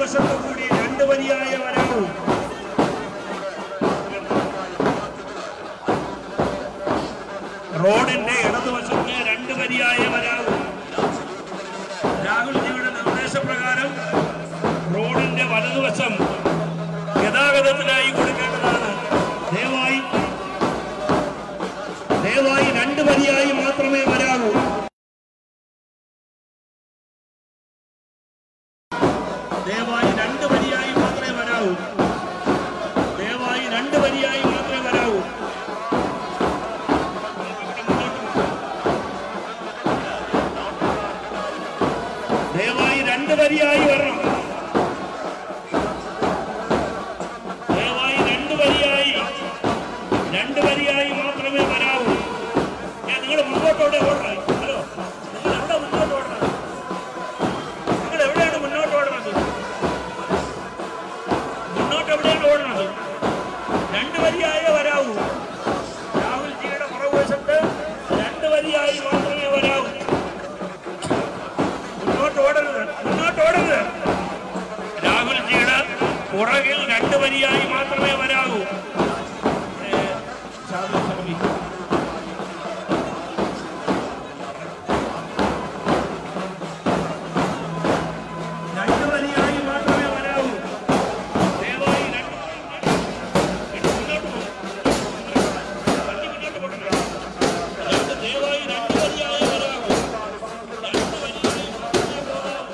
വലതുവശത്തു കൂടി രണ്ട് വരിയായ വരാവൂ റോഡിന്റെ ഇടതുവശത്ത് രണ്ട് വരിയായ വരാവൂ രാഹുൽജിയുടെ നിർദ്ദേശപ്രകാരം റോഡിന്റെ വലതുവശം ഗതാഗതത്തിനായി കൊടുക്കേണ്ടതാണ് ദയവായി ദയവായി രണ്ട് വരിയായി മാത്രമേ വരാവൂ ദയവായി രണ്ട് വരിയായി മാത്രമേ വരാവൂ ദയവായി രണ്ട് വരിയായി മാത്രമേ വരാവൂ ദയവായി രണ്ട് വരിയായി വരണം ദയവായി രണ്ട് വരിയായി രണ്ട് വരിയായി മാത്രമേ വരാവൂ ഞാൻ നിങ്ങൾ മുന്നോട്ടോടെ ഓടണം ഹലോ നിങ്ങൾ എവിടെ മുന്നോട്ട് ഓടണം നിങ്ങൾ എവിടെയാണ് മുന്നോട്ട് ഓടുന്നത് മുന്നോട്ട് എവിടെയാണ് ഓടുന്നത് രണ്ട് വരിയായേ വരാവൂ രാഹുൽജിയുടെ പുറകുവശത്ത് രണ്ട് വരിയായി മാത്രമേ വരാവൂ മുന്നോട്ട് ഓടരുത് മുന്നോട്ട് ഓടരുത് രാഹുൽജിയുടെ പുറകിൽ രണ്ട് വരിയായി മാത്രമേ വരാവൂ ഏ, ഷാദു ഷറഫി. രണ്ട് വരിയായി മാത്രമേ വരാവൂ ദയവായി രണ്ട് മുന്നോട്ട് പോ. വണ്ടി മുന്നോട്ട് പോകണ്ട. രണ്ട് ദയവായി രണ്ട് വരിയായി വരാവൂ രണ്ട് വരിയായി മാത്രമേ പോകാവൂ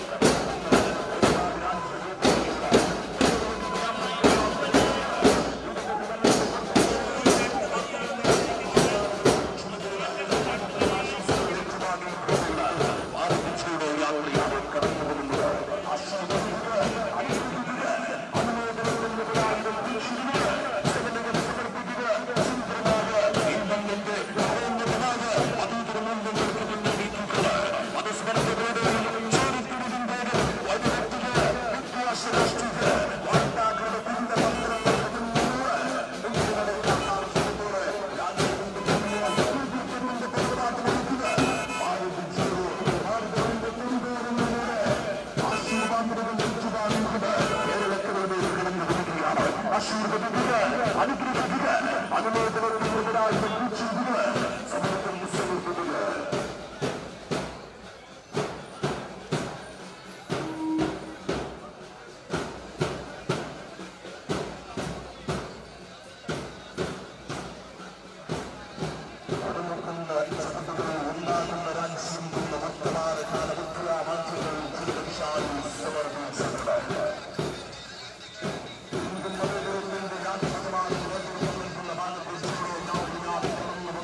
ും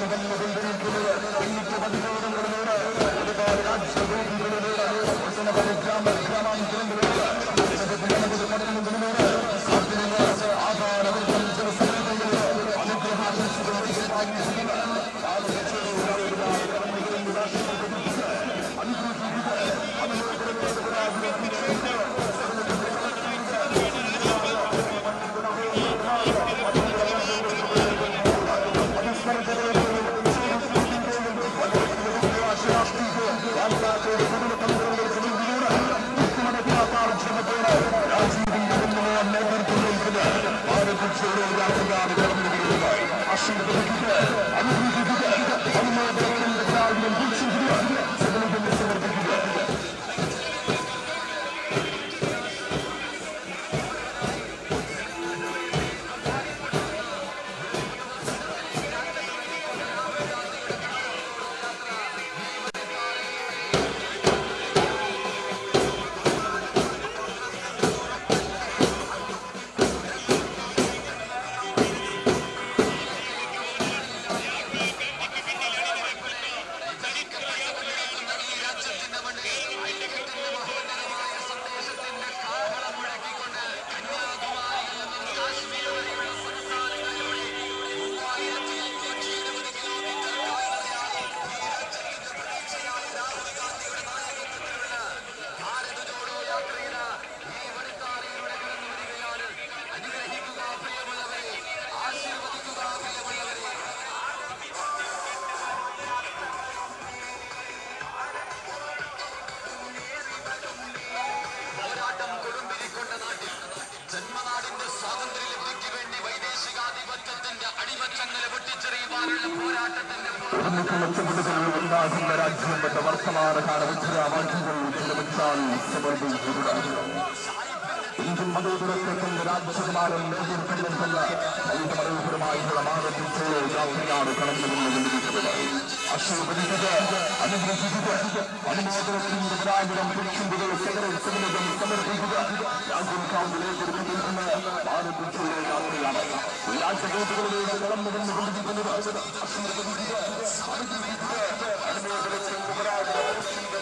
ഉണ്ടാകുന്ന രാജ്യം എന്ന വർത്തമാനകാല മുദ്രാവാക്യങ്ങൾ ചെലവഴിച്ചാൽ സമർപ്പിക്കുക ഇന്ത്യൻ മതോദരത്വത്തിന്റെ രാജ്യകുമാരൻ നേതൃത്വം നൽകുന്ന അതിന്റെ മനോഹരമായിട്ടുള്ള മാർഗത്തിലൂടെ യാത്രയാണ് കടന്നുകൊണ്ടിരിക്കുന്നത് ആശീർവദിക്കുക അനുഗ്രഹിക്കുക അനുമോദനത്തിന്റെ പരാഗരം ലക്ഷ്യങ്ങൾ സകലം സമർപ്പിക്കുക രാജ്യം കാവുന്ന നേതൃത്വം നൽകുന്ന മാർഗത്തിലൂടെ യാത്രയാണ് രാജ്യകൂട്ടുകളിലൂടെ കടന്നു വന്നുകൊണ്ടിരിക്കുന്നത് ആശീർവദിക്കുക അനുഗ്രഹിക്കുക അനുമോദനത്തിന്റെ പരാഗരം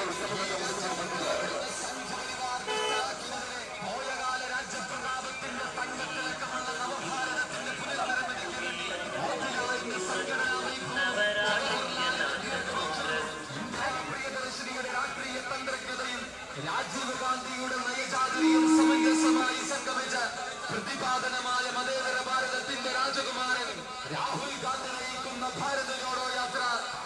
രാജീവ് ഗാന്ധിയുടെ നയജാതീയം സമഞ്ജസമായി സംഗമിച്ച പ്രതിപാദനമായ മതേതര ഭാരതത്തിന്റെ രാജകുമാരൻ രാഹുൽ ഗാന്ധി നയിക്കുന്ന ഭാരത് ജോഡോ യാത്ര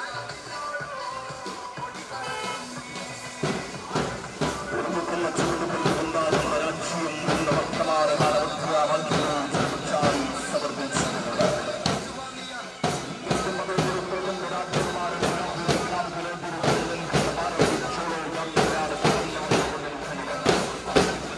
ഉയർന്നിട്ടുള്ള ചുവടുകൊണ്ടുണ്ടാകുന്ന രാജ്യം എന്ന വർത്തമാനകാല മുദ്രാവാക്യങ്ങൾ ചെലവഴിച്ചാൽ സമർപ്പിച്ചിട്ടുണ്ട് ഇന്ത്യൻ മതോദരത്വത്തിന്റെ രാജ്യകുമാരൻ രാഹുൽ ഗാന്ധി നേതൃത്വം നൽകുന്ന ഭാരതീയ യാത്രയാണ് കടന്നു വന്നുകൊണ്ടിരിക്കുന്നത്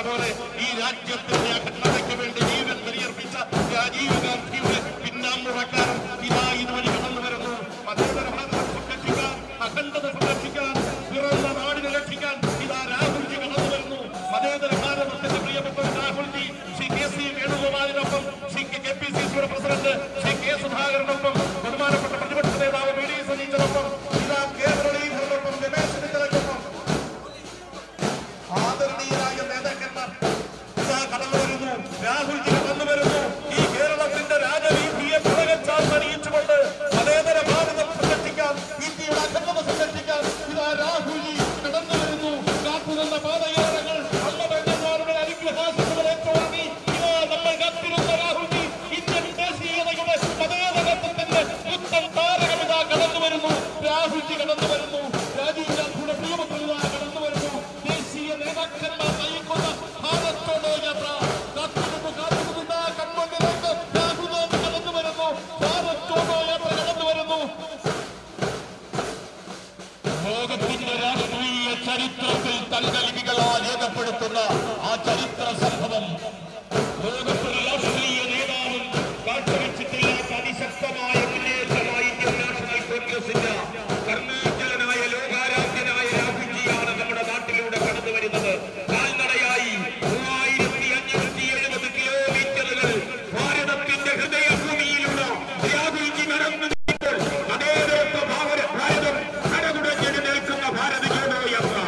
പോലെ ഈ രാജ്യത്തിന്റെ അഖണ്ഡതയ്ക്ക് വേണ്ടി ജീവൻ ബലിയർപ്പിച്ച രാജീവ് ഗാന്ധിയുടെ പിന്നാമ്പുറക്കാരൻ ഇതാ ഇതുവഴി കടന്നു വരുന്നു മതേതര ഭാരതം സംരക്ഷിക്കാൻ അഖണ്ഡത സംരക്ഷിക്കാൻ പിറന്ന നാടിനെ രക്ഷിക്കാൻ ഇതാ രാഹുൽജി കടന്നു വരുന്നു മതേതര ഭാരതത്തിന്റെ പ്രിയപ്പെട്ട രാഹുൽജി ശ്രീ കെ സി വേണുഗോപാലിനൊപ്പം ശ്രീ കെ പി സി സിയുടെ പ്രസിഡന്റ് ശ്രീ കെ സുധാകരനൊപ്പം ബഹുമാനപ്പെട്ട പ്രതിപക്ഷ നേതാവ് വി ഡി സതീശനൊപ്പം ഇതാ കെ മുരളീധരനൊപ്പം രമേശ് ചെന്നിത്തലയ്ക്കൊപ്പം ആദരണീയരായ നേതാക്കന്മാർ ഇതാ കടന്നു വരുന്നു രാഹുൽജി കടന്നു വരുന്നു ഈ കേരളത്തിന്റെ രാജനീതിയെ പുറകച്ചാർന്നറിയിച്ചുകൊണ്ട് മതേതര ഭാരതം സംരക്ഷിക്കാൻ ഇന്ത്യയുടെ അഖണ്ഡത സംരക്ഷിക്കാൻ ഇതാ രാഹുൽജി കടന്നു വരുന്നു കാത്തുനിന്ന പാതയാത്രകൾ അമ്മ പെണ്ണന്മാരുടെ അനുഗ്രഹാശികൾ ഏറ്റുവാങ്ങി ഇതാ നമ്മൾ കാത്തിരുന്ന രാഹുൽജി ഇന്ത്യൻ ദേശീയതയുടെ മതേതരത്വത്തിന്റെ പുത്തൻ താരകം ഇതാ കടന്നു വരുന്നു രാഹുൽജി കടന്നു വരുന്നു രാജീവ് ഗാന്ധിയുടെ പ്രിയപുത്രൻ ഇതാ കടന്നു വരുന്നു ദേശീയ നേതാക്കന്മാർ നയിക്കുന്ന ഭാരത് ചോടോ യാത്ര കാത്തിരുന്നു കാത്തിരുന്നു ഇതാ കൺമുന്നിലേക്ക് രാഹുൽ ഗാന്ധി കടന്നു വരുന്നു ഭാരത് ചോടോ യാത്ര കടന്നു വരുന്നു ലോകത്തിന്റെ രാഷ്ട്രീയ ചരിത്രത്തിൽ തങ്കലിപികളാൽ രേഖപ്പെടുത്തുന്ന ആ ചരിത്ര സംഭവം ലോകത്തൊരു രാഷ്ട്രീയ നേതാവും കാഴ്ചവെച്ചിട്ടില്ലാത്ത അതിശക്തമായ മുന്നേറ്റമായി ഇന്ത്യൻ നാഷണൽ കോൺഗ്രസിന്റെ കർമ്മോജ്വലനായ ലോകാരാധ്യനായ രാഹുൽജിയാണ് നമ്മുടെ നാട്ടിലൂടെ കടന്നു വരുന്നത് കാൽനടയായി മൂവായിരത്തി അഞ്ഞൂറ്റി എഴുപത് കിലോമീറ്ററുകൾ ഭാരതത്തിന്റെ ഹൃദയഭൂമിയിലൂടെ രാഹുൽജി കടന്നു നിൽക്കുമ്പോൾ മതേതരത്വ ഭാവ- ഭാരതം കടകുടഞ്ഞു നിൽക്കുന്ന ഭാരത ജോഡോ യാത്ര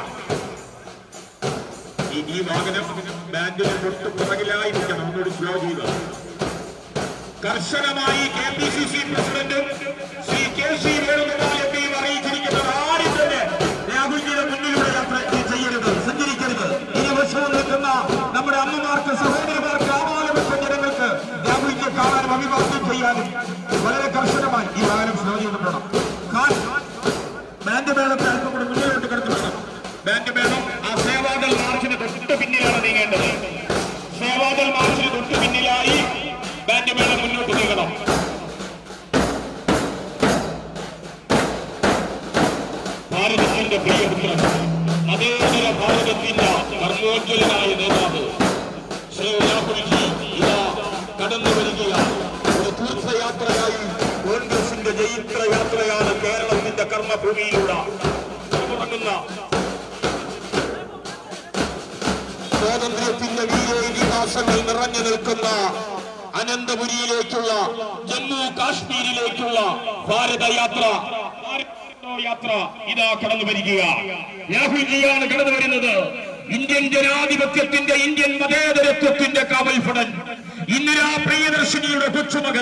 ഈ ഈ വാഹനം ബാങ്കിന് തൊട്ട് പുറകിലായിരിക്കണം ഒന്നോട് സ്ലോ ചെയ്യുക കർശനമായി കെ പി സി സി പ്രസിഡന്റും Shri K C Venugopal M പിയും അറിയിച്ചിരിക്കുന്നത് ആരും തന്നെ രാഹുൽജിയുടെ മുന്നിലൂടെ യാത്ര ചെയ്യരുത് സഞ്ചരിക്കരുത് ഇരുവശവും നിൽക്കുന്ന നമ്മുടെ അമ്മമാർക്ക് സഹോദരിമാർക്ക് ആവാലപ്പെട്ട ജനങ്ങൾക്ക് രാഹുൽജിയെ കാണാനും അഭിവാദ്യം ചെയ്യാനും വളരെ കർശനമായി ഈ വാഹനം സ്ലോ ചെയ്തിട്ടുണ്ടോ ബാൻഡ് മേളത്തെ അല്പം കൂടെ മുന്നിലോട്ട് കിടന്നു വേണം ബാൻഡ് മേളം ആ സേവാദൾ മാർച്ചിന് തൊട്ട് പിന്നിലാണ് നീങ്ങേണ്ടത് സേവാദൾ മാർച്ചിന് തൊട്ട് പിന്നിലായി ബാൻഡ് മേളം മുന്നോട്ട് നീങ്ങണം ഭാരതത്തിന്റെ പ്രിയപുത്രൻ അതേതര ഭാരതത്തിന്റെ കർമ്മോജ്വലനായ നേതാവ് ശ്രീ രാഹുൽജി ഇതാ കടന്നു വരികയാണ് ഒരു തീർത്ഥയാത്രയായി കോൺഗ്രസിന്റെ ജൈത്ര യാത്രയാണ് കേരളത്തിന്റെ കർമ്മഭൂമിയിലൂടെ തുടങ്ങുന്ന സ്വാതന്ത്ര്യത്തിന്റെ വീര ഇതിഹാസങ്ങൾ നിറഞ്ഞു നിൽക്കുന്ന അനന്തപുരിയിലേക്കുള്ള ജമ്മു കാശ്മീരിലേക്കുള്ള ഭാരതയാത്ര യാത്ര ഇതാ കടന്നു വരിക രാഹുൽജിയാണ് കടന്നു വരുന്നത് ഇന്ത്യൻ ജനാധിപത്യത്തിന്റെ ഇന്ത്യൻ മതേതരത്വത്തിന്റെ കാവൽഫടൻ ഇന്ദിരാ പ്രിയദർശിനിയുടെ കൊച്ചുമകൻ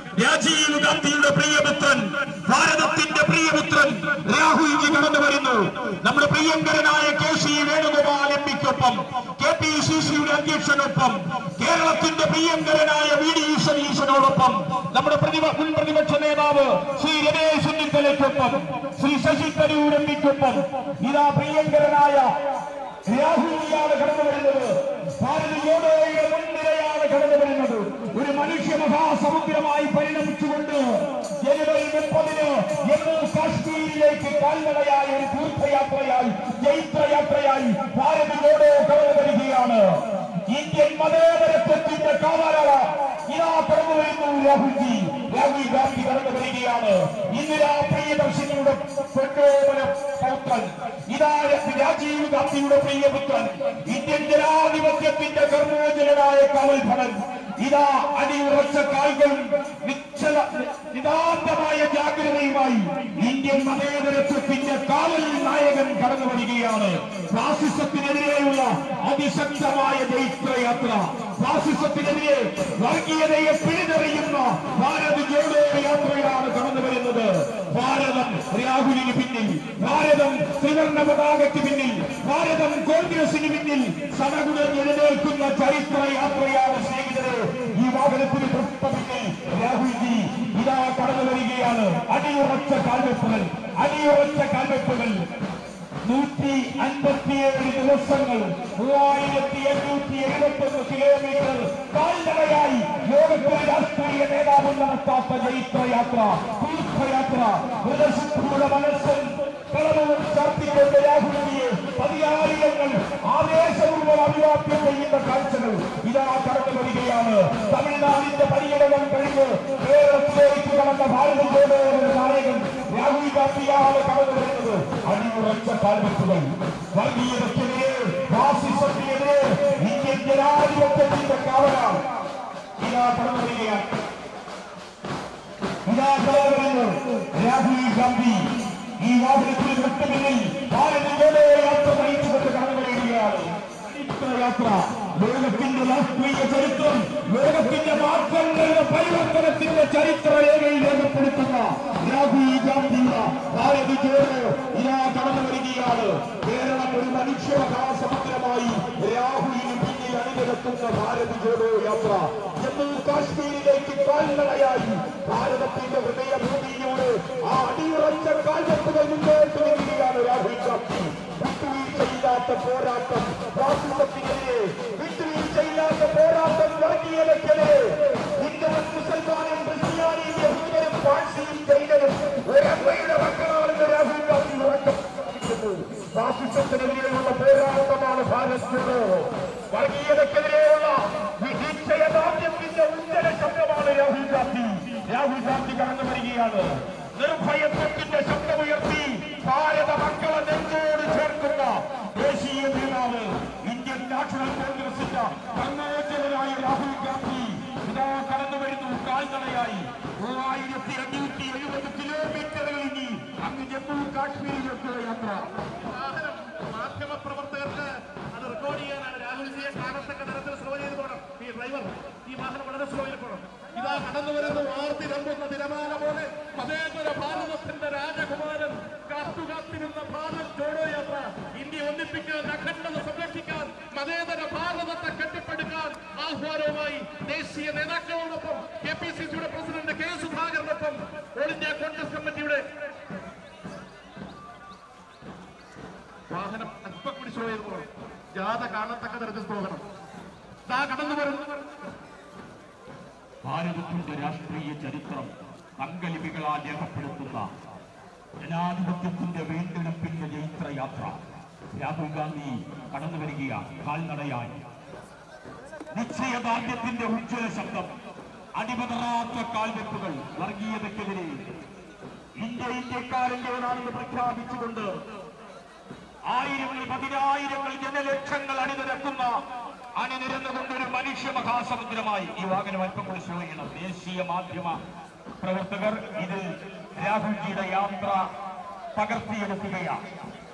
രാജീവ് ഗാന്ധിയുടെ പ്രിയപുത്രൻ ഭാരതത്തിന്റെ പ്രിയപുത്രൻ രാഹുൽജി കടന്നു വരുന്നു നമ്മുടെ പ്രിയങ്കരനായ കെ സി വേണുഗോപാൽ എം പിക്കൊപ്പം കെ പി സി സിയുടെ അധ്യക്ഷനൊപ്പം കേരളത്തിന്റെ പ്രിയങ്കരനായ വി ഡി സതീശനോടൊപ്പം നമ്മുടെ പ്രതിപ മുൻ പ്രതിപക്ഷ നേതാവ് ശ്രീ രമേശ് ചെന്നിത്തലയ്ക്കൊപ്പം ശ്രീ ശശി തരൂർ എം പിക്കൊപ്പം ഇതാ പ്രിയങ്കരനായ രാഹുലിയാണ് കടന്നു വരുന്നത് ഭാരത ജോഡോയുടെ മുൻനിരയാണ് കടന്നു വരുന്നത് ഒരു മനുഷ്യ മഹാസമുദ്രമായി പരിണമിച്ചുകൊണ്ട് ജനുവരി മുപ്പതിന് ജമ്മു കാശ്മീരിലേക്ക് കാൽനടയായി ഒരു തീർത്ഥയാത്രയായി ജൈത്രയാത്രയായി ഭാരത ജോഡോ കടന്നു വരികയാണ് ഇന്ത്യൻ മതേതരത്വത്തിന്റെ കാവലറ ഇതാ കടന്നു വരുന്നു രാഹുൽജി രാഹുൽ ഗാന്ധി കടന്നു വരികയാണ് ഇന്ദിരാ പ്രിയദർശിനിയുടെ പൊന്നോമന പൗത്രൻ ഇതാ രാജീവ് ഗാന്ധിയുടെ പ്രിയപുത്രൻ ഇന്ത്യൻ ജനാധിപത്യത്തിന്റെ കർമ്മോജനായ കാവൽഭടൻ ഇതാ അടിയുറച്ച കാൽകളും നിശ്ചല നിതാന്തമായ ജാഗ്രതയുമായി ഇന്ത്യൻ മതേതരത്വത്തിന്റെ കാവൽ നായകൻ കടന്നു വരികയാണ് ഫാസിസത്തിനെതിരെയുള്ള അതിശക്തമായ ജൈത്രയാത്ര ഫാസിസത്തിനെതിരെ വർഗീയതയെ പിഴുതെറിയുന്ന ഭാരത് ജോഡോ യാത്രയാണ് കടന്നു വരുന്നത് ഭാരതം രാഹുലിന് പിന്നിൽ ഭാരതം ത്രിവർണ്ണ പതാകയ്ക്ക് പിന്നിൽ ഭാരതം കോൺഗ്രസിന് പിന്നിൽ സടകുടഞ്ഞ് എഴുന്നേൽക്കുന്ന ചരിത്ര യാത്രയാണ് സ്നേഹിതരെ ഈ വാഹനത്തിന് തൊട്ട പിന്നിൽ രാഹുൽജി ഇതാ കടന്നു വരികയാണ് അടിയുറച്ച കാൽവെപ്പുകൾ അടിയുറച്ച കാൽവെപ്പുകൾ നൂറ്റി അൻപത്തിയേഴ് ദിവസങ്ങൾ മൂവായിരത്തി എണ്ണൂറ്റി എഴുപത്തൊന്ന് കിലോമീറ്റർ കാൽനടയായി ലോകത്തിലെ രാഷ്ട്രീയ നേതാവ് നടത്താത്ത ജൈത്രയാത്ര തീർത്ഥയാത്ര മൃതശുദ്ധിയുടെ മനസ്സും കളവും ചാർത്തിക്കൊണ്ട് രാഹുലിയെ പതിനായിരങ്ങൾ ആവേശപൂർവ്വം അഭിവാദ്യം ചെയ്യുന്ന കാഴ്ചകൾ ഇതാ കടന്നു വരികയാണ് തമിഴ്നാടിന്റെ പര്യടനം കഴിഞ്ഞ് കേരളത്തിലേക്ക് കടന്ന ഭാരത ജോഡോ എന്ന നായകൻ രാഹുൽ ഗാന്ധിയാണ് കടന്നു വരുന്നത് അടിയുറച്ച കാൽവെപ്പുകൾ വർഗീയതയ്ക്കെതിരെ ഫാസിസത്തിനെതിരെ ഇന്ത്യൻ ജനാധിപത്യത്തിന്റെ കാവലാണ് ഇതാ കടന്നു വരികയാണ് ഇതാ കടന്നു വരുന്നു രാഹുൽ ഗാന്ധി ഈ വാഹനത്തിൽ വിട്ടുപിന്നിൽ ഭാരത ജോഡോ യാത്ര നയിച്ചുകൊണ്ട് കടന്നു വരികയാണ് ചരിത്ര യാത്ര ലോകത്തിന്റെ രാഷ്ട്രീയ ചരിത്രം ലോകത്തിന്റെ മാറ്റങ്ങളുടെ പരിവർത്തനത്തിന്റെ ചരിത്ര രേഖയിൽ രേഖപ്പെടുത്തുന്ന രാഹുൽ ഗാന്ധിയുടെ ഭാരത് ജോഡോ ഇതാ കടന്നു വരികയാണ് കേരളം ഒരു മനുഷ്യമഹാസമുദ്രമായി രാഹുലിന് പിന്നിൽ അണിനിരത്തുന്ന ഭാരത് ജോഡോ യാത്ര ജമ്മു കാശ്മീരിലേക്ക് കാൽനടയായി ഭാരതത്തിന്റെ ഹൃദയഭൂമിയിലൂടെ ആ അടിയുറച്ച കാൽവെപ്പുകൾ മുന്നോട്ട് വരികയാണ് രാഹുൽ ഗാന്ധി വിട്ടുവീഴ്ചയില്ലാത്ത പോരാട്ടം ഫാസിസത്തിനെതിരെ വിട്ടുവീഴ്ചയില്ലാത്ത പോരാട്ടം വർഗീയതയ്ക്കെതിരെ ഹിന്ദുവും മുസൽമാനും ക്രിസ്ത്യാനിയും യഹൂദരും പാഴ്സിയും ജൈനരും ഒരമ്മയുടെ മക്കളാണെന്ന് രാഹുൽ ഗാന്ധി ഉറക്കം പറഞ്ഞിരിക്കുന്നു. ഫാസിസത്തിനെതിരെയുള്ള പോരാട്ടമാണ് ഭാരത് ജോഡോ വർഗീയതയ്ക്കെതിരെയുള്ള നിശ്ചയദാർഢ്യത്തിന്റെ ഉജ്ജല ശബ്ദമാണ് രാഹുൽ ഗാന്ധി രാഹുൽ ഗാന്ധി കടന്നു വരികയാണ് നിർഭയത്വത്തിന്റെ ശബ്ദമുയർത്തി ഭാരത മക്കളെ നെഞ്ചോട് ചേർക്കുന്ന ദേശീയ നേതാവ് ഇന്ത്യൻ നാഷണൽ കോൺഗ്രസിന്റെ കർമ്മോജ്ജലനായ രാഹുൽ ഗാന്ധി ഇതാ കടന്നു വരുന്നു കാൽനടയായി മൂവായിരത്തി അഞ്ഞൂറ്റി എഴുപത് കിലോമീറ്ററുകൾ ഇനി അങ്ങ് ജമ്മു കാശ്മീരിലേക്കുള്ള യാത്ര മാധ്യമ പ്രവർത്തകർക്ക് അത് റെക്കോർഡ് ചെയ്യാനാണ് രാഹുൽജിയെ കാണത്തക്ക തരത്തിൽ സ്ലോ ചെയ്ത് പോകണം ഈ ഡ്രൈവർ ഈ വാഹനം വളരെ സ്ലോ ചെയ്ത് പോകണം ഇതാ കടന്നു വരുന്ന വാർത്തി നമ്പുന്ന തിരമാല പോലെ മതേതര ഭാരതത്തിന്റെ രാജകുമാരൻ കാത്തുകാത്തിരുന്ന ഭാരത് ജോഡോ യാത്ര ഇന്ത്യ ഒന്നിപ്പിക്കാൻ അഖണ്ഡത സംരക്ഷിക്കാൻ മതേതര ഭാരതത്തെ കെട്ടിപ്പടുക്കാൻ ആഹ്വാനവുമായി ദേശീയ നേതാക്കളോടൊപ്പം കെ പി സി സിയുടെ പ്രസിഡന്റ് കെ സുധാകരനൊപ്പം ഓൾ ഇന്ത്യ കോൺഗ്രസ് കമ്മിറ്റിയുടെ വാഹനം അല്പം കൂടി സ്ലോ ചെയ്ത് പോകണം ജാഥ കാണത്തക്ക തരത്തിൽ പോകണം ദാ കടന്നു വരുന്നു ഭാരതത്തിന്റെ രാഷ്ട്രീയ ചരിത്രം തങ്കലിപികളാൽ രേഖപ്പെടുത്തുന്ന ജനാധിപത്യത്തിന്റെ വീണ്ടെടുപ്പിന്റെ ജൈത്രയാത്ര രാഹുൽ ഗാന്ധി കടന്നു വരികയാണ് കാൽനടയായി നിശ്ചയദാർഢ്യത്തിന്റെ ഉജ്ജ്വല ശബ്ദം അടിമതറാത്ത കാൽവെപ്പുകൾ വർഗീയതയ്ക്കെതിരെ ഇന്ത്യ ഇന്ത്യക്കാരൻ്റെതാണെന്ന് പ്രഖ്യാപിച്ചുകൊണ്ട് ആയിരങ്ങൾ പതിനായിരങ്ങൾ ജനലക്ഷങ്ങൾ അണിനിരക്കുന്ന അണിനിരന്നുകൊണ്ട് ഒരു മനുഷ്യ മഹാസമുദ്രമായി ഈ വാഹനം അല്പം കൂടി സ്ലോ ചെയ്യണം ദേശീയ മാധ്യമ പ്രവർത്തകർ ഇത് രാഹുൽജിയുടെ യാത്ര പകർത്തിയെടുക്കുകയാണ്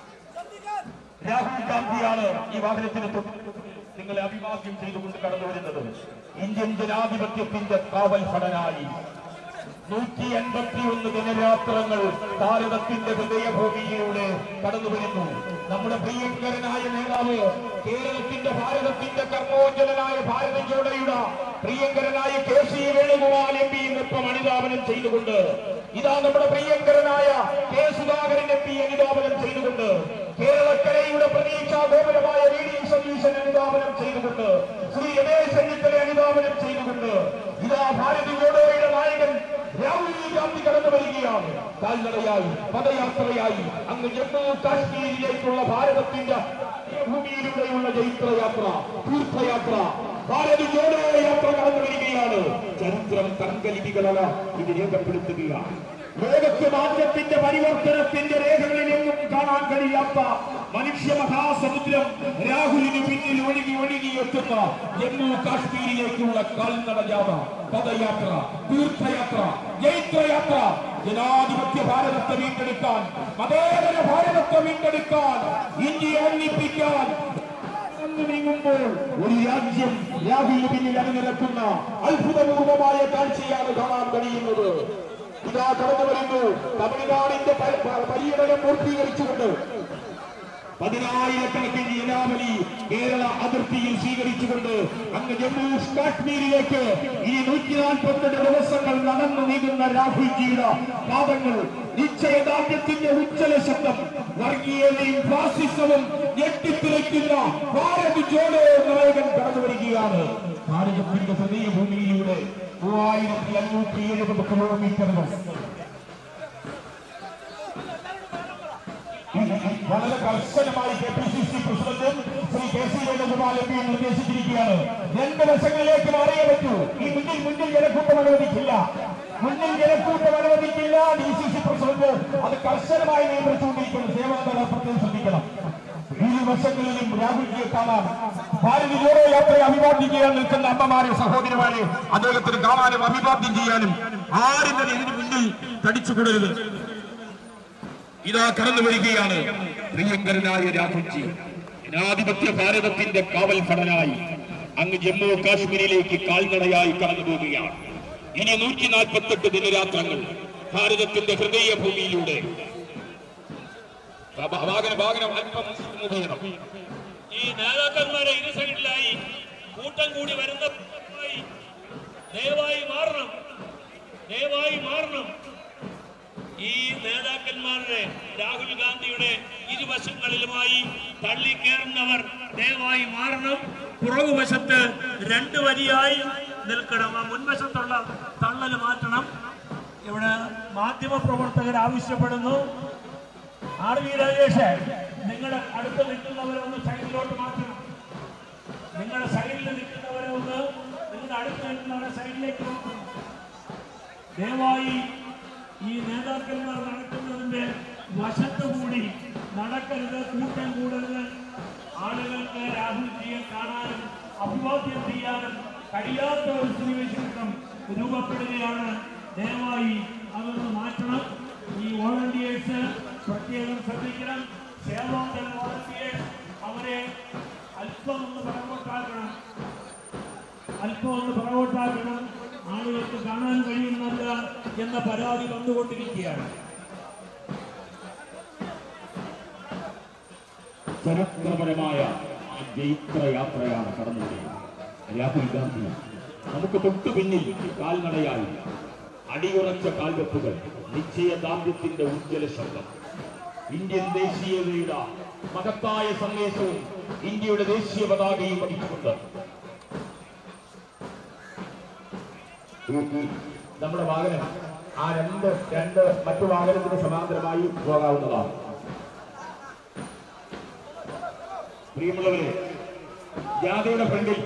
രാഹുൽ ഗാന്ധിയാണ് ഈ വാഹനത്തിന് തൊട്ട് നിങ്ങളെ അഭിവാദ്യം ചെയ്തുകൊണ്ട് കടന്നു വരുന്നത് ഇന്ത്യൻ ജനാധിപത്യത്തിന്റെ കാവൽ ഭടനായി നൂറ്റി എൺപത്തി ഒന്ന് ദിനരാത്രങ്ങൾ ഭാരതത്തിന്റെ ഹൃദയഭൂമിയിലൂടെ കടന്നു വരുന്നു നമ്മുടെ പ്രിയങ്കരനായ നേതാവ് കേരളത്തിന്റെ ഭാരതത്തിന്റെ കർമ്മോജ്ജലനായ ഭാരത ജോഡയുടെ പ്രിയങ്കരനായ കെ സി വേണുഗോപാൽ എം പിയിനൊപ്പം അണിതാപനം ചെയ്തുകൊണ്ട് ഇതാ നമ്മുടെ പ്രിയങ്കരനായ കെ സുധാകരൻ എം പി അണിതാപനം ചെയ്തുകൊണ്ട് കേരളക്കരയുടെ പ്രതീക്ഷാ ഗോപുരമായ വി ഡി സതീശൻ അനുധാപനം ചെയ്തുകൊണ്ട് ശ്രീ രമേശ് ചെന്നിത്തല അനുധാപനം ചെയ്തുകൊണ്ട് ഇതാ ഭാരത് ജോഡോയുടെ നായകൻ രാഹുൽ ഗാന്ധി കടന്നു വരികയാണ് കാൽനടയായി പദയാത്രയായി അങ്ങ് ജമ്മു കാശ്മീരിലേക്കുള്ള ഭാരതത്തിന്റെ ഭൂമിയിലൂടെയുള്ള ജൈത്രയാത്ര തീർത്ഥയാത്ര ഭാരത് ജോഡോ യാത്ര കടന്നു വരികയാണ് ചരിത്രം തങ്കലിപികളല്ല ഇത് രേഖപ്പെടുത്തുകയാണ് ലോകത്ത് മാറ്റത്തിന്റെ പരിവർത്തനത്തിന്റെ രേഖകളിലെങ്ങും കാണാൻ കഴിയാത്ത മനുഷ്യ മഹാസമുദ്രം രാഹുലിന് പിന്നിൽ ഒഴുകി ഒഴുകി എത്തുന്ന ജമ്മു കാശ്മീരിലേക്കുള്ള കാൽനട ജാഥ പദയാത്ര തീർത്ഥയാത്ര ജൈത്രയാത്ര ജനാധിപത്യ ഭാരതത്തെ വീണ്ടെടുക്കാൻ മതേതര ഭാരതത്തെ വീണ്ടെടുക്കാൻ ഇന്ത്യയെ ഒന്നിപ്പിക്കാൻ കടന്നു നീങ്ങുമ്പോൾ ഒരു രാജ്യം രാഹുലിന് പിന്നിൽ അണിനിരക്കുന്ന അത്ഭുതപൂർവമായ കാഴ്ചയാണ് കാണാൻ കഴിയുന്നത് ഇതാ കടന്നു വരുന്നു തമിഴ്നാടിന്റെ പ- പ- പര്യടനം പൂർത്തീകരിച്ചുകൊണ്ട് പതിനായിരക്കണക്കിന് ജനാവലി കേരള അതിർത്തിയിൽ സ്വീകരിച്ചുകൊണ്ട് അങ്ങ് ജമ്മു കാശ്മീരിലേക്ക് ഈ നൂറ്റി നാൽപ്പത്തെട്ട് ദിവസങ്ങൾ നടന്നു നീങ്ങുന്ന രാഹുൽജിയുടെ പാദങ്ങൾ നിശ്ചയദാർഢ്യത്തിന്റെ ഉജ്ജ്വല ശബ്ദം വർഗീയതയും ഫാസിസവും ഞെട്ടിത്തിരയ്ക്കുന്ന ഭാരത് ജോഡോ നായകൻ കടന്നു വരികയാണ് ഭാരതത്തിന്റെ ഹൃദയഭൂമിയിലൂടെ മൂവായിരത്തി അഞ്ഞൂറ്റി എഴുപത് കിലോമീറ്ററുകൾ വളരെ കർശനമായി കെ പി സി സി പ്രസിഡന്റും Shri K C Venugopal M പിയും നിർദ്ദേശിച്ചിരിക്കുകയാണ് രണ്ട് വശങ്ങളിലേക്ക് മാറിയേ പറ്റൂ ഈ മുന്നിൽ മുന്നിൽ ജനക്കൂട്ടം അനുവദിക്കില്ല മുന്നിൽ ജനക്കൂട്ടം അനുവദിക്കില്ല ഡി സി സി പ്രസിഡന്റ് അത് കർശനമായി നിയന്ത്രിച്ചുകൊണ്ടിരിക്കുന്നു സേവാദാന പ്രത്യേകം ശ്രദ്ധിക്കണം ഇരുവശങ്ങളിലും രാഹുൽജിയെ കാണാൻ ഭാരതി ജോഡോ യാത്രയെ അഭിവാദ്യം ചെയ്യാൻ നിൽക്കുന്ന അമ്മമാരെ സഹോദരിമാരെ അദ്ദേഹത്തിന് കാണാനും അഭിവാദ്യം ചെയ്യാനും ആരും തന്നെ ഇതിന് മുന്നിൽ തടിച്ചുകൂടരുത് ഇതാ കടന്നു വരികയാണ് പ്രിയങ്കരനായ രാഹുൽജി ജനാധിപത്യ ഭാരതത്തിന്റെ കാവൽ ഭടനായി അങ്ങ് ജമ്മു കാശ്മീരിലേക്ക് കാൽനടയായി കടന്നു പോവുകയാണ് ഇനി നൂറ്റി നാൽപ്പത്തെട്ട് ദിനരാത്രങ്ങൾ ഭാരതത്തിന്റെ ഹൃദയഭൂമിയിലൂടെ വാ- വാഹനം വാഹനം അല്പം move ചെയ്യണം ഈ നേതാക്കന്മാരെ ഇരു സൈഡിലായി കൂട്ടം കൂടി വരുന്ന ദയവായി- ദയവായി മാറണം ദയവായി മാറണം ഈ നേതാക്കന്മാരുടെ രാഹുൽ ഗാന്ധിയുടെ ഇരുവശങ്ങളിലുമായി തള്ളിക്കേറുന്നവർ ദയവായി മാറണം പുറകുവശത്ത് രണ്ട് വരിയായി നിൽക്കണം ആ മുൻവശത്തുള്ള തള്ളൽ മാറ്റണം ഇവിടെ മാധ്യമ പ്രവർത്തകർ ആവശ്യപ്പെടുന്നു ആർ വി രാജേഷ് നിങ്ങളുടെ അടുത്ത് നിൽക്കുന്നവരെ ഒന്ന് സൈഡിലോട്ട് മാറ്റണം നിങ്ങളുടെ സൈഡിൽ നിൽക്കുന്നവരെ ഒന്ന് നിങ്ങളുടെ അടുത്ത് നിൽക്കുന്നവരെ സൈഡിലേക്ക് മാറ്റണം ദയവായി ഈ നേതാക്കന്മാർ നടക്കുന്നതിന്റെ വശത്ത് കൂടി നടക്കരുത് കൂട്ടം കൂടരുത് ആളുകൾക്ക് രാഹുൽജിയെ കാണാനും അഭിവാദ്യം ചെയ്യാനും കഴിയാത്ത ഒരു സ്ഥിതിവിശേഷം രൂപപ്പെടുകയാണ് ദയവായി അതൊന്ന് മാറ്റണം ഈ വോളണ്ടിയേഴ്സ് പ്രത്യേകം ശ്രദ്ധിക്കണം സേവാന്തര വോളണ്ടിയേഴ്സ് അവരെ അല്പം ഒന്ന് പുറകോട്ടാക്കണം അല്പം ഒന്ന് പുറകോട്ടാക്കണം ആളുകൾക്ക് കാണാൻ കഴിയുന്നില്ല എന്ന പരാതി വന്നുകൊണ്ടിരിക്കുകയാണ് ചരിത്രപരമായ ജൈത്ര യാത്രയാണ് കടന്നത് രാഹുൽ ഗാന്ധി നമുക്ക് തൊട്ടു പിന്നിൽ കാൽനടയായി അടിയുറച്ച കാൽവെപ്പുകൾ നിശ്ചയദാർഢ്യത്തിന്റെ ഉജ്ജ്വല ശബ്ദം ഇന്ത്യൻ ദേശീയതയുടെ മഹത്തായ സന്ദേശവും ഇന്ത്യയുടെ ദേശീയ പതാകയും വഹിച്ചുകൊണ്ട് ഈ- ഈ നമ്മുടെ വാഹനം ആ രണ്ട് രണ്ട് മറ്റു വാഹനത്തിന് സമാന്തരമായി പോകാവുന്നതാണ് പ്രിയമുള്ളവരെ ജാഥയുടെ ഫ്രണ്ടിൽ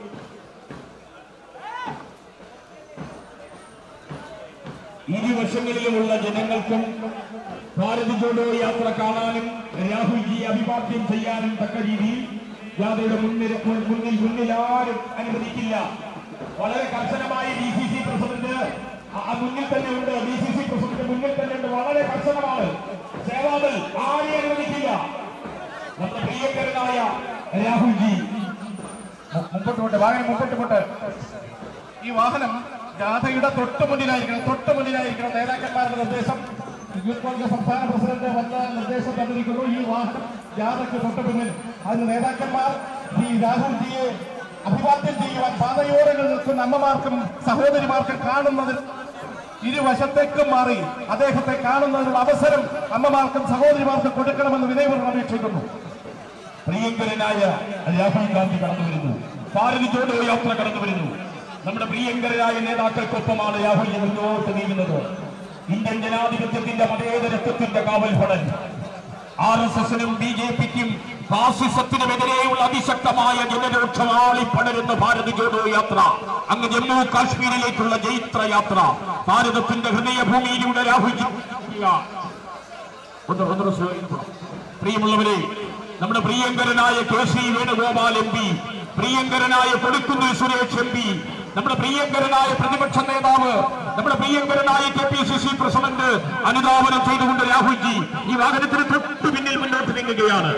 ഇരുവശങ്ങളിലുമുള്ള ജനങ്ങൾക്കും ഭാരത് ജോഡോ യാത്ര കാണാനും രാഹുൽജിയെ അഭിവാദ്യം ചെയ്യാനും തക്ക രീതിയിൽ ജാഥയുടെ മുന്നിൽ മുൻ- മുന്നിൽ മുന്നിൽ ആരും അനുവദിക്കില്ല വളരെ കർശനമായി ഡി സി സി പ്രസിഡന്റ് ആ- ആ മുന്നിൽ തന്നെ ഉണ്ട് ഡി സി സി പ്രസിഡന്റ് മുന്നിൽ തന്നെ ഉണ്ട് വളരെ കർശനമാണ് സേവാദൽ ആരെയും അനുവദിക്കില്ല നമ്മുടെ പ്രിയങ്കരനായ രാഹുൽജി മുമ്പോട്ട് പോട്ടെ വാഹനം മുമ്പോട്ട് പോട്ടെ ഈ വാഹനം ജാഥയുടെ തൊട്ട് മുന്നിലായിരിക്കണം തൊട്ട് മുന്നിലായിരിക്കണം നേതാക്കന്മാരുടെ നിർദ്ദേശം യൂത്ത് കോൺഗ്രസ് സംസ്ഥാന പ്രസിഡന്റ് വന്ന നിർദ്ദേശം തന്നിരിക്കുന്നു ഈ വാഹനം ജാഥയ്ക്ക് തൊട്ട് പിന്നിൽ അതിന് നേതാക്കന്മാർ ഈ രാഹുൽജിയെ അഭിവാദ്യം ചെയ്യുവാൻ പാതയോരങ്ങൾ നിൽക്കുന്ന അമ്മമാർക്കും സഹോദരിമാർക്കും കാണുന്നതിൽ ഇരുവശത്തേക്കും മാറി അദ്ദേഹത്തെ കാണുന്നതിനുള്ള അവസരം അമ്മമാർക്കും സഹോദരിമാർക്കും കൊടുക്കണമെന്ന് വിനയപൂർവ്വം അപേക്ഷിക്കുന്നു പ്രിയങ്കരനായ രാഹുൽ ഗാന്ധി കടന്നു വരുന്നു ഭാരത് ജോഡോ യാത്ര കടന്നു വരുന്നു നമ്മുടെ പ്രിയങ്കരനായ നേതാക്കൾക്കൊപ്പമാണ് രാഹുൽ മുന്നോട്ട് നീങ്ങുന്നത് ഇന്ത്യൻ ജനാധിപത്യത്തിന്റെ മതേതരത്വത്തിന്റെ കാവൽ ഭടൻ ആർ എസ് എസിനും ബി ജെ പിക്കും ഫാസിസത്തിനുമെതിരെയുള്ള അതിശക്തമായ ജനരോക്ഷമാളി പടരുന്ന ഭാരത് ജോഡോ യാത്ര അങ്ങ് ജമ്മു കാശ്മീരിലേക്കുള്ള ജൈത്ര യാത്ര ഭാരതത്തിന്റെ ഹൃദയഭൂമിയിലൂടെ രാഹുൽ ഒന്ന് ഒന്ന് slow ചെയ്ത് പോണം. പ്രിയമുള്ളവരെ നമ്മുടെ പ്രിയങ്കരനായ K C Venugopal M P പ്രിയങ്കരനായ കൊടുക്കുന്നിൽ സുരേഷ് എം പി നമ്മുടെ പ്രിയങ്കരനായ പ്രതിപക്ഷ നേതാവ് നമ്മുടെ പ്രിയങ്കരനായ K P C C president അനുധാവനം ചെയ്തുകൊണ്ട് രാഹുൽജി ഈ വാഹനത്തിന് തൊട്ടു പിന്നിൽ മുന്നോട്ട് നീങ്ങുകയാണ്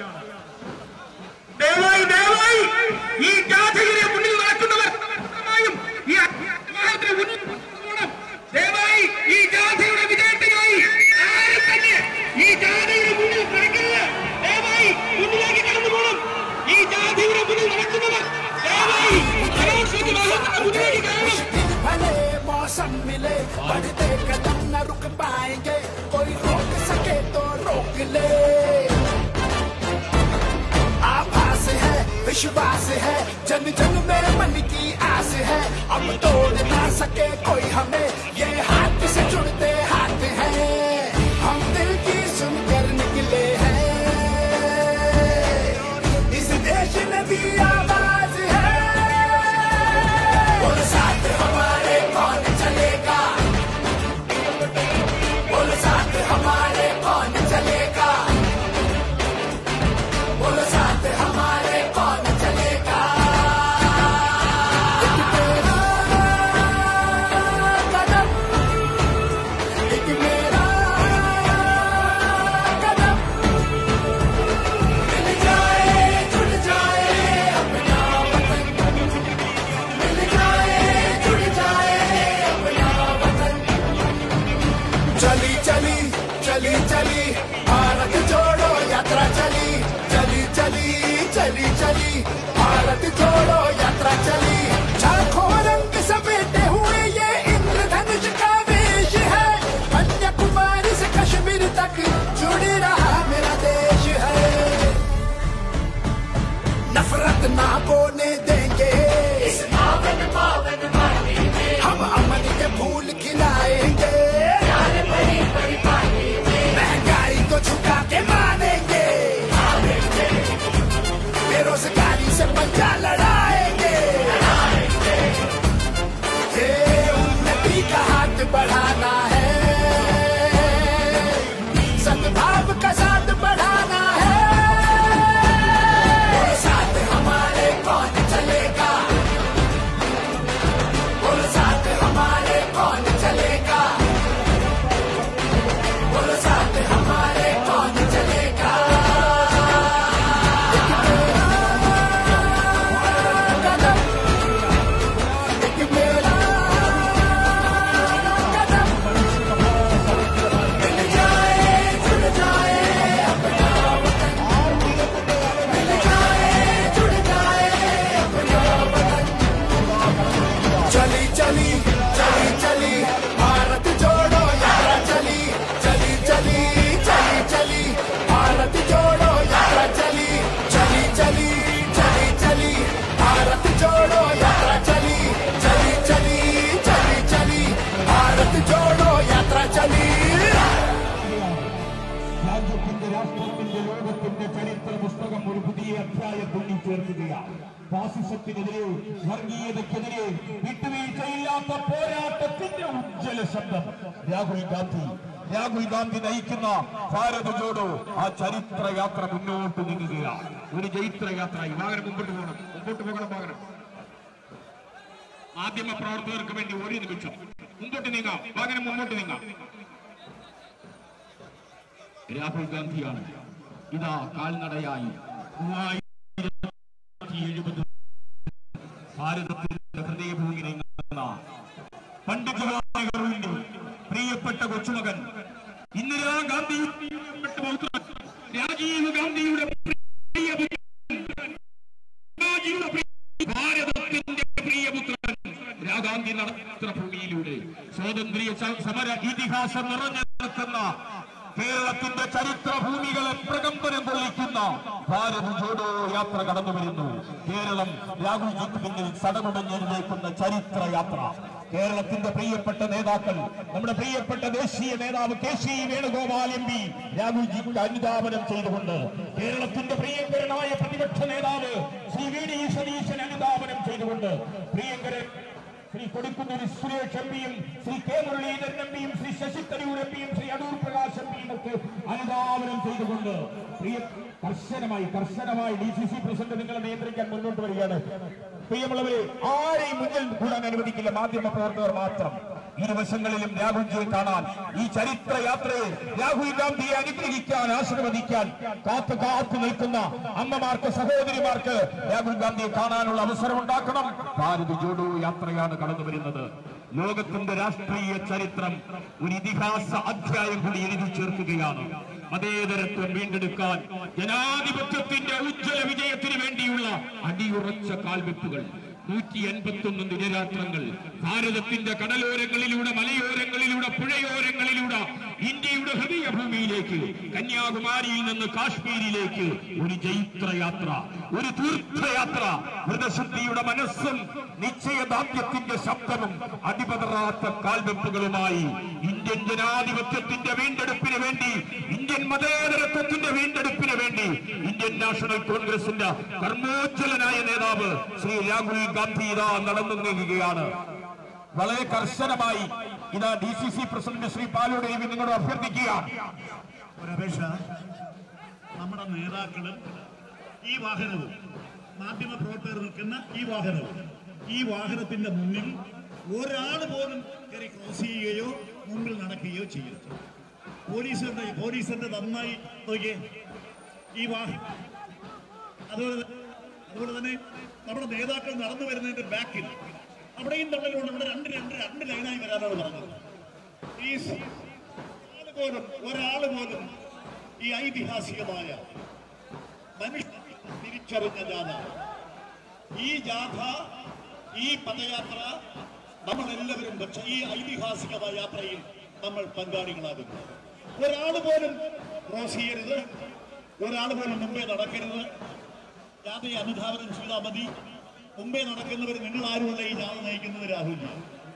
ദയവായി ദയവായി ഈ ജാഥയുടെ മുന്നിൽ നടക്കുന്നവർ പൂർണ്ണമായും ഈ വാഹനത്തിന് മുന്നിൽ പോകണം. ദയവായി ഈ ജാഥയുടെ വിജയത്തിനായി ആരും തന്നെ ഈ ജാഥയുടെ മുന്നിൽ നടക്കരുത് ദയവായി മുന്നിലേക്ക് കടന്നു പോകണം ഈ ജാഥയുടെ മുന്നിൽ നടക്കുന്നവർ ദയവായി അനാവശ്യമായ വാഹനത്തിന്റെ മുന്നിലേക്ക് കയറണം भले मौसम मिले बढ़ते कदम न रुक पाएंगे कोई रोक सके तो रोक ले आभास है विश्वास है जन जन में मन की आस है अब तोड़ ना सके कोई हमें ये हाथ से जुड़ते हाथ हैं हम दिल की सुनकर निकले हैं चली चली चली चली भारत जोड़ो यात्रा चली चली चली चली चली भारत जोड़ो यात्रा चली झांखों रंग समेटे हुए ये इंद्रधनुष का वेश है कन्याकुमारी से कश्मीर तक जुड़ रहा मेरा देश है नफरत ना बोने देंगे इस पावन पावन माटी में हम अमन के फूल खिलाएंगे महंगाई को झुका के मानेंगे बेरोजगारी से पंजा लड़ाएंगे ये उन्नति का हाथ बढ़ाना है सद्भाव का साथ बढ़ाना है और साथ हमारे कौन चलेगा और साथ हमारे कौन चलेगा और साथ हमारे कौन चलेगा कदम एक मेरा कदम मिल जाए जुड़ जाए अपना वतन मिल जाए जुड़ जाए अपना वतन चली चली चली चली भारत जोड़ो यात्रा चली चली चली चली चली भारत जोड़ो यात्रा चली चली चली चली चली भारत जोड़ो यात्रा चली चली चली चली चली भारत जोड़ो यात्रा चली രാജ്യത്തിന്റെ രാഷ്ട്രത്തിന്റെ ലോകത്തിന്റെ ചരിത്ര പുസ്തകം ഒരു പുതിയ അധ്യായം തുന്നിച്ചേർക്കുകയാണ് ഫാസിസത്തിനെതിരെ വർഗീയതയ്ക്കെതിരെ വിട്ടുവീഴ്ചയില്ലാത്ത പോരാട്ടത്തിന്റെ ഉജ്ജ്വല ശബ്ദം രാഹുൽ ഗാന്ധി രാഹുൽ ഗാന്ധി നയിക്കുന്ന ഭാരത് ജോഡോ ആ ചരിത്ര യാത്ര മുന്നോട്ട് നീങ്ങുകയാണ് ഒരു ചൈത്ര യാത്ര ഈ വാഹനം മുമ്പോട്ട് പോകണം മുമ്പോട്ട് പോകണം വാഹനം മാധ്യമ പ്രവർത്തകർക്ക് വേണ്ടി ഒരു നിമിഷം മുമ്പോട്ട് നീങ്ങാം വാഹനം മുമ്പോട്ട് നീങ്ങാം രാഹുൽ ഗാന്ധിയാണ് ഇതാ കാൽനടയായി മൂവായിരത്തി എഴുപത് ഭാരതത്തിന്റെ ഹൃദയഭൂമി നീങ്ങുന്ന പണ്ഡിറ്റ് ജവഹർലാൽ നെഹ്റുവിന്റെ പ്രിയപ്പെട്ട കൊച്ചുമകൻ ഇന്ദിരാഗാന്ധിയുടെ പ്രിയപ്പെട്ട പൗത്രൻ രാജീവ് ഗാന്ധിയുടെ പ്രിയപുത്രൻ ഗാന്ധിയുടെ പ്രിയ- ഭാരതത്തിന്റെ പ്രിയപുത്രൻ രാഗാന്ധി നടത്തുന്ന ഭൂമിയിലൂടെ സ്വാതന്ത്ര്യ സ- സമര ഇതിഹാസം നിറഞ്ഞു നിൽക്കുന്ന കേരളത്തിന്റെ ചരിത്ര ഭൂമികളെ പ്രകമ്പനം കൊള്ളിക്കുന്ന ഭാരത് ജോഡോ യാത്ര കടന്നു വരുന്നു കേരളം രാഹുൽജിക്ക് പിന്നിൽ സടകുടഞ്ഞെഴുന്നേക്കുന്ന ചരിത്ര യാത്ര കേരളത്തിന്റെ പ്രിയപ്പെട്ട നേതാക്കൾ നമ്മുടെ പ്രിയപ്പെട്ട ദേശീയ നേതാവ് K C Venugopal M P രാഹുൽജിക്ക് അനുധാപനം ചെയ്തുകൊണ്ട് കേരളത്തിന്റെ പ്രിയങ്കരനായ പ്രതിപക്ഷ നേതാവ് ശ്രീ വി ഡി സതീശൻ അനുധാപനം ചെയ്തുകൊണ്ട് പ്രിയങ്കരൻ ശ്രീ കൊടുക്കുന്നൂർ സുരേഷ് എം പിയും ശ്രീ കെ മുരളീധരൻ എം പിയും ശ്രീ ശശി തരൂർ എം പിയും ശ്രീ അടൂർ പ്രകാശ് എം പിയും ഒക്കെ അനുധാവനം ചെയ്തുകൊണ്ട് പ്രിയ കർശനമായി കർശനമായി ഡി സി സി പ്രസിഡന്റ് നിങ്ങളെ നിയന്ത്രിക്കാൻ മുന്നോട്ട് വരികയാണ് പ്രിയമുള്ളവരെ ആരെയും മുന്നിൽ കൂടാൻ അനുവദിക്കില്ല മാധ്യമ പ്രവർത്തകർ മാത്രം ഇരുവശങ്ങളിലും രാഹുൽജിയെ കാണാൻ ഈ ചരിത്ര യാത്രയെ രാഹുൽ ഗാന്ധിയെ അനുഗ്രഹിക്കാൻ ആശീർവദിക്കാൻ കാത്തു കാത്തു നിൽക്കുന്ന അമ്മമാർക്ക് സഹോദരിമാർക്ക് രാഹുൽ ഗാന്ധിയെ കാണാനുള്ള അവസരം ഉണ്ടാക്കണം ഭാരത് ജോഡോ യാത്രയാണ് കടന്നു വരുന്നത് ലോകത്തിന്റെ രാഷ്ട്രീയ ചരിത്രം ഒരു ഇതിഹാസ അധ്യായം കൂടി എഴുതി ചേർക്കുകയാണ് മതേതരത്വം വീണ്ടെടുക്കാൻ ജനാധിപത്യത്തിന്റെ ഉജ്ജ്വല വിജയത്തിന് വേണ്ടിയുള്ള അടിയുറച്ച കാൽവെപ്പുകൾ നൂറ്റി എൺപത്തി ഒന്ന് ദിനരാത്രങ്ങൾ ഭാരതത്തിന്റെ കടലോരങ്ങളിലൂടെ മലയോരങ്ങളിലൂടെ പുഴയോരങ്ങളിലൂടെ ഇന്ത്യയുടെ ഹൃദയഭൂമിയിലേക്ക് കന്യാകുമാരിയിൽ നിന്ന് കാശ്മീരിലേക്ക് ഒരു ജൈത്രയാത്ര ഒരു തീർത്ഥയാത്ര വ്രതശുദ്ധിയുടെ മനസ്സും നിശ്ചയദാർഢ്യത്തിന്റെ ശബ്ദവും അടിപതറാത്ത കാൽവെപ്പുകളുമായി ഇന്ത്യൻ ജനാധിപത്യത്തിന്റെ വീണ്ടെടുപ്പിന് വേണ്ടി ഇന്ത്യൻ മതേതരത്വത്തിന്റെ വീണ്ടെടുപ്പിന് വേണ്ടി ഇന്ത്യൻ നാഷണൽ കോൺഗ്രസിന്റെ കർമ്മോജ്വലനായ നേതാവ് ശ്രീ രാഹുൽ ഗാന്ധി ഇതാ നടന്നു നീങ്ങുകയാണ് വളരെ കർശനമായി ഇതാ D C C president Shri Palode ദേവി നിങ്ങളോട് അഭ്യർത്ഥിക്കുക ഒരപേക്ഷ നമ്മുടെ നേതാക്കളും ഈ വാഹനവും മാധ്യമ പ്രവർത്തകർ നിൽക്കുന്ന ഈ വാഹനവും ഈ വാഹനത്തിന്റെ മുന്നിൽ ഒരാൾ പോലും കയറി ക്രോസ് ചെയ്യുകയോ മുമ്പിൽ നടക്കുകയോ ചെയ്യരുത് പോലീസിന്റെ പോലീസിന്റെ നന്നായി നോക്കിയേ ഈ വാഹനം അതുപോലെ ത- അതുപോലെ തന്നെ നമ്മുടെ നേതാക്കൾ നടന്നു വരുന്നതിന്റെ ബാക്കിൽ അവിടെയും തള്ളലുണ്ട് ഇവിടെ രണ്ട് രണ്ട് രണ്ട് ലൈനായി വരാനാണ് പറഞ്ഞത് പ്ലീസ് പോലും ഒരാള് പോലും ഈ ഐതിഹാസികമായ മനുഷ്യ തിരിച്ചറിഞ്ഞ ജാഥ ഈ ജാഥ ഈ പദയാത്ര നമ്മൾ എല്ലാവരും പക്ഷേ ഈ ഐതിഹാസികമായ യാത്രയിൽ നമ്മൾ പങ്കാളികളാകുന്നു ഒരാൾ പോലും ക്രോസ് ചെയ്യരുത് ഒരാൾ പോലും മുമ്പേ നടക്കരുത് ജാഥയെ അനുധാവനം ചെയ്താൽ മതി മുമ്പേ നടക്കുന്നവർ നിങ്ങൾ ആരുമല്ല ഈ ജാഥ നയിക്കുന്നത് രാഹുൽജി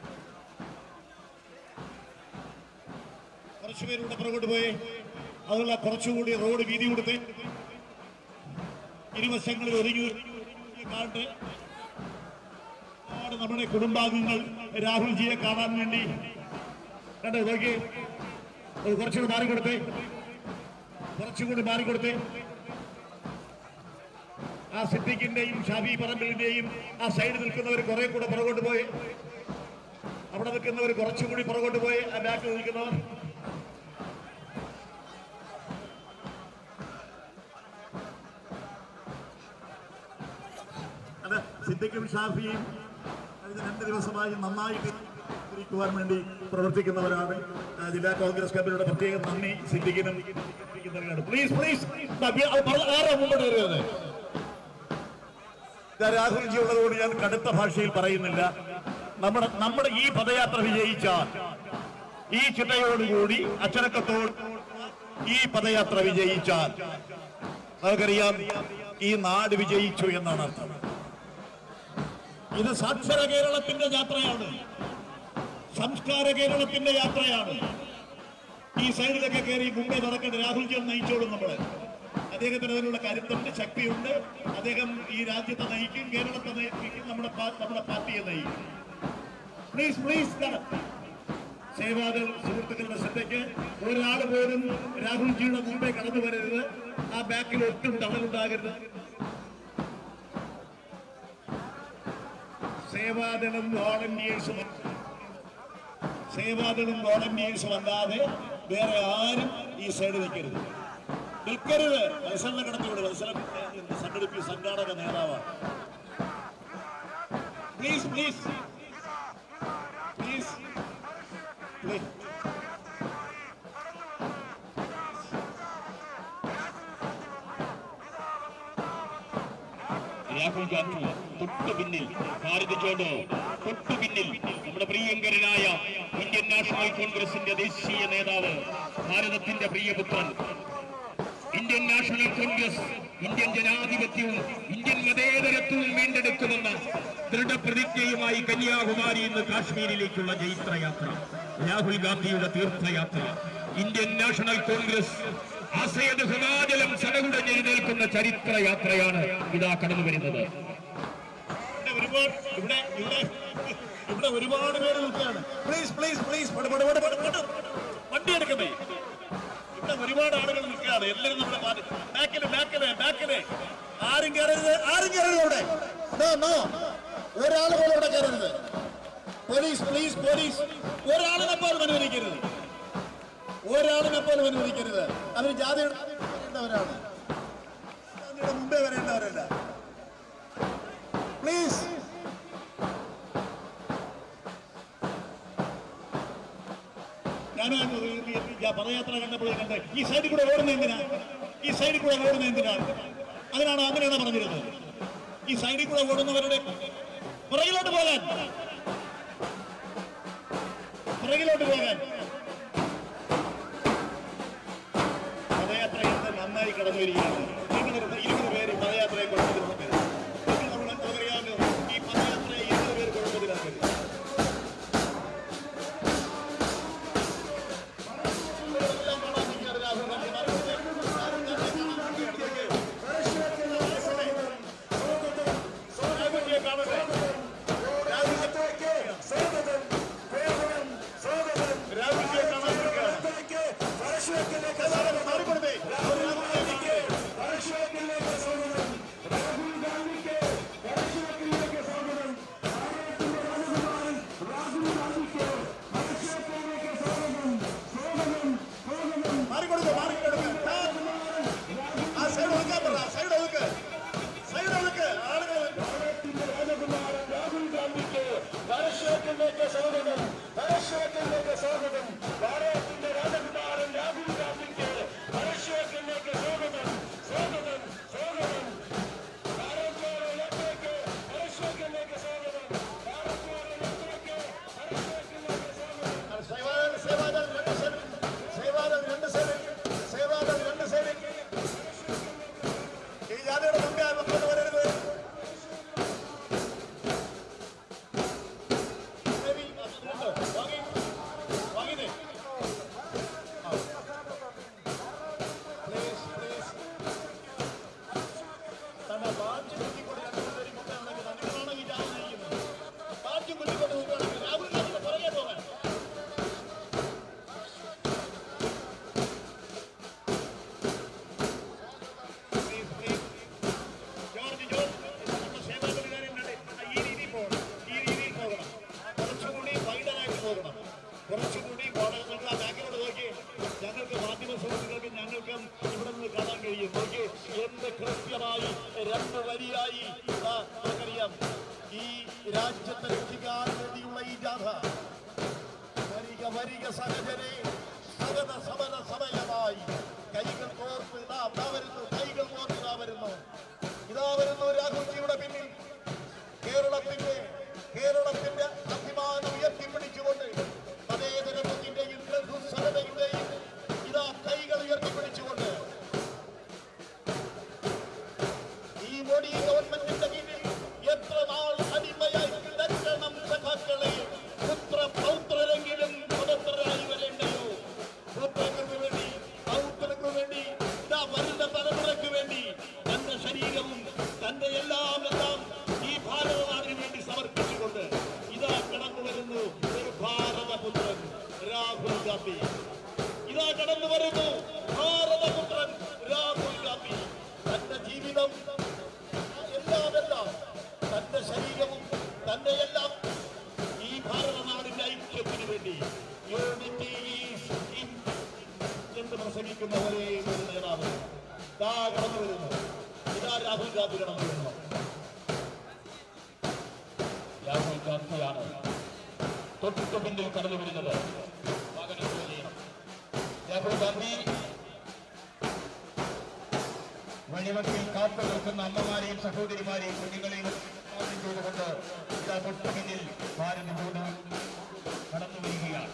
കുറച്ചുപേരൂടെ പുറകോട്ട് പോയേ അതുള്ള കുറച്ചുകൂടി റോഡ് വീതി കൊടുത്തേ ഇരുവശങ്ങളിൽ ഒരുങ്ങി കാണട്ടെ ഒരുപാട് നമ്മുടെ കുടുംബാംഗങ്ങൾ രാഹുൽജിയെ കാണാൻ വേണ്ടി കണ്ടോ നോക്കി കുറച്ചുകൂടി മാറിക്കൊടുത്തേ കുറച്ചുകൂടി മാറിക്കൊടുത്തേ ആ സിദ്ദിഖിന്റെയും ഷാഫി പറമ്പിലിന്റെയും ആ സൈഡിൽ നിൽക്കുന്നവർ കുറെ കൂടെ പുറകോട്ട് പോയി അവിടെ നിൽക്കുന്നവർ കുറച്ചുകൂടി പുറകോട്ട് പോയി ആ ബാക്കിൽ നിൽക്കുന്നവർ അത് സിദ്ദിഖും ഷാഫിയും കഴിഞ്ഞ രണ്ട് ദിവസമായി നന്നായിട്ട് ഇരിക്കുവാൻ വേണ്ടി പ്രവർത്തിക്കുന്നവരാണ് ആ, ജില്ലാ കോൺഗ്രസ് കമ്മിറ്റിയുടെ പ്രത്യേക നന്ദി സിദ്ദിഖിനും നൽകുന്നവരാണ് പ്ലീസ് പ്ലീസ് ആരാ മുമ്പോട്ട് വരുന്നത് ഞാൻ രാഹുൽജി ഉള്ളതുകൊണ്ട് ഞാൻ കടുത്ത ഭാഷയിൽ പറയുന്നില്ല നമ്മുടെ നമ്മുടെ ഈ പദയാത്ര വിജയിച്ചാൽ ഈ ചിട്ടയോടുകൂടി അച്ചടക്കത്തോട് ഈ പദയാത്ര വിജയിച്ചാൽ നമുക്കറിയാം ഈ നാട് വിജയിച്ചു എന്നാണ് അർത്ഥം ഇത് സാക്ഷര കേരളത്തിന്റെ യാത്രയാണ് സംസ്കാര കേരളത്തിന്റെ യാത്രയാണ് ഈ സൈഡിലൊക്കെ കയറി മുമ്പേ നടക്കേണ്ട രാഹുൽജി നയിച്ചോളും നമ്മള് അദ്ദേഹത്തിന് അതിനുള്ള കരുത്തുണ്ട് ശക്തിയുണ്ട് അദ്ദേഹം ഈ രാജ്യത്തെ നയിക്കും കേരളത്തെ നയിക്കും നമ്മുടെ പാ- നമ്മുടെ പാർട്ടിയെ നയിക്കും പ്ലീസ് പ്ലീസ് സേവാദൾ സുഹൃത്തുക്കളുടെ ശ്രദ്ധയ്ക്ക് ഒരാൾ പോലും രാഹുൽജിയുടെ മുമ്പേ കടന്നു വരരുത് ആ ബാക്കിൽ ഒട്ടും തണലുണ്ടാകരുത് സേവാദളും വോളണ്ടിയേഴ്സും സേവാദളും വോളണ്ടിയേഴ്സും അല്ലാതെ വേറെ ആരും ഈ സൈഡ് നിൽക്കരുത് നിൽക്കരുത് മത്സരം കടത്തിവിടെ മത്സരം സംഘടിപ്പിച്ച സംഘാടക നേതാവാണ് please please please please Rahul Gandhi തൊട്ടു പിന്നിൽ ഭാരത് ജോഡോ തൊട്ടു പിന്നിൽ നമ്മുടെ പ്രിയങ്കരനായ ഇന്ത്യൻ നാഷണൽ കോൺഗ്രസിന്റെ ദേശീയ നേതാവ് ഭാരതത്തിന്റെ പ്രിയപുത്രൻ ഇന്ത്യൻ നാഷണൽ കോൺഗ്രസ് ഇന്ത്യൻ ജനാധിപത്യവും ഇന്ത്യൻ മതേതരത്വവും വീണ്ടെടുക്കുമെന്ന ദൃഢപ്രതിജ്ഞയുമായി കന്യാകുമാരി ഇന്ന് കാശ്മീരിലേക്കുള്ള ജൈത്രയാത്ര രാഹുൽ ഗാന്ധിയുടെ തീർത്ഥയാത്ര ഇന്ത്യൻ നാഷണൽ കോൺഗ്രസ് ആശയത് ഹിമാചലം സടകുടഞ്ഞെഴുന്നേൽക്കുന്ന ചരിത്രയാത്രയാണ് ഇതാ കടന്നു വരുന്നത് ഇവിടെ ഒരുപാട് ഇവിടെ ഇവിടെ ഇവിടെ ഒരുപാട് പേര് നിൽക്കുകയാണ് പ്ലീസ് പ്ലീസ് പ്ലീസ് വണ്ടി എടുക്കണേ ഇവിടെ ഒരുപാട് ആളുകൾ നിൽക്കുകയാണ് എല്ലാവരും നമ്മുടെ പാർട്ടി ബാക്കില് ബാക്കില് ബാക്കില് ആരും കയറരുത് ആരും കയറരുത് അവിടെ നോ നോ ഒരാൾ പോലും അവിടെ കയറരുത് പോലീസ് പ്ലീസ് പോലീസ് ഒരാളിനെ പോലും അനുവദിക്കരുത് ഒരാളിനെ പോലും അനുവദിക്കരുത് അവർ ജാതി വരേണ്ടവരാണ് ജാതിയുടെ മുമ്പേ വരേണ്ടവരല്ല പ്ലീസ് ഞാൻ പദയാത്ര കണ്ടപ്പോഴേ കണ്ട് ഈ സൈഡിൽ കൂടെ ഓടുന്ന എന്തിനാ ഈ സൈഡിൽ കൂടെ ഓടുന്ന എന്തിനാണ് അതിനാണ് അങ്ങനെയാണ് പറഞ്ഞിരുന്നത് ഈ സൈഡിൽ കൂടെ ഓടുന്നവരുടെ പുറകിലോട്ട് പോകാൻ പുറകിലോട്ട് പോകാൻ പദയാത്ര ഇന്ന് നന്നായി കടന്നു വരികയാണ് നിങ്ങൾ ഇരുപത് പേര് പദയാത്രയെ കുഴപ്പത്തിലാക്കരുത് നിങ്ങൾ നമ്മൾ നമുക്കറിയാമല്ലോ ഈ പദയാത്രയെ ഇരുപത് പേര് കുഴപ്പത്തിലാക്കരുത് രാഹുൽ സഹജരെ സകല സമര സമയമായി കൈകൾ കോർത്ത് ഇതാ ഇതാ വരുന്നു കൈകൾ കോർത്ത് ഇതാ വരുന്നു ഇതാ വരുന്നു രാഹുൽജിയുടെ പിന്നിൽ കേരളത്തിന്റെ കേരളത്തിന്റെ അഭിമാനം ഉയർത്തിപ്പിടിച്ചുകൊണ്ട് മതേതരത്വത്തിന്റെയും ബഹുസ്വരതയുടെയും ഇതാ കൈകൾ ഉയർത്തിപ്പിടിച്ചുകൊണ്ട് ഈ മോഡി ഗവൺമെന്റിന്റെ കീഴിൽ എത്ര നാൾ അടിമയായി കിടക്കണം സഖാക്കളെ പുത്ര പൗത്രരെങ്കിലും സ്വതന്ത്രരായി വരേണ്ടയോ പുത്രങ്ങൾക്ക് വേണ്ടി പൗത്രർക്ക് വേണ്ടി ഇതാ വരുന്ന തലമുറയ്ക്ക് വേണ്ടി തന്റെ ശരീരവും തന്റെ എല്ലാം എല്ലാം ഈ ഭാരതനാടിന് വേണ്ടി സമർപ്പിച്ചുകൊണ്ട് ഇതാ കടന്നു വരുന്നു ഒരു ഭാരതപുത്രൻ രാഹുൽ ഗാന്ധി ഇതാ കടന്നു വരുന്നു ഭാരതപുത്രൻ രാഹുൽ ഗാന്ധി തന്റെ ജീവിതം എല്ലാം എല്ലാം തന്റെ ശരീരവും തന്റെ എല്ലാം ഈ ഭാരതനാടിന്റെ ഐക്യത്തിന് വേണ്ടി യൂണിറ്റി ഈസ് ഇൻ എന്ന് പ്രസംഗിക്കുന്ന ഒരേ ഒരു നേതാവ് ഇതാ കടന്നു വരുന്നു ഇതാ രാഹുൽ ഗാന്ധി കടന്നു വരുന്നു രാഹുൽ ഗാന്ധിയാണ് തൊട്ടിട്ട് പിന്നിൽ കടന്നു വരുന്നത് വാഹനം ചെയ്യണം രാഹുൽ ഗാന്ധി വഴിവക്കിൽ കാത്തു നിൽക്കുന്ന അമ്മമാരെയും സഹോദരിമാരെയും കുഞ്ഞുങ്ങളെയും സ്വാഗതം ചെയ്തുകൊണ്ട് ഇതാ തൊട്ടു പിന്നിൽ ഭാരത് ജോഡോ കടന്നു വരികയാണ്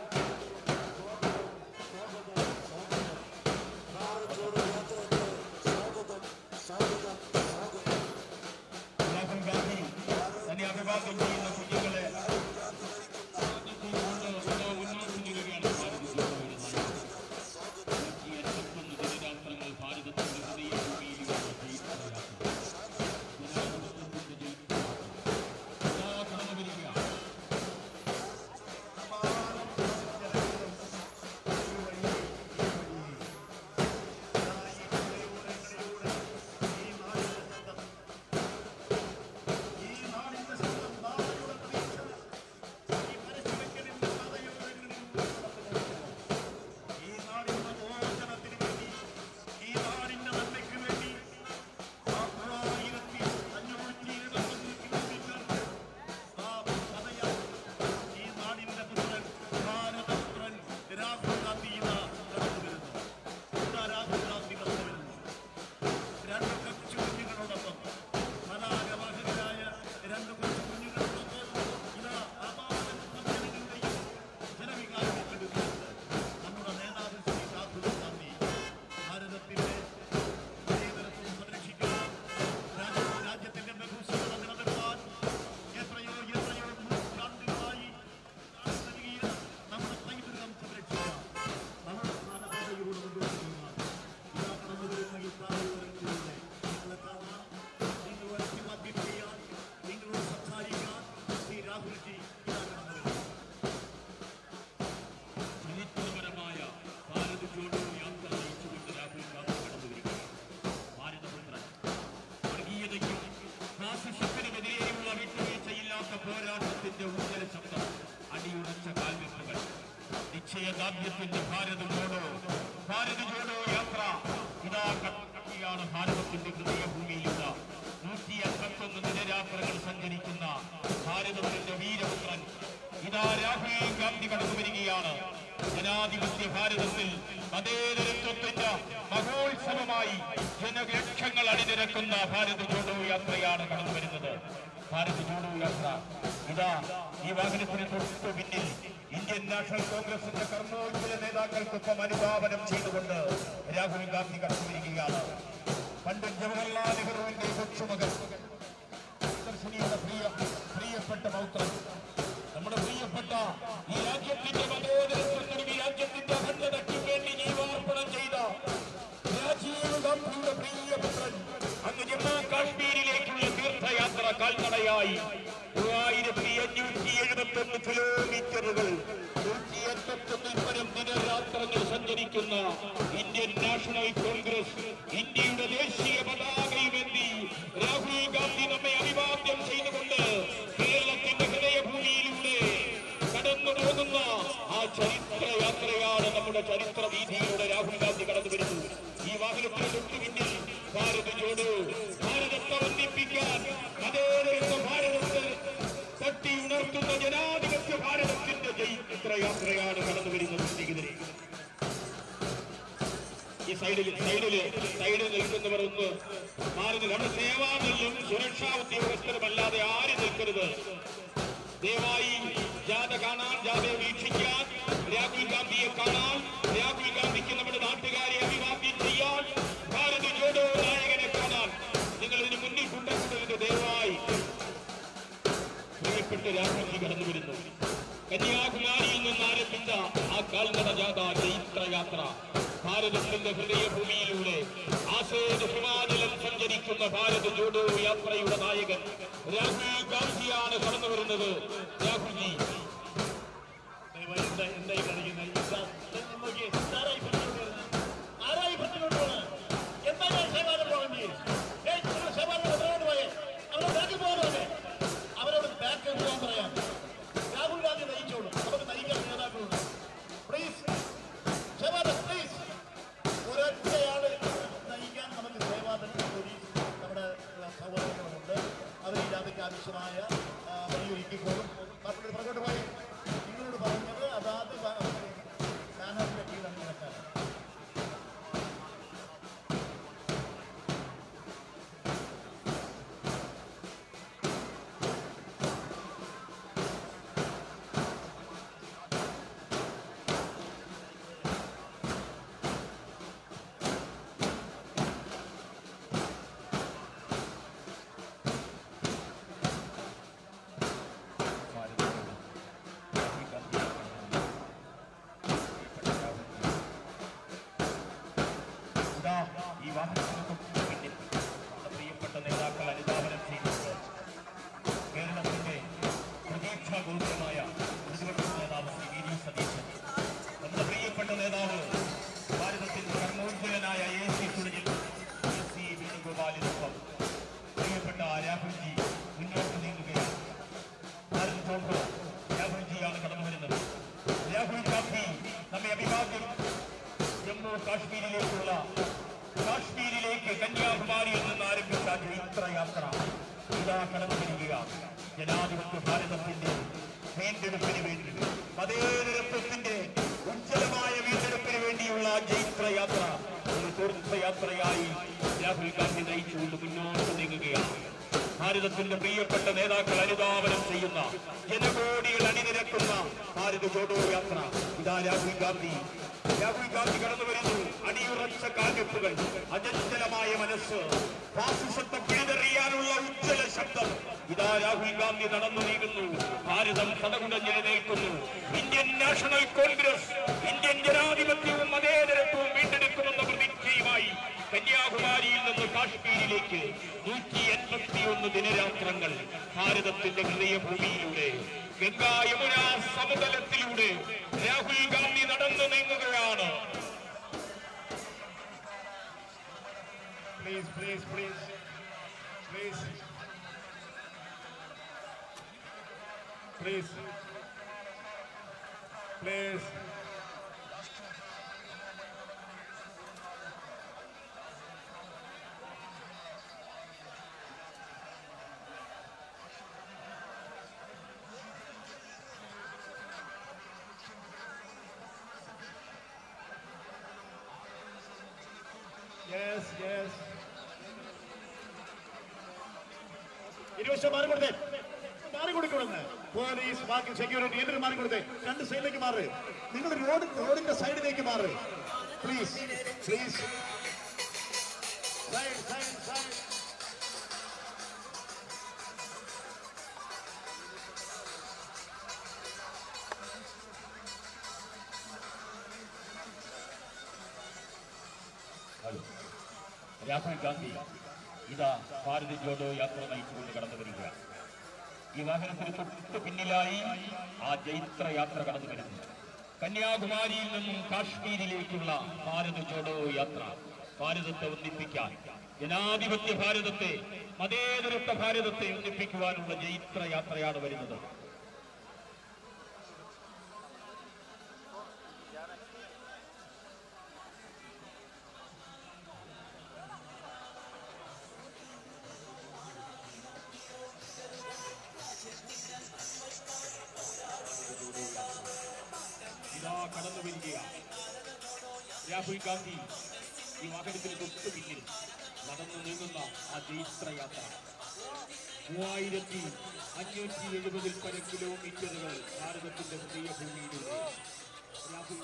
രാഹുൽ ഗാന്ധി തന്നെ അഭിവാദ്യം ചെയ്യുന്ന കുഞ്ഞുങ്ങളെ സ്വാഗതം ചെയ്തുകൊണ്ട് ഇതാ മുന്നോട്ട് നീങ്ങുകയാണ് ഭാരത് ജോഡോയുടെ നായകൻ. ഈ അൻപത്തൊന്ന് ദിനരാത്രങ്ങൾ ഭാരതത്തിന്റെ ഹൃദയഭൂമിയിലൂടെ ജയിക്കുകയാണ്. ജനാധിപത്യത്തിന്റെ ജയിപ്പ്. ഇതാ കടന്നു വരികയാണ്. ഈ നാടിന്റെ മോചനത്തിന് വേണ്ടി ഈ നാടിന്റെ നന്മയ്ക്ക് വേണ്ടി ആറായിരത്തി അഞ്ഞൂറ്റി എഴുപത്തൊന്ന് കിലോമീറ്റർ ആ കഥയാൽ ഈ നാടിന്റെ പുത്രൻ ഭാരതപുത്രൻ രാഹുൽ ഗാന്ധി ഇതാ കടന്നു വരുന്നു ഇതാ രാഹുൽ ഗാന്ധി കടന്നു വരുന്നു രണ്ട് കൊച്ചു കുഞ്ഞുങ്ങളോടൊപ്പം മലാകവാഹകരായ രണ്ട് കൊച്ചു കുഞ്ഞുങ്ങളോടൊപ്പം ഇതാ അപാരങ്ങളുടെയും ജനവികാരം ഏറ്റെടുക്കുന്നുണ്ട് നമ്മുടെ നേതാവ് ശ്രീ രാഹുൽ ഗാന്ധി ഭാരതത്തിന്റെ സ്ത്രീധനത്വം സംരക്ഷിക്കാൻ രാജ്യ- രാജ്യത്തിന്റെ ബഹുസ്വരത നിലനിർത്താൻ എത്രയോ എത്രയോ നൂറ്റാണ്ടുകളായി നൽകിയ നമ്മുടെ പൈതൃകം സംരക്ഷിക്കാൻ നമ്മുടെ സ്ഥാനപതിയിലൂടെ മുന്നോട്ട് നീങ്ങാൻ ഇതാ കടന്നു വരുന്ന ഈ പ്രായവരത്തിലൂടെ നിങ്ങളെ കാണാൻ നിങ്ങളോട് അഭിവാദ്യം ചെയ്യാൻ നിങ്ങളോട് സംസാരിക്കാൻ ശ്രീ രാഹുൽജി ഇതാ കടന്നു വരുന്നു ചരിത്രപരമായ ഭാരത് ജോഡോ യാത്ര നയിച്ചുകൊണ്ട് രാഹുൽ ഗാന്ധി കടന്നു വരികയാണ് ഭാരതപുത്രൻ വർഗീയതയ്ക്കും ഫാസിസത്തിനുമെതിരെയുള്ള വിട്ടുവീഴ്ചയില്ലാത്ത പോരാട്ടത്തിന്റെ ഉജ്ജല ശബ്ദം അടിയുറച്ച കാൽവെപ്പുകൾ നിശ്ചയദാർഢ്യത്തിന്റെ ഭാരത് ജോഡോ ഭാരത് ജോഡോ യാത്ര ഇതാ കട്ടിയാണ് ഭാരതത്തിന്റെ ഹൃദയഭൂമിയിലുള്ള നൂറ്റി അൻപത്തൊന്ന് ദിനരാത്രകൾ സഞ്ചരിക്കുന്ന ഭാരതത്തിന്റെ വീരപുത്രൻ ഇതാ രാഹുൽ ഗാന്ധി കടന്നു വരികയാണ് ജനാധിപത്യ ഭാരതത്തിൽ മതേതരത്വത്തിന്റെ മഹോത്സവമായി ജനലക്ഷങ്ങൾ അണിനിരക്കുന്ന ഭാരത് ജോഡോ യാത്രയാണ് കടന്നു വരുന്നത് ഭാരത് ജോഡോ യാത്ര ഇതാ ഈ വാഹനത്തിന് തൊട്ടു പിന്നിൽ ഇന്ത്യൻ നാഷണൽ കോൺഗ്രസിന്റെ കർമ്മോജ്വല നേതാക്കൾക്കൊപ്പം അനുധാവനം ചെയ്തുകൊണ്ട് രാഹുൽ ഗാന്ധി കടന്നു വരികയാണ് പണ്ഡിറ്റ് ജവഹർലാൽ നെഹ്റുവിന്റെ കൊച്ചുമകൻ ദർശിനിയുടെ പ്രിയ പ്രിയപ്പെട്ട പൗത്രൻ നമ്മുടെ പ്രിയപ്പെട്ട ഈ രാജ്യത്തിന്റെ മതേതരത്വത്തിനും ഈ രാജ്യത്തിന്റെ അഖണ്ഡതയ്ക്കും വേണ്ടി ജീവാർപ്പണം ചെയ്ത രാജീവ് ഗാന്ധിയുടെ പ്രിയപുത്രൻ അങ്ങ് ജമ്മു കാശ്മീരിലേക്കുള്ള തീർത്ഥയാത്ര കാൽനടയായി മൂവായിരത്തി അഞ്ഞൂറ്റി എഴുപത്തി ഒന്ന് കിലോമീറ്ററുകൾ നൂറ്റി എൺപത്തൊന്നിൽ പരം ദിനരാത്രങ്ങൾ സഞ്ചരിക്കുന്ന ഇന്ത്യൻ നാഷണൽ കോൺഗ്രസ് ഇന്ത്യയുടെ ദേശീയ പതാകയുമെന്തി രാഹുൽ ഗാന്ധി നമ്മെ അഭിവാദ്യം ചെയ്തുകൊണ്ട് കേരളത്തിന്റെ ഹൃദയഭൂമിയിലൂടെ കടന്നു പോകുന്ന ആ ചരിത്ര യാത്രയാണ് നമ്മുടെ ചരിത്ര വീതിയിലൂടെ രാഹുൽ ഗാന്ധി കടന്നു വരുന്നത് ഈ വാഹനത്തിന് തൊട്ടു പിന്നിൽ ഭാരത് ജോഡോ ഭാരതത്തെ ഒന്നിപ്പിക്കാൻ അതേതെന്ന ഭാരതത്തെ തട്ടി ഉണർത്തുന്ന ജനാധിപത്യ ഭാരതത്തിന്റെ ചരിത്ര യാത്രയാണ് കടന്നു സൈഡിൽ സൈഡില് സൈഡിൽ നിൽക്കുന്നവർ ഒന്ന് മാറി നിൽക്കുക. നമ്മുടെ സേവാനെല്ലും സുരക്ഷാ ഉദ്യോഗസ്ഥരുമല്ലാതെ ആരും നിൽക്കരുത് ദയവായി ജാഥ കാണാൻ ജാഥയെ വീക്ഷിക്കാൻ രാഹുൽ ഗാന്ധിയെ കാണാൻ രാഹുൽ ഗാന്ധിക്ക് നമ്മുടെ നാട്ടുകാരെ അഭിവാദ്യം ചെയ്യാൻ ഭാരത് ജോഡോ നായകനെ കാണാൻ നിങ്ങൾ ഇതിന് മുന്നിൽ കൊണ്ടുവരുന്നത് ദയവായി പ്രിയപ്പെട്ട രാഹുൽജി കടന്നു വരുന്നു കന്യാകുമാരിയിൽ നിന്ന് ആരംഭിച്ച ആ കാൽനട ജാഥ ചൈത്രയാത്ര ഭാരതത്തിന്റെ ഹൃദയഭൂമിയിലൂടെ ആസേത് ഹിമാചലം സഞ്ചരിക്കുന്ന ഭാരത് ജോഡോ യാത്രയുടെ നായകൻ രാഹുൽ ഗാന്ധിയാണ് കടന്നു വരുന്നത് രാഹുൽജി ദയവായി എന്താ എന്തായി കാണിക്കുന്നത് ഇതാ, ഇത് നോക്കിയേ, ഇതാരായി ഭരിച്ചുകൊണ്ട് വരുന്നത്? ആരായി ഭരിച്ചുകൊണ്ട് പോകുന്നത്? എന്താ ഞാൻ സേവാദം പോകേണ്ടി ഏയ്, നിങ്ങൾ സേവാദം എത്രയോട് പോയേ അവരെ ബാക്കിൽ പോകാതെ അവരോട് ബാക്ക് പോകാൻ പറയാം രാഹുൽ ഗാന്ധി നയിച്ചോളൂ അവർക്ക് നയിക്കാൻ നേതാക്കളുണ്ട് പ്ലീസ് സേവാദം പ്ലീസ് ഒരൊറ്റയാള് നയിക്കാൻ നമുക്ക് സേവാദൻ പോലീസ് നമ്മുടെ സഹോദരങ്ങളുണ്ട് അവർ ഈ ജാതിക്ക് ആവശ്യമായ ആ, വഴിയൊരുക്കിക്കോളും മറ്റുള്ള പുറകോട്ട് പോയി നിങ്ങളോട് പറഞ്ഞത് അതാത് ബാനറിന്റെ കീഴിലാണ് നടക്കാൻ ഇതാ ഈ വാഹനത്തിന് തൊട്ട് പിന്നിൽ നമ്മുടെ പ്രിയപ്പെട്ട നേതാക്കൾ അനുധാവനം ചെയ്തിട്ടുണ്ട് കേരളത്തിന്റെ പ്രതീക്ഷാഗോചരമായ പ്രതിപക്ഷ നേതാവ് ശ്രീ വി ഡി സതീശൻ നമ്മുടെ പ്രിയപ്പെട്ട നേതാവ് ഭാരതത്തിന്റെ കർമ്മോജ്വലനായ എ സി സുരജിൽ എ സി വേണുഗോപാലിനൊപ്പം പ്രിയപ്പെട്ട രാഹുൽജി മുന്നോട്ട് നീങ്ങുകയാണ് ഭാരത് ജോഡോ രാഹുൽജിയാണ് കടന്നു വരുന്നത് രാഹുൽ ഗാന്ധി നമ്മെ അഭിവാദ്യം ജമ്മു കാശ്മീരിലേക്കുള്ള കാശ്മീരിലേക്ക് കന്യാകുമാരിയിൽ നിന്ന് ആരംഭിച്ച ചരിത്രയാത്ര ഇതാ കടന്നു വരികയാണ് ജനാധിപത്യ ഭാരതത്തിന്റെ വീണ്ടെടുപ്പിന് വേണ്ടി മതേതരത്വത്തിന്റെ ഉജ്ജ്വലമായ വീണ്ടെടുപ്പിന് വേണ്ടിയുള്ള ജൈത്രയാത്ര ഒരു തീർത്ഥയാത്രയായി രാഹുൽ ഗാന്ധി നയിച്ചുകൊണ്ട് മുന്നോട്ട് നീങ്ങുകയാണ് ഭാരതത്തിന്റെ പ്രിയപ്പെട്ട നേതാക്കൾ അനുധാവനം ചെയ്യുന്ന ജനകോടികൾ അണിനിരക്കുന്ന ഭാരത് ജോഡോ യാത്ര ഇതാ രാഹുൽ ഗാന്ധി രാഹുൽ ഗാന്ധി കടന്നു വരുന്നു അടിയുറച്ച കാൽവെപ്പുകൾ അചഞ്ചലമായ മനസ്സ് ഫാസിസത്തെ പിഴുതെറിയാനുള്ള ഉജ്ജ്വല ശബ്ദം ഇതാ രാഹുൽ ഗാന്ധി നടന്നു നീങ്ങുന്നു ഭാരതം തടകുടഞ്ഞെഴുന്നേൽക്കുന്നു ഇന്ത്യൻ നാഷണൽ കോൺഗ്രസ് ഇന്ത്യൻ ജനാധിപത്യവും മതേതരത്വവും വീണ്ടെടുക്കുമെന്ന പ്രതീക്ഷയുമായി കന്യാകുമാരിയിൽ നിന്ന് കാശ്മീരിലേക്ക് നൂറ്റി എൺപത്തിയൊന്ന് ദിനരാത്രങ്ങൾ ഭാരതത്തിന്റെ ഹൃദയഭൂമിയിലൂടെ ഗംഗാ യമുന സമതലത്തിലൂടെ രാഹുൽ ഗാന്ധി നടന്നു നീങ്ങുകയാണ് please please please please please please yes yes ഇരുവശം മാറി കൊടുത്തേ മാറി കൊടുക്കണമെന്ന് പോലീസ് ബാക്കി സെക്യൂരിറ്റി എന്നിട്ട് മാറി കൊടുത്തേ രണ്ട് സൈഡിലേക്ക് മാറ് നിങ്ങൾ റോഡ് റോഡിന്റെ സൈഡിലേക്ക് മാറ് please please side side side hello Rahul Gandhi ഇതാ ഭാരത് ജോഡോ യാത്ര നയിച്ചുകൊണ്ട് കടന്നു വരികയാണ് ഈ വാഹനത്തിന് തൊട്ട് പിന്നിലായി ആ ജൈത്ര യാത്ര കടന്നു വരുന്നു കന്യാകുമാരിയിൽ നിന്നും കാശ്മീരിലേക്കുള്ള ഭാരത് ജോഡോ യാത്ര ഭാരതത്തെ ഒന്നിപ്പിക്കാൻ ജനാധിപത്യ ഭാരതത്തെ മതേതരത്വ ഭാരതത്തെ ഒന്നിപ്പിക്കുവാനുള്ള ജൈത്ര യാത്രയാണ് വരുന്നത് ഇതാ കടന്നു വരികയാണ് രാഹുൽ ഗാന്ധി ഈ വാഹനത്തിന് തൊട്ട് പിന്നിൽ നടന്നു നീങ്ങുന്ന ആ ജൈത്രയാത്ര മൂവായിരത്തി അഞ്ഞൂറ്റി എഴുപതിൽ പരം കിലോമീറ്ററുകൾ ഭാരതത്തിന്റെ ഹൃദയ ഭൂമിയിലൂടെ രാഹുൽ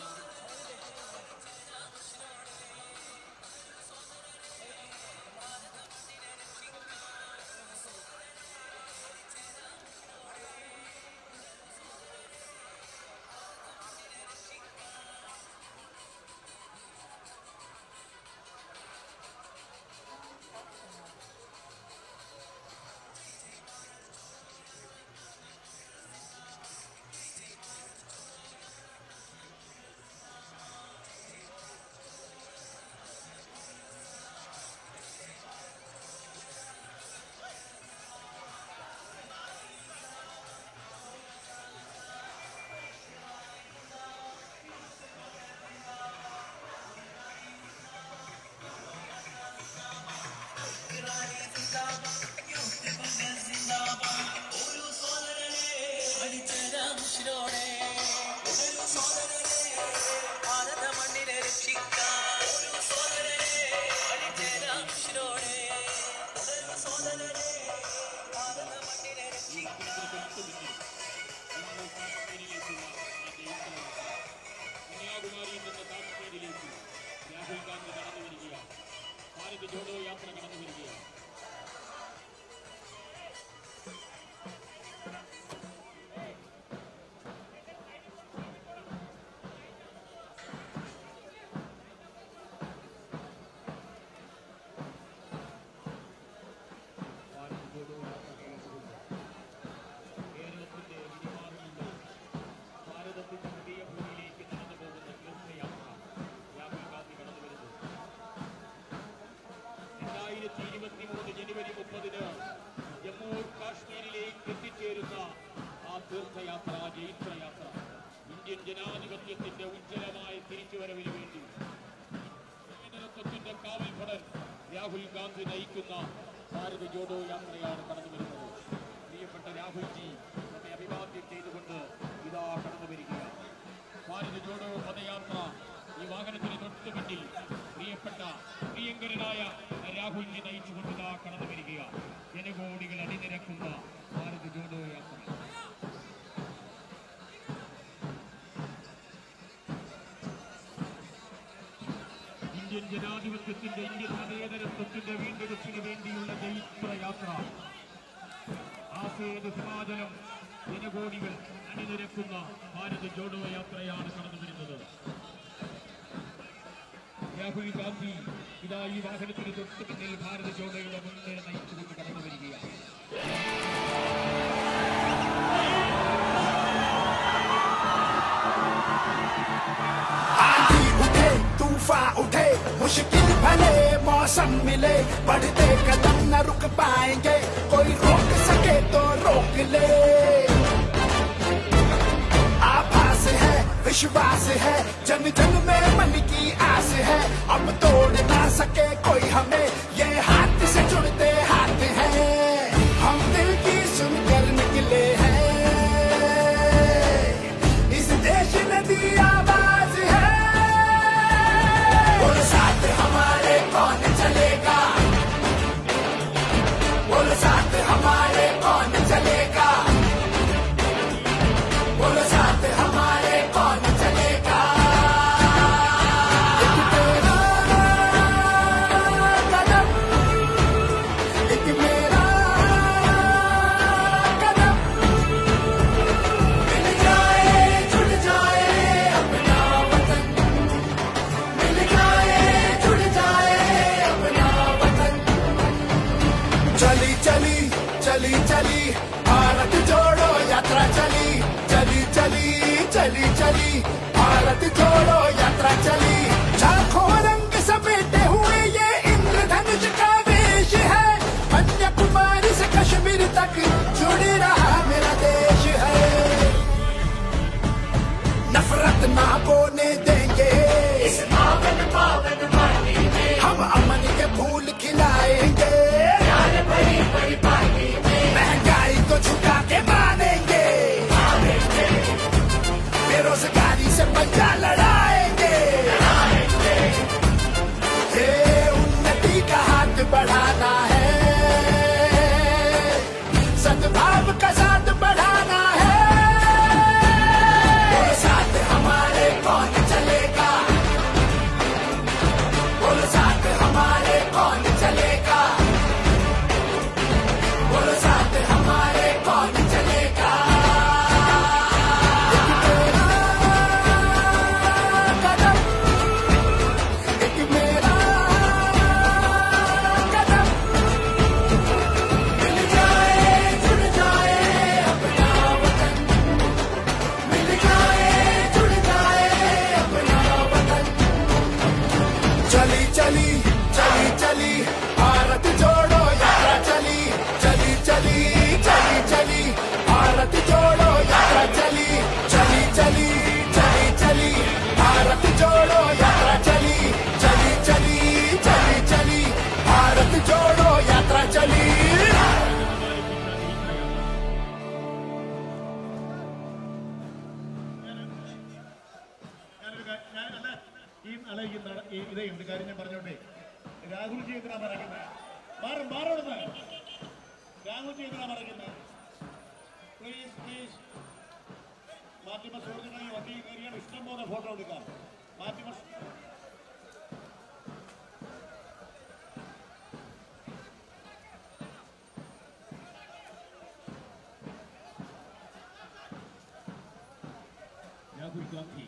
കന്യാകുമാരിയിൽ നിന്ന് കാശ്മീരിലേക്ക് രാഹുൽ ഗാന്ധി നടന്നു വരികയാണ് ഭാരത് ജോഡോ യാത്ര കടന്നു വരികയാണ് ഭാരത് ജോഡോ യാത്ര കടന്നുകൊണ്ട് കേരളത്തിന്റെ ഇടിമാറിൽ ഭാരതത്തിന്റെ ഹൃദയ ഭൂമിയിലേക്ക് നടന്നു പോകുന്ന തീർത്ഥയാത്ര രാഹുൽ ഗാന്ധി കടന്നു വരുന്നു രണ്ടായിരത്തി ഇരുപത്തി മൂന്ന് ജനുവരി മുപ്പതിന് ജമ്മു കാശ്മീരിലേക്ക് എത്തിച്ചേരുന്ന ആ തീർത്ഥയാത്ര ജൈത്രയാത്ര ഇന്ത്യൻ ജനാധിപത്യത്തിന്റെ ഉജ്ജ്വലമായ തിരിച്ചുവരവിന് വേണ്ടി നേതൃത്വത്തിന്റെ കാവൽഭടൻ രാഹുൽ ഗാന്ധി നയിക്കുന്ന ഭാരത് ജോഡോ യാത്രയാണ് കടന്നു വരുന്നത് പ്രിയപ്പെട്ട രാഹുൽജി നമ്മെ അഭിവാദ്യം ചെയ്തുകൊണ്ട് ഇതാ കടന്നു വരികയാണ് ഭാരത് ജോഡോ പദയാത്ര ഈ വാഹനത്തിന് തൊട്ട് പിന്നിൽ പ്രിയപ്പെട്ട പ്രിയങ്കരനായ രാഹുൽജി നയിച്ചുകൊണ്ട് ഇതാ കടന്നു വരികയാണ് ജനകോടികൾ അണിനിരക്കുന്ന ഭാരത് ജോഡോ യാത്ര ഇന്ത്യൻ ജനാധിപത്യത്തിന്റെ ഇന്ത്യൻ മതേതരത്വത്തിന്റെ വീണ്ടെടുപ്പിന് വേണ്ടിയുള്ള ജൈത്രയാത്ര ആസേത് ഹിമാചലം ജനകോടികൾ അണിനിരക്കുന്ന ഭാരത് ജോഡോ യാത്രയാണ് കടന്നു വരുന്നത് രാഹുൽ ഗാന്ധി ഇതാ ഈ വാഹനത്തിന് തൊട്ട് പിന്നിൽ ഭാരത് ജോഡോയുടെ മുന്നേ നയിച്ചുകൊണ്ട് കടന്നു വരികയാണ് आंधी उठे तूफान उठे मुश्किल भले मौसम मिले बढ़ते कदम न रुक पाएंगे कोई रोक सके तो रोक ले आभास है विश्वास है जन जन में मन की आस है अब तोड़ ना सके कोई हमें ये हाथ से जुड़ते हाथ हैं हम दिल की सुनकर निकले हैं इस देश ने दी आवाज है बोलो साथ हमारे कौन चलेगा बोलो साथ हमारे कौन चलेगा बोलो साथ हमारे कौन चलेगा ഞാൻ അല്ല ഈ അല്ല ഈ നട- ഈ ഇതേ ഒരു കാര്യം ഞാൻ പറഞ്ഞോട്ടെ രാഹുൽജി എന്തിനാ പറയുന്നത് മാറും മാറോടുന്ന രാഹുൽജി എന്തിനാ പറയുന്നത് പ്ലീസ് പ്ലീസ് മാധ്യമ സുഹൃത്തുക്കളെ വണ്ടി കയറിയാൽ ഇഷ്ടം പോലെ ഫോട്ടോ എടുക്കാം മാധ്യമ രാഹുൽ ഗാന്ധി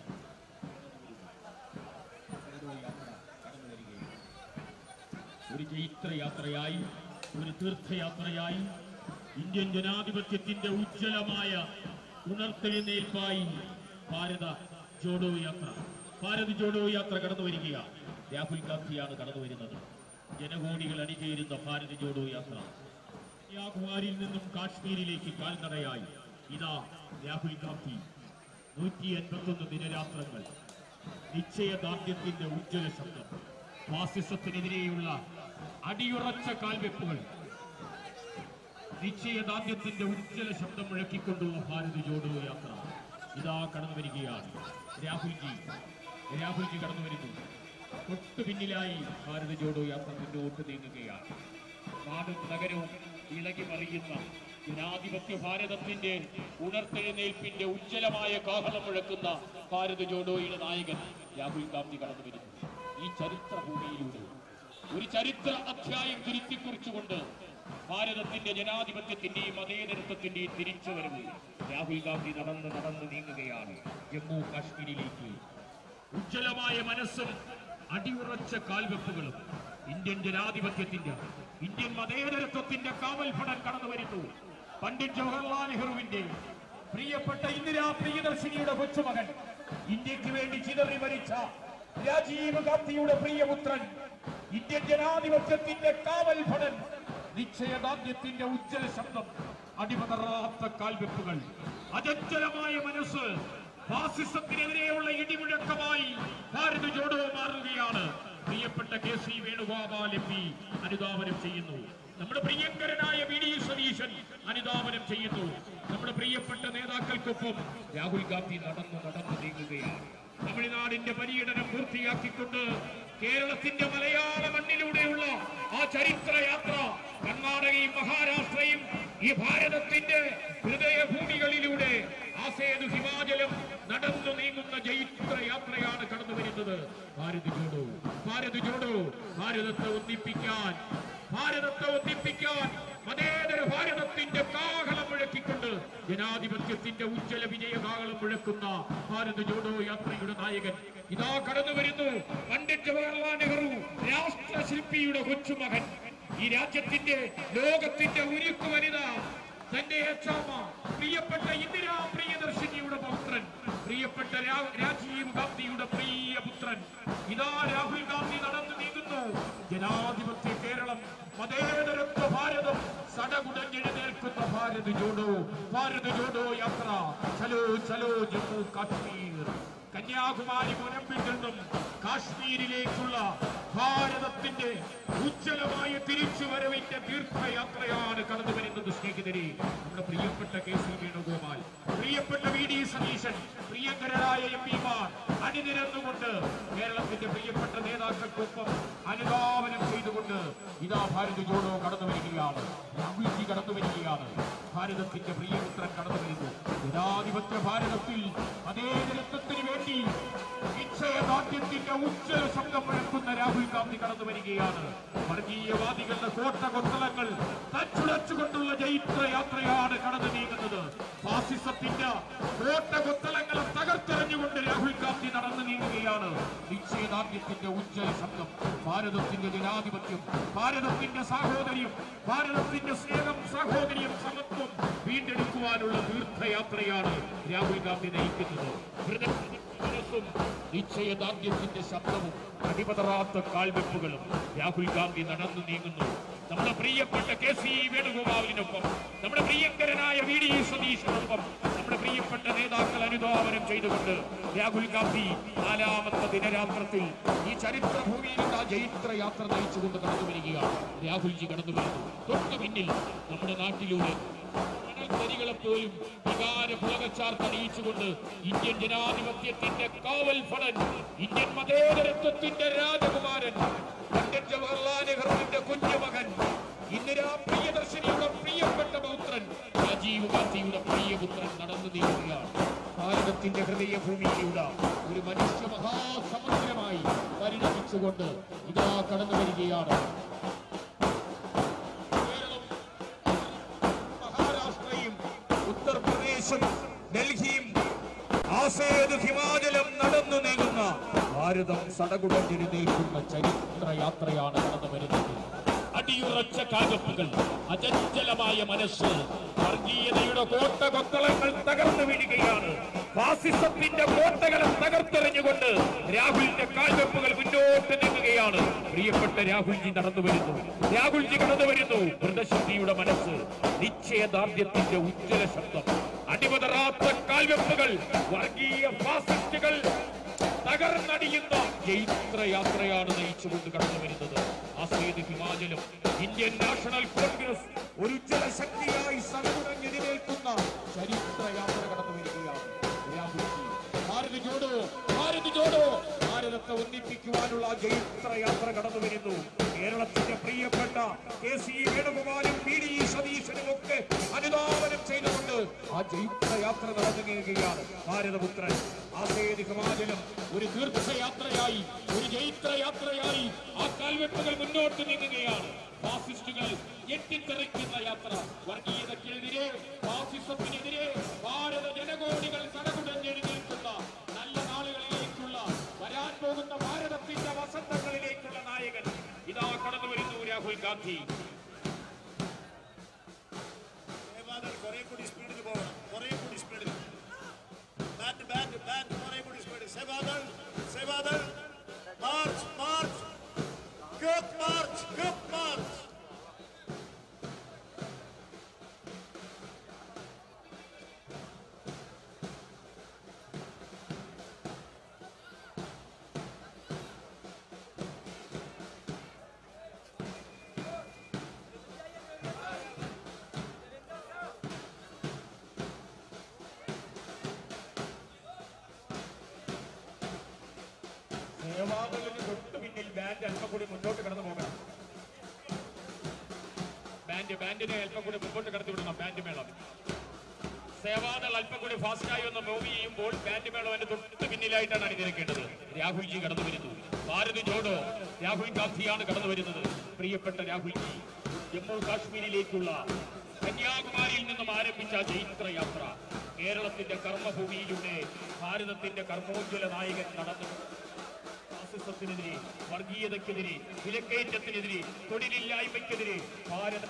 കടന്നു യാത്ര കടന്നു വരികയാണ് ഒരു ചൈത്രയാത്രയായി ഒരു തീർത്ഥയാത്രയായി ഇന്ത്യൻ ജനാധിപത്യത്തിന്റെ ഉജ്ജ്വലമായ ഉണർത്തെഴുന്നേൽപ്പായി ഭാരത ജോഡോ യാത്ര ഭാരത് ജോഡോ യാത്ര കടന്നു വരിക രാഹുൽ ഗാന്ധിയാണ് കടന്നു വരുന്നത് ജനകോടികൾ അണിചേരുന്ന ഭാരത് ജോഡോ യാത്ര കന്യാകുമാരിയിൽ നിന്നും കാശ്മീരിലേക്ക് കാൽനടയായി ഇതാ രാഹുൽ ഗാന്ധി നൂറ്റി എൺപത്തൊന്ന് ദിനരാത്രങ്ങൾ നിശ്ചയദാർഢ്യത്തിന്റെ ഉജ്ജ്വല ശബ്ദം ഫാസിസത്തിനെതിരെയുള്ള അടിയുറച്ച കാൽവെപ്പുകൾ നിശ്ചയദാർഢ്യത്തിന്റെ ഉജ്ജ്വല ശബ്ദം മുഴക്കിക്കൊണ്ടുള്ള ഭാരത് ജോഡോ യാത്ര ഇതാ കടന്നു വരികയാണ് രാഹുൽജി രാഹുൽജി കടന്നു വരുന്നു തൊട്ടു പിന്നിലായി ഭാരത് ജോഡോ യാത്ര മുന്നോട്ട് നീങ്ങുകയാണ് നാടും നഗരവും ഇളകി മറിയുന്ന ജനാധിപത്യ ഭാരതത്തിന്റെ ഉണർത്തെഴുന്നേൽപ്പിന്റെ ഉജ്ജ്വലമായ കാഹളം മുഴക്കുന്ന ഭാരത് ജോഡോയുടെ നായകൻ രാഹുൽ ഗാന്ധി കടന്നു വരുന്നു ഈ ചരിത്ര ഭൂമിയിലൂടെ ഒരു ചരിത്ര അധ്യായം തിരുത്തിക്കുറിച്ചുകൊണ്ട് ഭാരതത്തിന്റെ ജനാധിപത്യത്തിന്റെയും മതേതരത്വത്തിന്റെയും തിരിച്ചുവരവ് രാഹുൽ ഗാന്ധി നടന്ന് നടന്ന് നീങ്ങുകയാണ് ജമ്മു കാശ്മീരിലേക്ക് ഉജ്ജ്വലമായ മനസ്സും അടിയുറച്ച കാൽവെപ്പുകളും ഇന്ത്യൻ ജനാധിപത്യത്തിന്റെ ഇന്ത്യൻ മതേതരത്വത്തിന്റെ കാവൽ ഫടൻ കടന്നു വരുന്നു പണ്ഡിറ്റ് ജവഹർലാൽ നെഹ്റുവിന്റെ പ്രിയപ്പെട്ട ഇന്ദിരാ പ്രിയദർശിനിയുടെ കൊച്ചുമകൻ ഇന്ത്യക്ക് വേണ്ടി ചിതറി മരിച്ച രാജീവ് ഗാന്ധിയുടെ പ്രിയപുത്രൻ ഇന്ത്യൻ ജനാധിപത്യത്തിന്റെ കാവൽ ഫടൻ നിശ്ചയദാർഢ്യത്തിന്റെ ഉജ്ജ്വല ശബ്ദം അടിമതറാത്ത കാൽവെപ്പുകൾ അജജ്വലമായ മനസ്സ് ഫാസിസത്തിനെതിരെയുള്ള ഇടിമുഴക്കമായി ഭാരത് ജോഡോ മാറുകയാണ് പ്രിയപ്പെട്ട K C Venugopal M P അനുധാവനം ചെയ്യുന്നു നമ്മുടെ പ്രിയങ്കരനായ വി ഡി സതീശൻ അനുധാവനം ചെയ്യുന്നു നമ്മുടെ പ്രിയപ്പെട്ട നേതാക്കൾക്കൊപ്പം രാഹുൽ ഗാന്ധി നടന്നു നടന്നു നീങ്ങുകയാണ് തമിഴ്നാടിന്റെ പര്യടനം പൂർത്തിയാക്കിക്കൊണ്ട് കേരളത്തിന്റെ മലയാള മണ്ണിലൂടെയുള്ള ആ ചരിത്രയാത്ര കർണാടകയും മഹാരാഷ്ട്രയും ഈ ഭാരതത്തിന്റെ ഹൃദയഭൂമികളിലൂടെ ആസേതു ഹിമാചലം നടന്നു നീങ്ങുന്ന ജൈത്ര യാത്രയാണ് കടന്നു വരുന്നത് ഭാരത് ജോഡോ ഭാരത് ജോഡോ ഭാരതത്തെ ഒന്നിപ്പിക്കാൻ ഭാരതത്തെ ഒന്നിപ്പിക്കാൻ മതേതര ഭാരതത്തിന്റെ കാഹളം മുഴക്കിക്കൊണ്ട് ജനാധിപത്യത്തിന്റെ ഉജ്ജ്വല വിജയ കാഹളം മുഴക്കുന്ന ഭാരത് ജോഡോ യാത്രയുടെ നായകൻ ഇതാ കടന്നു വരുന്നു പണ്ഡിറ്റ് ജവഹർലാൽ നെഹ്റു രാഷ്ട്രശില്പിയുടെ കൊച്ചുമകൻ ഈ രാജ്യത്തിന്റെ ലോകത്തിന്റെ ഉരുക്കു വനിത തന്റെ അച്ഛാമ്മ പ്രിയപ്പെട്ട ഇന്ദിരാ പ്രിയദർശിനിയുടെ പൗത്രൻ പ്രിയപ്പെട്ട രാ- രാജീവ് ഗാന്ധിയുടെ പ്രിയപുത്രൻ ഇതാ രാഹുൽ ഗാന്ധി നടന്നു നീങ്ങുന്നു ജനാധിപത്യ കേരളം മതേതരത്വ ഭാരതം സടകുടഞ്ഞെഴുന്നേൽക്കുന്ന ഭാരത് ജോഡോ ഭാരത് ജോഡോ യാത്ര ചലോ ചലോ ജമ്മു കാശ്മീർ കന്യാകുമാരി മുനമ്പിൽ നിന്നും കാശ്മീരിലേക്കുള്ള ഭാരതത്തിന്റെ ഉജ്ജ്വലമായ തിരിച്ചുവരവിന്റെ തീർത്ഥയാത്രയാണ് കടന്നു വരുന്നത് സ്നേഹിതരെ നമ്മുടെ പ്രിയപ്പെട്ട കെ സി വേണുഗോപാൽ പ്രിയപ്പെട്ട വി ഡി സതീശൻ പ്രിയങ്കരനായ എം പിമാർ അണിനിരന്നുകൊണ്ട് കേരളത്തിന്റെ പ്രിയപ്പെട്ട നേതാക്കൾക്കൊപ്പം അനുധാവനം ചെയ്തുകൊണ്ട് ഇതാ ഭാരത് ജോഡോ കടന്നു വരികയാണ് രാഹുൽജി കടന്നു വരികയാണ് ഭാരതത്തിന്റെ പ്രിയപുത്രൻ കടന്നു വരുന്നു ജനാധിപത്യ ഭാരതത്തിൽ അതേ ജനത്വത്തിന് വേണ്ടി നിശ്ചയദാർഢ്യത്തിന്റെ ഉജ്ജ്വല ശബ്ദം മുഴക്കുന്ന രാഹുൽ ഗാന്ധി കടന്നു വരികയാണ് വർഗീയവാദികളുടെ കോട്ട കൊത്തളങ്ങൾ തച്ചുടച്ചുകൊണ്ടുള്ള ജൈത്ര യാത്രയാണ് കടന്നു നീങ്ങുന്നത് ഫാസിസത്തിന്റെ കോട്ട കൊത്തളങ്ങളെ തകർത്തെറിഞ്ഞുകൊണ്ട് രാഹുൽ ഗാന്ധി നടന്നു നീങ്ങുകയാണ് നിശ്ചയദാർഢ്യത്തിന്റെ ഉജ്ജ്വല ശബ്ദം ഭാരതത്തിന്റെ ജനാധിപത്യം ഭാരതത്തിന്റെ സാഹോദര്യം ഭാരതത്തിന്റെ സ്നേഹം സാഹോദര്യം സമത്വം വീണ്ടെടുക്കുവാനുള്ള തീർത്ഥയാത്രയാണ് രാഹുൽ ഗാന്ധി നയിക്കുന്നത് ഹൃദയ മനസ്സും നിശ്ചയദാർഢ്യത്തിന്റെ ശബ്ദവും അടിപതറാത്ത കാൽവെപ്പുകളും രാഹുൽ ഗാന്ധി നടന്നു നീങ്ങുന്നു നമ്മുടെ പ്രിയപ്പെട്ട കെ സി വേണുഗോപാലിനൊപ്പം നമ്മുടെ പ്രിയങ്കരനായ വി ഡി സതീശനൊപ്പം നമ്മുടെ പ്രിയപ്പെട്ട നേതാക്കൾ അനുധാവനം ചെയ്തുകൊണ്ട് രാഹുൽ ഗാന്ധി നാലാമത്തെ ദിനരാത്രത്തിൽ ഈ ചരിത്ര ഭൂമിയിൽ ആ ജൈത്ര യാത്ര നയിച്ചുകൊണ്ട് കടന്നു വരികയാണ് രാഹുൽജി കടന്നു വരുന്നു തൊട്ടു പിന്നിൽ നമ്മുടെ നാട്ടിലൂടെ തരികളെ പോലും വികാര പുളകച്ചാർത്തണിയിച്ചുകൊണ്ട് ഇന്ത്യൻ ജനാധിപത്യത്തിന്റെ കാവൽ ഫലൻ ഇന്ത്യൻ മതേതരത്വത്തിന്റെ രാജകുമാരൻ പണ്ഡിറ്റ് ജവഹർലാൽ നെഹ്റുവിന്റെ കുഞ്ഞുമകൻ ഇന്ദിരാ പ്രിയദർശിനിയുടെ പ്രിയപ്പെട്ട പൗത്രൻ രാജീവ് ഗാന്ധിയുടെ പ്രിയപുത്രൻ നടന്നു നീങ്ങുകയാണ് ഭാരതത്തിന്റെ ഹൃദയഭൂമിയിലൂടെ ഒരു മനുഷ്യ മഹാസമുദ്രമായി പരിണമിച്ചുകൊണ്ട് ഇതാ കടന്നു വരികയാണ് കേരളം മഹാരാഷ്ട്രയും ഉത്തർപ്രദേശും ഡൽഹിയും ആസേത് ഹിമാചലം നടന്നു നീങ്ങുന്ന ഭാരതം സടകുടഞ്ഞെഴുന്നേൽക്കുന്ന ചരിത്രയാത്രയാണ് കടന്നു വരുന്നത് അടിയുറച്ച കാകപ്പുകൾ അചഞ്ചലമായ മനസ്സ് വർഗീയതയുടെ കോട്ട കൊത്തളങ്ങൾ തകർന്നു വീഴുകയാണ് ഫാസിസത്തിന്റെ കോട്ടകളെ തകർത്തെറിഞ്ഞുകൊണ്ട് രാഹുലിന്റെ കാൽവെപ്പുകൾ മുന്നോട്ട് നീങ്ങുകയാണ് പ്രിയപ്പെട്ട രാഹുൽജി നടന്നു വരുന്നു രാഹുൽജി കടന്നു വരുന്നു വൃതശുദ്ധിയുടെ മനസ്സ് നിശ്ചയദാർഢ്യത്തിന്റെ ഉജ്ജ്വല ശബ്ദം അടിമതറാത്ത കാൽവെപ്പുകൾ വർഗീയ ഫാസിസ്റ്റുകൾ തകർന്നടിയുന്ന ജൈത്രയാത്രയാണ് നയിച്ചുകൊണ്ട് കടന്നു വരുന്നത് ആസേത് ഹിമാചലും ഇന്ത്യൻ നാഷണൽ കോൺഗ്രസ് ഒരു ഉജ്ജ്വല ശക്തിയായി സടകുടഞ്ഞെതിരേൽക്കുന്ന ചരിത്രയാത്ര കടന്നു വരികയാണ് രാഹുൽജി ഭാരത് ജോഡോ ഭാരത് ജോഡോ ഭാരതത്തെ ഒന്നിപ്പിക്കുവാനുള്ള ജൈത്രയാത്ര കടന്നു വരുന്നു കേരളത്തിന്റെ പ്രിയപ്പെട്ട കെ സി വേണുഗോപാലും പി ഡി സതീശനും ഒക്കെ അനുധാവനം ചെയ്തുകൊണ്ട് ആ ജൈത്രയാത്ര നടന്നു നീങ്ങുകയാണ് ഭാരതപുത്രൻ ആസേത് ഹിമാചലം ഒരു തീർത്ഥയാത്രയായി ഒരു ജൈത്രയാത്രയായി ആ കാൽവെപ്പുകൾ മുന്നോട്ട് നീങ്ങുകയാണ് ഫാസിസ്റ്റുകൾ എത്തിത്തെറിക്കുന്ന യാത്ര വർഗീയതയ്ക്കെതിരെ ഫാസിസത്തിനെതിരെ ഭാരത ജനകോടികൾ സടകുടഞ്ഞെഴുന്നേൽക്കുന്ന നല്ല നാളുകളിലേക്കുള്ള വരാൻ പോകുന്ന ഭാരതത്തിന്റെ വസന്തങ്ങളിലേക്കുള്ള നായകൻ ഇതാ കടന്നു വരുന്നു രാഹുൽ ഗാന്ധി കുറെ കൂടി സ്പീഡിൽ പോകണം കുറെ കൂടി സ്പീഡിൽ ബാറ്റ് ബാറ്റ് ബാറ്റ് കുറെ കൂടി സ്പീഡിൽ Seva Dal Seva Dal march march good march good march സേവാദളിന് തൊട്ട് പിന്നിൽ ബാൻഡ് അല്പം കൂടി മുന്നോട്ട് കടന്നു പോകണം ബാൻഡ് ബാൻഡിനെ അല്പം കൂടി മുമ്പോട്ട് കടത്തി വിടണം ബാൻഡ് മേളം സേവാദൾ അല്പം കൂടി ഫാസ്റ്റായി ഒന്ന് മൂവ് ചെയ്യുമ്പോൾ ബാൻഡ് മേളം അതിന്റെ തൊട്ട് പിന്നിലായിട്ടാണ് അണിനിരക്കേണ്ടത് രാഹുൽജി കടന്നു വരുന്നു ഭാരത് ജോഡോ രാഹുൽ ഗാന്ധിയാണ് കടന്നു വരുന്നത് പ്രിയപ്പെട്ട രാഹുൽജി ജമ്മു കാശ്മീരിലേക്കുള്ള കന്യാകുമാരിയിൽ നിന്നും ആരംഭിച്ച ജൈത്രയാത്ര കേരളത്തിന്റെ കർമ്മഭൂമിയിലൂടെ ഭാരതത്തിന്റെ കർമ്മോജ്വല നായകൻ നടന്നു ഫാസിസത്തിനെതിരെ വർഗീയതയ്ക്കെതിരെ വിലക്കയറ്റത്തിനെതിരെ തൊഴിലില്ലായ്മയ്ക്കെതിരെ ഭാരത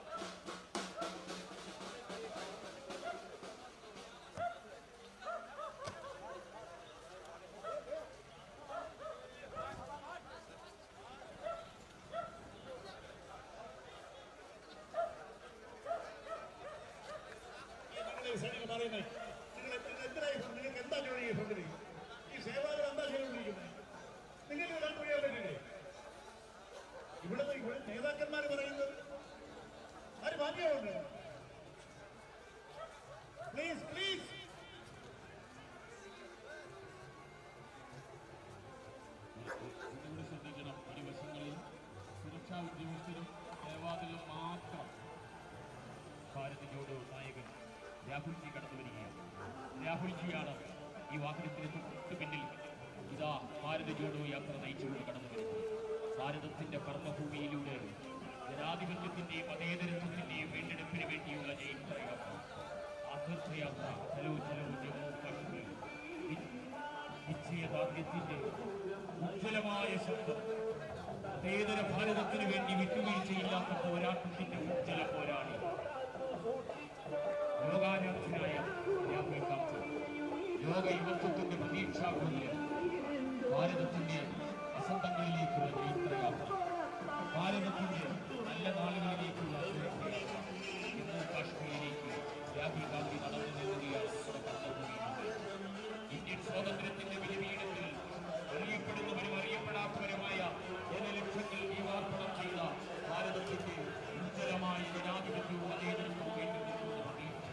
നിങ്ങൾ സൈനികർ പറയുന്നത് നിങ്ങൾ നിങ്ങൾ എന്തിനായി നിങ്ങൾക്ക് എന്താ ജോലി ഫ്രണ്ടിൽ ഈ സേവാദൾ എന്താ ചെയ്തുകൊണ്ടിരിക്കുന്നത് നിങ്ങൾക്ക് രണ്ടു ചെയ്യാൻ പറ്റില്ലേ ഇവിടെ ഇവിടെ നേതാക്കന്മാർ പറയുന്നത് ആര് മാറ്റിയുണ്ട് പ്ലീസ് പ്ലീസ് ഇതുകൂടി ശ്രദ്ധിക്കണം ഇരുവശങ്ങളിൽ സുരക്ഷാ ഉദ്യോഗസ്ഥരും ദേവാദിലും മാത്രം ഭാരത് ജോഡോ നായകൻ രാഹുൽജി കടന്നു വരികയാണ് രാഹുൽജിയാണ് ഈ വാഹനത്തിന് തൊട്ട് പിന്നിൽ ഇതാ ഭാരത് ജോഡോ യാത്ര നയിച്ചുകൊണ്ട് കടന്നു വരുന്നത് ഭാരതത്തിന്റെ കർമ്മഭൂമിയിലൂടെ ജനാധിപത്യത്തിന്റെയും മതേതരത്വത്തിന്റെയും വീണ്ടെടുപ്പിന് വേണ്ടിയുള്ള ജൈത്രയാത്ര ആതിർഥയാത്ര ചലോ ചലോ ജമ്മു കാശ്മീർ നിശ്ചയദാർഢ്യത്തിന്റെ ഉജ്ജ്വലമായ ശബ്ദം മതേതര ഭാരതത്തിന് വേണ്ടി വിട്ടുവീഴ്ചയില്ലാത്ത പോരാട്ടത്തിന്റെ ഉജ്ജ്വല പോരാളി ലോകാരാധ്യനായ രാഹുൽ ഗാന്ധി ലോക യുവത്വത്തിന്റെ പ്രതീക്ഷാമൂല്യം ഭാരതത്തിന്റെ വസന്തങ്ങളിലേക്കുള്ള ജൈത്രയാത്ര ഭാരതത്തിന്റെ നല്ല നാളുകളിലേക്കുള്ള സുരക്ഷയാത്ര ജമ്മു കാശ്മീരിലേക്ക് രാഹുൽ ഗാന്ധി നടന്നു നീങ്ങുകയാണ് നമ്മുടെ കർമ്മഭൂമിയിലൂടെ ഇന്ത്യൻ സ്വാതന്ത്ര്യത്തിന്റെ വിലപീഠത്തിൽ അറിയപ്പെടുന്നവരും അറിയപ്പെടാത്തവരുമായ ജനലക്ഷങ്ങൾ ജീവാർപ്പണം ചെയ്ത ഭാരതത്തിന്റെ ഉജ്ജ്വലമായ ജനാധിപത്യവും അതേതരത്വവും വീണ്ടും പ്രതീക്ഷ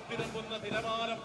ആർത്തിരമ്പുന്ന തിരമാലം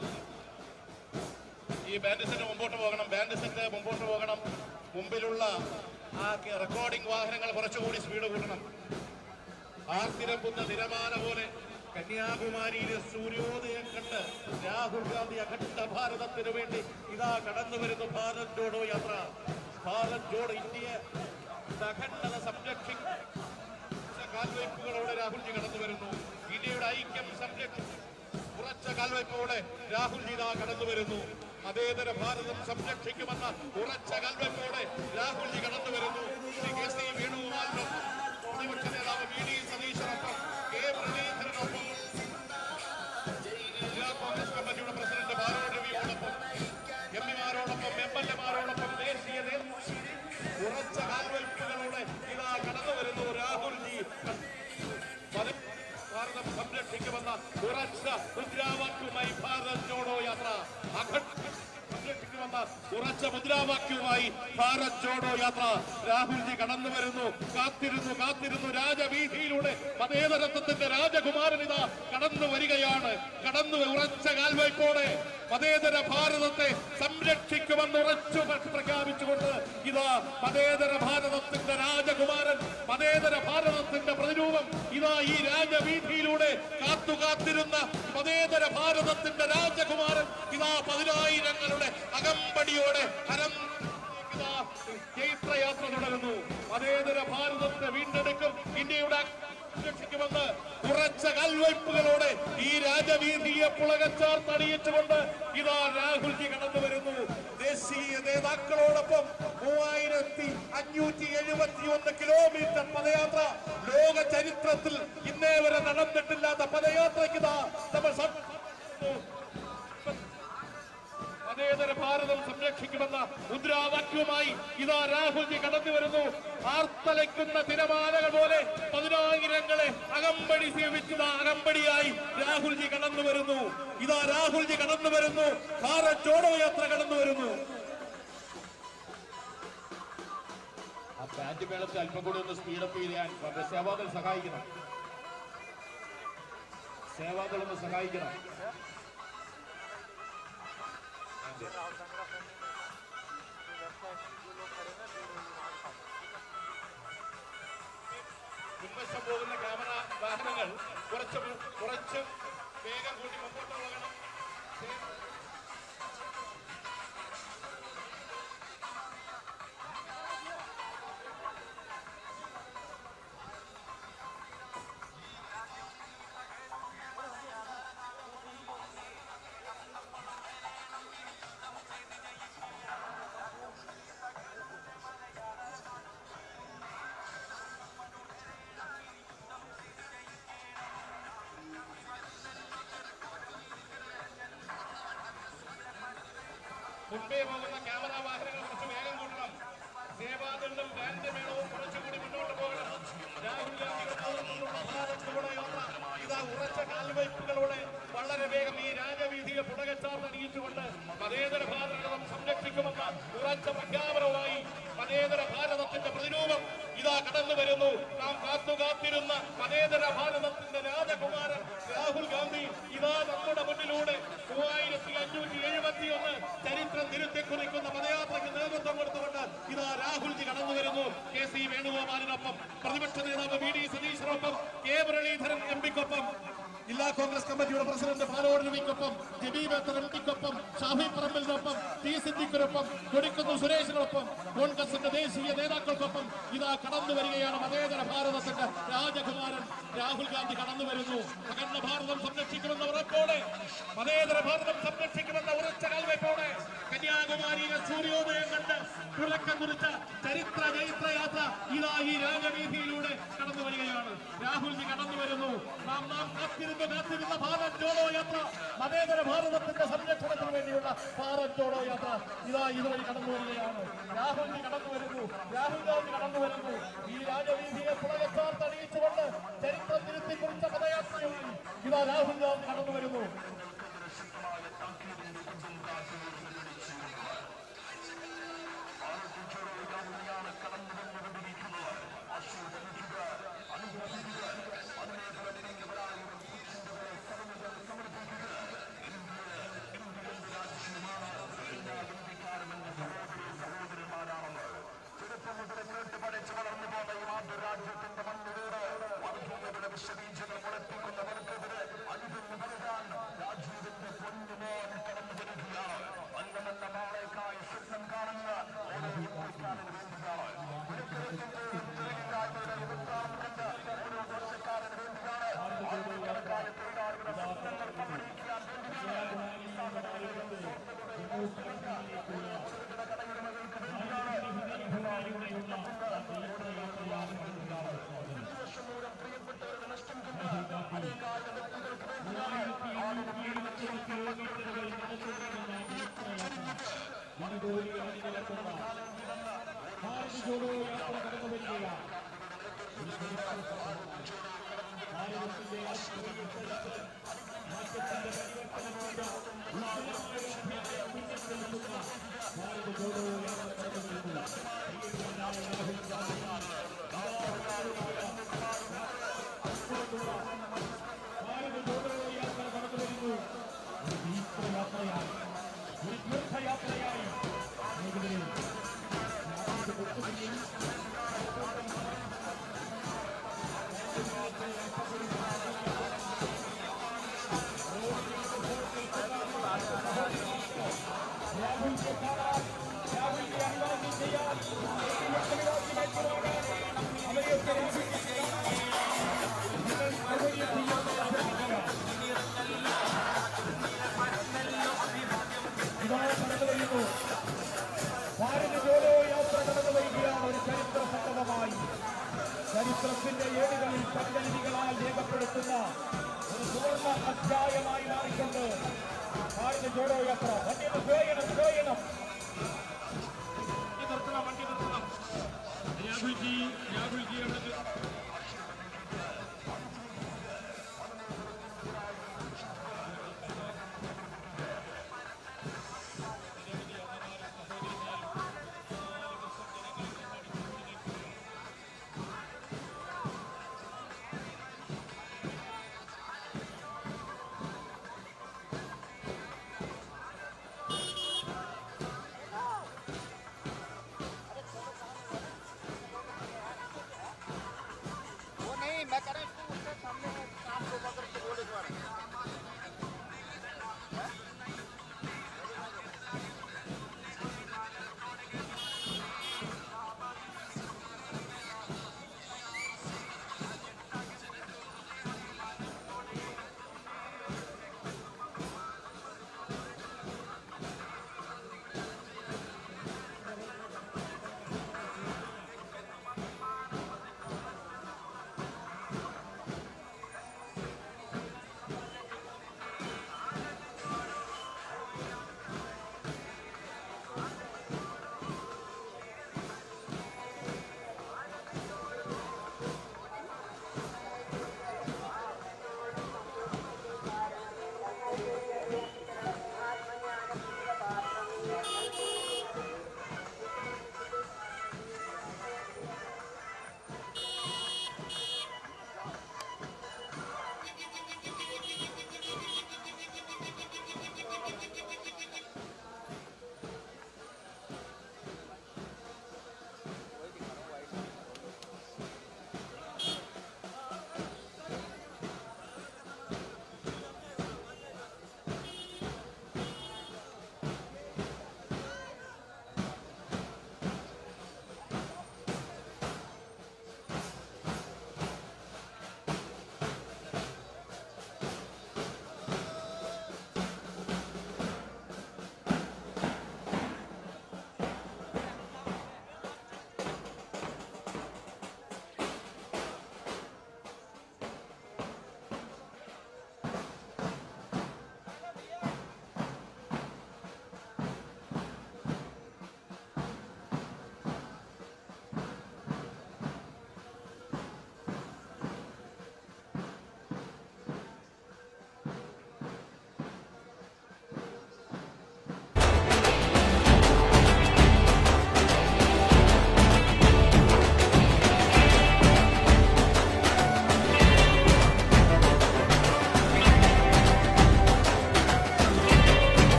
ഈ ബാൻഡ് സെറ്റ് മുമ്പോട്ട് പോകണം ബാൻഡ് സെറ്റ് മുമ്പോട്ട് പോകണം മുമ്പിലുള്ള ആ റെക്കോർഡിംഗ് വാഹനങ്ങൾ കുറച്ചുകൂടി സ്പീഡ് കൂട്ടണം ആർത്തിരമ്പുന്ന തിരമാല പോലെ കന്യാകുമാരിയിലെ സൂര്യോദയം കണ്ട് രാഹുൽ ഗാന്ധി അഖണ്ഡ ഭാരതത്തിനു വേണ്ടി ഇതാ കടന്നു വരുന്നു ഭാരത് ജോഡോ യാത്ര ഭാരത് ജോഡോ ഇന്ത്യ അഖണ്ഡത സംരക്ഷിക്കുന്ന കാൽവയ്പ്പുകളോടെ രാഹുൽജി കടന്നു വരുന്നു ഇന്ത്യയുടെ ഐക്യം സംരക്ഷിക്കും ഉറച്ച കാൽവയ്പ്പോടെ രാഹുൽജി ഇതാ കടന്നു വരുന്നു മതേതര ഭാരതം സംരക്ഷിക്കുമെന്ന ഉറച്ച കാൽവയ്പ്പോടെ രാഹുൽജി കടന്നു വരുന്നു ശ്രീ കെ സി വേണുഗോപാലിനൊപ്പം പ്രതിപക്ഷ നേതാവ് വി ഡി സതീശനൊപ്പം കെ മുരളീധരനൊപ്പം ജില്ലാ കോൺഗ്രസ് കമ്മിറ്റിയുടെ പ്രസിഡന്റ് ബാലോ രവിയോടൊപ്പം എം പിമാരോടൊപ്പം എം എൽ എമാരോടൊപ്പം ദേശീയ നേതൃത്വം ഉറച്ച കാൽവയ്പ്പുകളോടെ ഇതാ കടന്നു വരുന്നു രാഹുൽജി പതി- ഭാരതം സംരക്ഷിക്കുമെന്ന ഉറച്ച മുദ്രാവാക്യവുമായി ഭാരത് ജോഡോ യാത്ര അഖണ്ഡ സംരക്ഷിക്കുമെന്ന ഉറച്ച മുദ്രാവാക്യവുമായി ഭാരത് ജോഡോ യാത്ര രാഹുൽജി കടന്നു വരുന്നു കാത്തിരുന്നു കാത്തിരുന്നു രാജവീതിയിലൂടെ മതേതരത്വത്തിന്റെ രാജകുമാരൻ ഇതാ കടന്നു വരികയാണ് കടന്നു ഉറച്ച കാൽവയ്പോടെ മതേതര ഭാരതത്തെ സംരക്ഷിക്കുമെന്ന് ഉറച്ചു പ്രഖ്യാപിച്ചുകൊണ്ട് ഇതാ മതേതര ഭാരതത്തിന്റെ രാജകുമാരൻ മതേതര ഭാരതത്തിന്റെ പ്രതിരൂപം ഇതാ ഈ രാജവീതിയിലൂടെ കാത്തു കാത്തിരുന്ന മതേതര ഭാരതത്തിന്റെ രാജകുമാരൻ ഇതാ പതിനായിരങ്ങളുടെ അകമ്പടിയോടെ ഹരം ഇതാ ചൈത്രയാത്ര തുടരുന്നു മതേതര ഭാരതത്തെ വീണ്ടെടുക്കും ഇന്ത്യയുടെ രക്ഷിക്കുമെന്ന് ഉറച്ച കൽവയ്പ്പുകളോടെ ഈ രാജവീതിയെ പുളകച്ചാർത്തണിയിച്ചുകൊണ്ട് ഇതാ രാഹുൽജി കടന്നു വരുന്നു ദേശീയ നേതാക്കളോടൊപ്പം മൂവായിരത്തി അഞ്ഞൂറ്റി എഴുപത്തി ഒന്ന് കിലോമീറ്റർ പദയാത്ര ലോക ചരിത്രത്തിൽ ഇന്നേ വരെ നടന്നിട്ടില്ലാത്ത പദയാത്രയ്ക്ക് ഇതാ നമ്മൾ സം- മതേതര ഭാരതം സംരക്ഷിക്കുമെന്ന മുദ്രാവാക്യവുമായി ഇതാ രാഹുൽജി കടന്നു വരുന്നു ആർത്തലയ്ക്കുന്ന തിരമാലകൾ പോലെ പതിനായിരങ്ങളെ അകമ്പടി സേവിച്ചത് അകമ്പടിയായി രാഹുൽജി കടന്നു വരുന്നു ഇതാ രാഹുൽജി കടന്നു വരുന്നു ഭാരത് ജോഡോ യാത്ര കടന്നു വരുന്നു ആ ബാൻഡ് മേളത്തെ അല്പം കൂടി ഒന്ന് സ്പീഡപ്പ് ചെയ്യാൻ വളരെ സേവാദൾ സഹായിക്കണം സേവാദൾ ഒന്ന് സഹായിക്കണം മുൻവശം പോകുന്ന ക്യാമറ വാഹനങ്ങൾ കുറച്ച് മു- കുറച്ച് വേഗം കൂട്ടി മുമ്പോട്ട് പോകണം മുൻപേ പോകുന്ന ക്യാമറ വാഹനങ്ങൾ കുറച്ച് വേഗം കൂട്ടണം സേവാദളും ബാൻഡ് മേളവും കുറച്ചുകൂടി മുന്നോട്ട് പോകണം രാഹുൽ ഗാന്ധിയുടെ നേതൃത്വത്തിലുള്ള ഭാരത് ജോഡോ യാത്ര ഇതാ ഉറച്ച കാൽവയ്പ്പുകളോടെ വളരെ വേഗം ഈ രാജവീതിയെ പുടകച്ചാർന്ന് അണിയിച്ചുകൊണ്ട് മതേതര ഭാരതം സംരക്ഷിക്കുമെന്ന ഉറച്ച പ്രഖ്യാപനവുമായി മതേതര ഭാരതത്തിന്റെ പ്രതിരൂപം ഇതാ കടന്നു വരുന്നു നാം കാത്തു കാത്തിരുന്ന മതേതര ഭാരതത്തിന്റെ രാജകുമാരൻ രാഹുൽ ഗാന്ധി ഇതാ നമ്മുടെ മുന്നിലൂടെ മൂവായിരത്തി അഞ്ഞൂറ്റി എഴുപത്തി ഒന്ന് ചരിത്രം തിരുത്തി കുറിക്കുന്ന പദയാത്രയ്ക്ക് നേതൃത്വം കൊടുത്തുകൊണ്ട് ഇതാ രാഹുൽജി കടന്നു വരുന്നു കെ സി വേണുഗോപാലിനൊപ്പം പ്രതിപക്ഷ നേതാവ് വി ഡി സതീശനൊപ്പം കെ മുരളീധരൻ എം പിക്കൊപ്പം ജില്ലാ കോൺഗ്രസ് കമ്മിറ്റിയുടെ പ്രസിഡന്റ് പാലോട് രവിക്കൊപ്പം ജബീ ബേത്തർ എം പിക്കൊപ്പം ഷാഫി പറമ്പിലിനൊപ്പം ടി സിദ്ദിഖിനൊപ്പം കൊടിക്കുന്ന് സുരേഷിനൊപ്പം കോൺഗ്രസിന്റെ ദേശീയ നേതാക്കൾക്കൊപ്പം ഇതാ കടന്നു വരികയാണ് മതേതര ഭാരതത്തിന്റെ രാജകുമാരൻ രാഹുൽ ഗാന്ധി കടന്നു വരുന്നു അഖണ്ഡ ഭാരതം സംരക്ഷിക്കുമെന്ന ഉറപ്പോടെ മതേതര ഭാരതം സംരക്ഷിക്കുമെന്ന ഉറച്ച കാൽവയ്പോടെ കന്യാകുമാരിയിലെ സൂര്യോദയം കണ്ട് തുടക്കം കുറിച്ച ചരിത്ര ചൈത്ര യാത്ര ഇതാ ഈ രാജവീതിയിലൂടെ കടന്നു വരികയാണ് രാഹുൽജി കടന്നു വരുന്നു നാം നാം കാത്തിരുന്ന് കാത്തിരുന്ന ഭാരത് ജോഡോ യാത്ര മതേതര ഭാരതത്തിന്റെ സംരക്ഷണത്തിന് വേണ്ടിയുള്ള ഭാരത് ജോഡോ യാത്ര ഇതാ ഇതുവഴി കടന്നു വരികയാണ് രാഹുൽജി കടന്നു വരുന്നു രാഹുൽ ഗാന്ധി കടന്നു വരുന്നു ഈ രാജവീതിയെ പുളകച്ചാർത്തണിയിച്ചുകൊണ്ട് ചരിത്രം തിരുത്തി കുറിച്ച പദയാത്രയുമായി ഇതാ രാഹുൽ ഗാന്ധി കടന്നു വരുന്നു ും ജോഡോ യാത്ര കടന്നു വരികയാണ് ഭാരതത്തിന്റെ ആത്മീയതലത്തിൽ മാറ്റത്തിന്റെ പരിവർത്തനത്തിന്റെ ഉജ്ജ്വലമായ അധ്യായം മുന്നിൽ നിൽക്കുന്ന ഭാരത ജോഡോ യാത്ര കടന്നു വരുന്നു പ്രിയങ്കരനായ രാഹുൽ ഗാന്ധി ഭാരത ജോഡോ യാത്ര കടന്നു വരുന്നു ഒരു തീർത്ഥയാത്രയായി ഒരു തീർത്ഥയാത്രയായി മേഖലയിൽ രാജ്യത്തെ ഒത്തുപിടിയിൽ രാഹുൽ के साथ രാഹുൽ के अनुवाद ചെയ്യാൻ അവരെയൊക്കെ ഇതാ കടന്നു വരുന്നു ഭാരത ജോഡോ യാത്ര കടന്നു വരികയാണ് ഒരു ചരിത്ര സംഗമമായി ചരിത്രത്തിന്റെ ഏടുകളിൽ സഞ്ചരികളാൽ രേഖപ്പെടുത്തുന്ന ഒരു സുവർണ അധ്യായമായി മാറിക്കൊണ്ട് ഭാരത ജോഡോ യാത്ര വണ്ടി വേയണം വേയണം വണ്ടി നിർത്തണം വണ്ടി നിർത്തണം രാഹുൽജി രാഹുൽജി അവിടെ നി-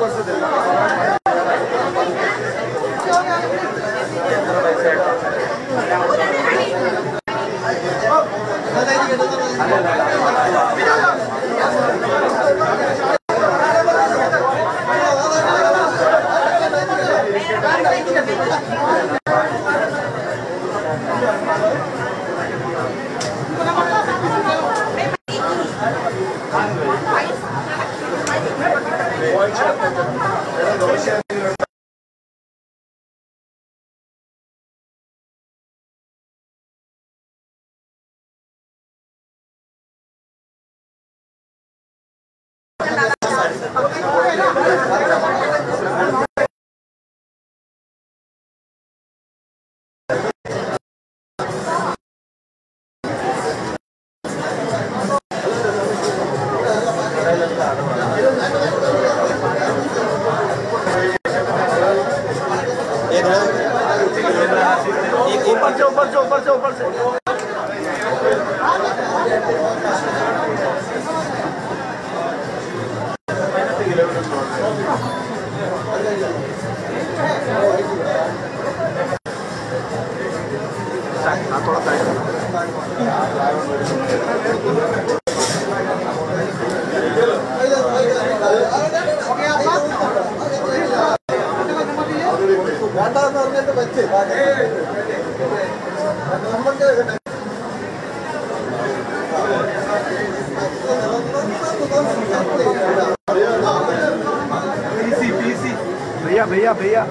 भैया भैया भैया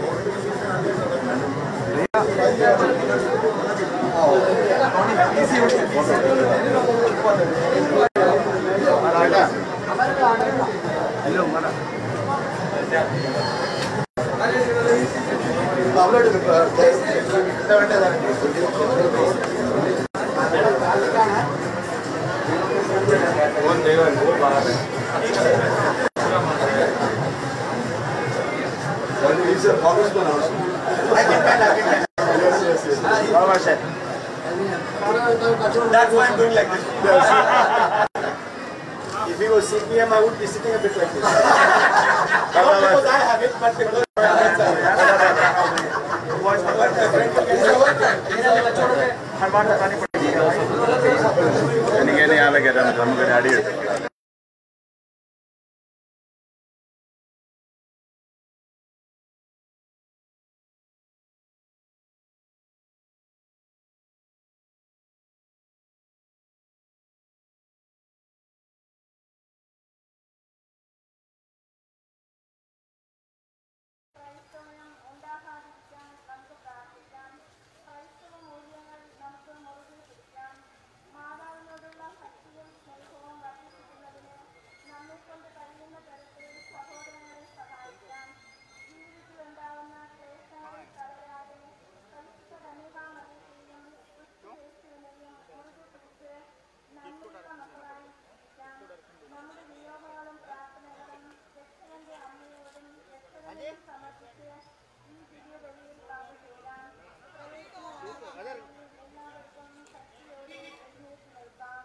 That's why I'm doing like this. if it was CPM, I would be sitting a bit like this. Not because I have it, but because my friends have it. But the friend will get എനിക്ക് ഇനി ആളെ കയറ്റാൻ പറ്റും നമുക്ക് അടി കിട്ടും ക്രൈസ്തവനം ഉണ്ടാകാതിരിക്കാൻ നമുക്ക് പ്രാർത്ഥിക്കാം ക്രൈസ്തവ മൂല്യങ്ങൾ നമുക്ക് മുറുകെ പിടിക്കാം മാതാവിനോടുള്ള ഭക്തിയും സ്നേഹവും വർദ്ധിപ്പിക്കുന്നതിന് നമ്മെ കൊണ്ട് കഴിയുന്ന തരത്തിൽ സഹോദരങ്ങളെ സഹായിക്കാം ജീവിതത്തിലുണ്ടാവുന്ന ക്ലേശങ്ങളിൽ തളരാതെ പരിശുദ്ധ കന്യകാമറിയത്തെയും ക്രിസ്തുയേശുവിനെയും മുറുകെ പിടിച്ച് നന്മയുള്ള മക്കളായി ജീവിക്കാം നമ്മുടെ നിയോഗങ്ങളും പ്രാർത്ഥനകളും രക്ഷകന്റെ അമ്മയോടും രക്ഷകനെയും സമർപ്പിച്ച് ഈ ദിവ്യബലിയിൽ പങ്കുചേരാം പ്രവേശനമാണ് എല്ലാവർക്കും ശക്തിയോടെ എഴുന്നേറ്റ് നിൽക്കാം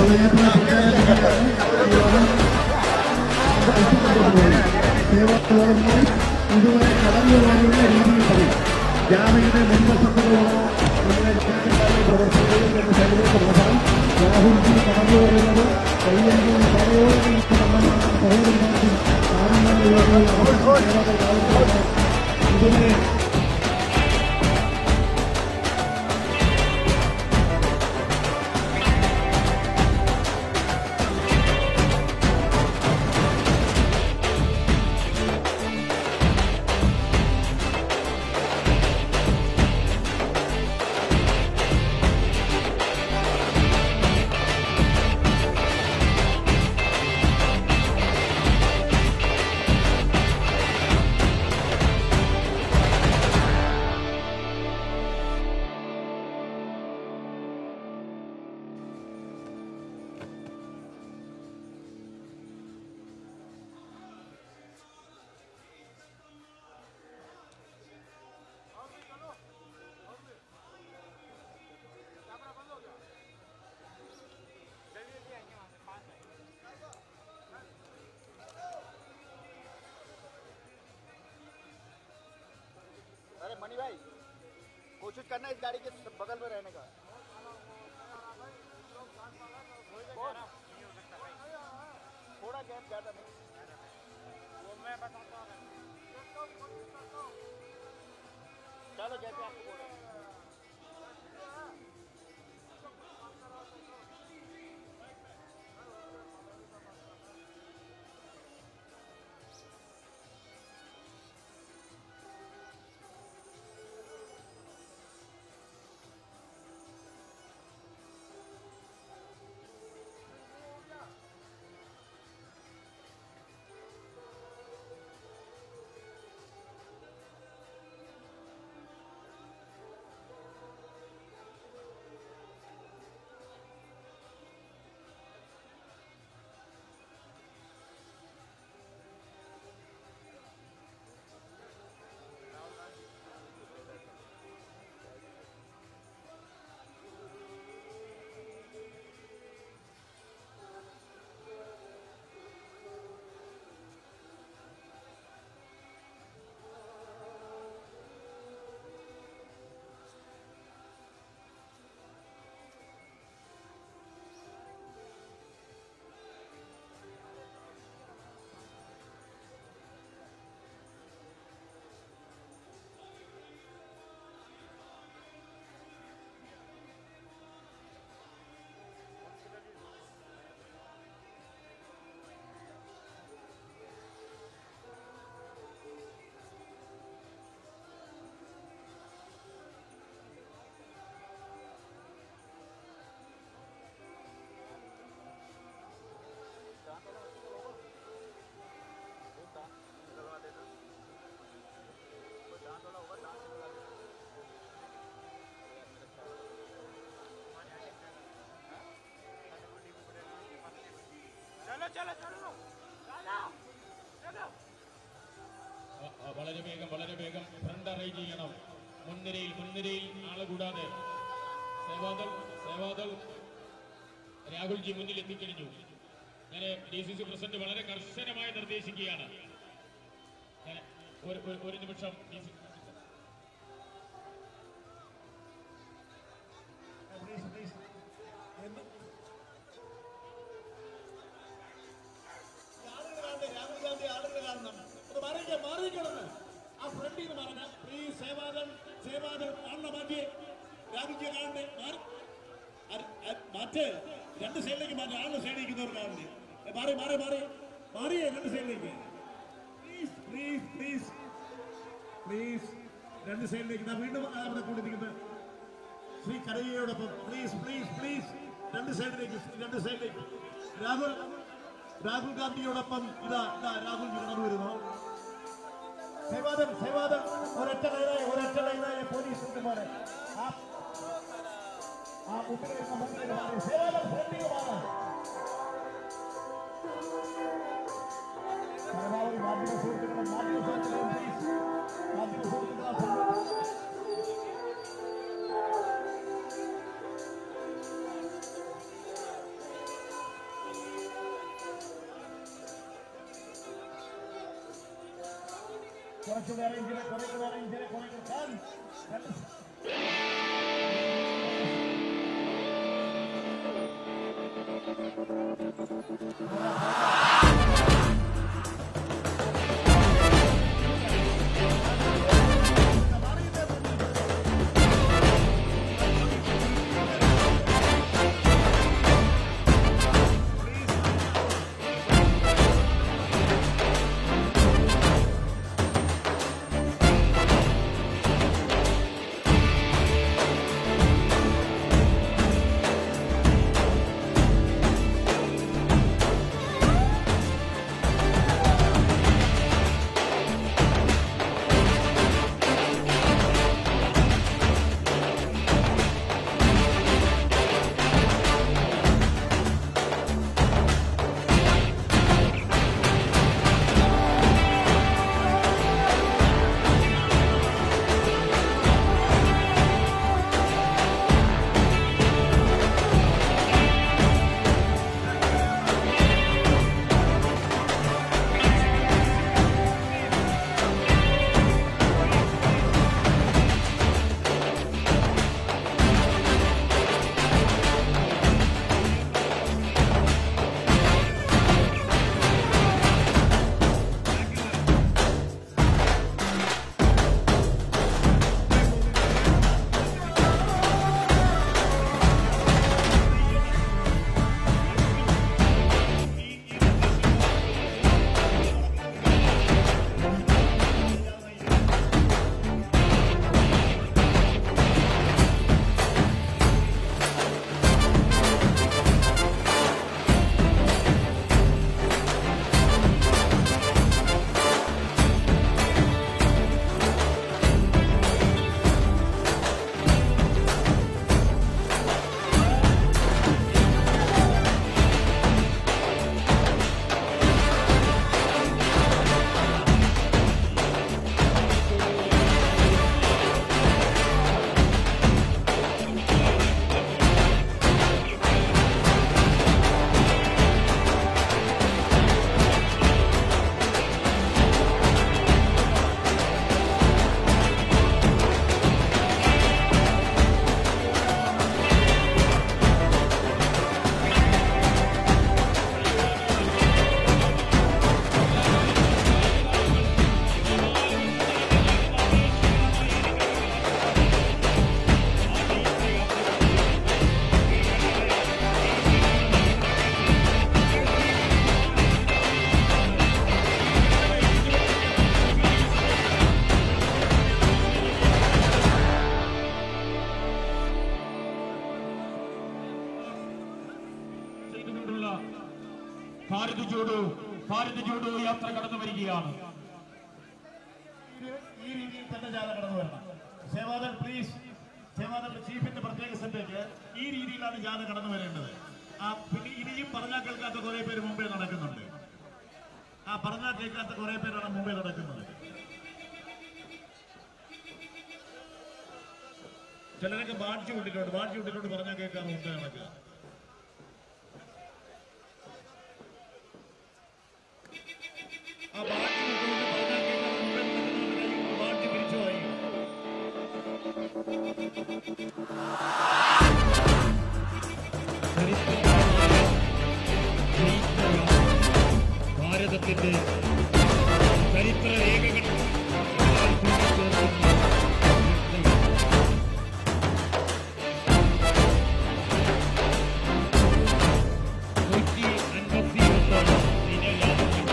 പദയാത്ര സേവാദോളമായി ഇതുവരെ കടന്നു പോകാനുള്ള രീതിയിൽ പറയും ജാഥയുടെ മുൻവശത്തുള്ള നമ്മുടെ പ്രവർത്തകരും എന്ന സൈഡിലേക്ക് നോക്കാം രാഹുൽജി കടന്നു വരുന്നത് കയ്യെങ്കിലും കരയോടും സഹോദരന്മാർക്കും ഇതിനെ अरे मनी भाई कोशिश करना इस गाड़ी के बगल में रहने का थोड़ा गैप ज्यादा नहीं वो मैं बताता हूँ चलो जैसे आपको बोला चलो चलो चलो ആ, ആ, വളരെ വേഗം വളരെ വേഗം ഫ്രണ്ട് അറേഞ്ച് ചെയ്യണം മുൻനിരയിൽ മുൻനിരയിൽ ആളെ കൂടാതെ സേവാദൾ സേവാദൾ രാഹുൽജി മുന്നിൽ എത്തിക്കഴിഞ്ഞു ഞാൻ ഡി സി സി പ്രസിഡന്റ് വളരെ കർശനമായി നിർദ്ദേശിക്കുകയാണ് ഞാൻ ഒരു ഒരു- ഒരു നിമിഷം ഡി സി പ്ലീസ് പ്ലീസ് എന്ന് ആളുകൾ കാണണ്ടേ രാഹുൽ ഗാന്ധി ആളുകൾ കാണണം അത് മാറിയില്ല മാറിയിക്കണമെന്ന് ആ ഫ്രണ്ടിൽ നിന്ന് മാറണ പ്ലീസ് സേവാദൾ സേവാദൾ കാണണം മാറ്റി രാഹുൽജിയെ കാണണ്ടേ മാറി അര- അര- മാറ്റ് രണ്ട് സൈഡിലേക്ക് മാറ്റി ആളുടെ സൈഡിൽ ഇരിക്കുന്നവർ കാണണ്ടേ ഏ, മാറി മാറി മാറി മാറിയേ രണ്ട് സൈഡിലേക്ക് പ്ലീസ് പ്ലീസ് പ്ലീസ് പ്ലീസ് രണ്ട് സൈഡിലേക്ക് ദാ വീണ്ടും അവിടെ കൂടിയിരിക്കുന്നത് ശ്രീ കരയ്യയോടൊപ്പം പ്ലീസ് പ്ലീസ് പ്ലീസ് രണ്ട് സൈഡിലേക്ക് രണ്ട് സൈഡിലേക്ക് രാഹുൽ രാഹുൽ ഗാന്ധിയോടൊപ്പം ഇതാ ഇതാ രാഹുൽ കടന്നു വരുന്നു സേവാദൻ സേവാദൻ ഒരൊറ്റ ലൈനായ ഒരൊറ്റ ലൈനായ പോലീസ് ഉദ്യോഗമാരെ ആ ആ മുമ്പിൽ വരുന്ന മുമ്പിൽ മാറി സേവാദൻ ഫ്രണ്ടിൽ മാറാം പരമാവധി മാധ്യമ സുഹൃത്തുക്കളും മാധ്യമ സുഹൃത്തുക്കളും പ്ലീസ് മാധ്യമ സുഹൃത്തുക്കളെ കുറച്ചുകൂടെ അറേഞ്ചിനെ കുറച്ചുകൂടെ അറേഞ്ചിനെ കുറെ കൊടുക്കാൻ ചെയ്തുകൊണ്ടുള്ള ഭാരത് ജോഡോ ഭാരത് ജോഡോ യാത്ര കടന്നു വരികയാണ് ഈ രീതിയിൽ തന്നെ ജാഥ കടന്നു വരണം സേവാദൾ പ്ലീസ് സേവാദൾ ചീഫിന്റെ പ്രത്യേക സ്ഥലത്തേക്ക് ഈ രീതിയിലാണ് ജാഥ കടന്നു വരേണ്ടത് ആ പിന്നെ ഇനിയും പറഞ്ഞാൽ കേൾക്കാത്ത കുറെ പേര് മുമ്പേ നടക്കുന്നുണ്ട് ആ പറഞ്ഞാൽ കേൾക്കാത്ത കുറെ പേരാണ് മുമ്പേ നടക്കുന്നത് ചിലരൊക്കെ ബാഡ്ജ് വിട്ടിട്ടുണ്ട് ബാഡ്ജ് വിട്ടിട്ടുണ്ട് പറഞ്ഞാൽ കേൾക്കാൻ മുമ്പേ നടക്കുക ആ ബാഡ്ജ് വിട്ടുകൊണ്ട് പറഞ്ഞാൽ കേൾക്കാൻ മുമ്പേ നടക്കുന്നവരുടെ കയ്യിൽ ബാഡ്ജ് പിരിച്ചു വാങ്ങി ഭാരതത്തിന്റെ ചരിത്ര രേഖകൾ നൂറ്റി അൻപത്തി ഒന്നാണ് ദിനയാത്ര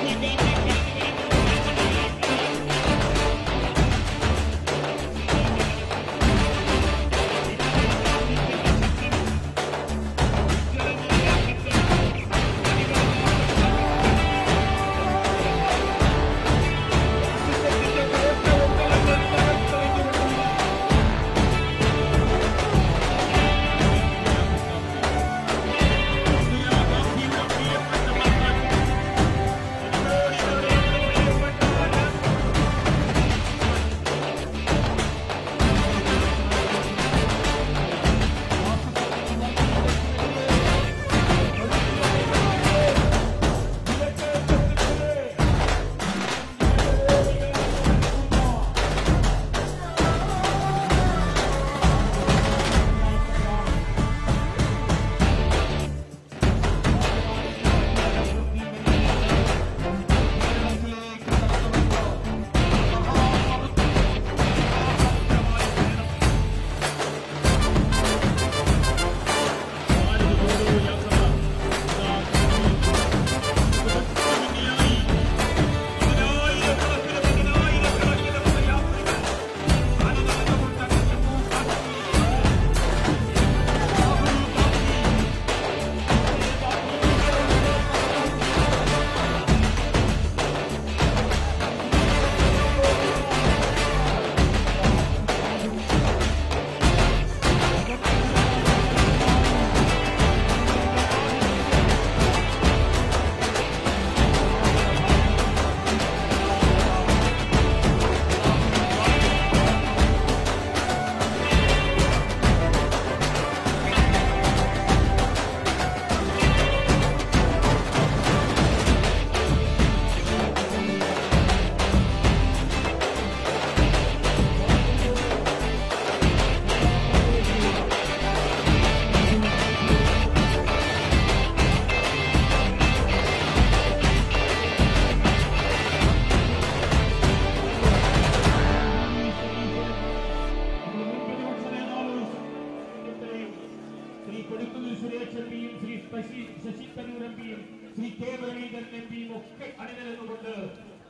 ഭാരത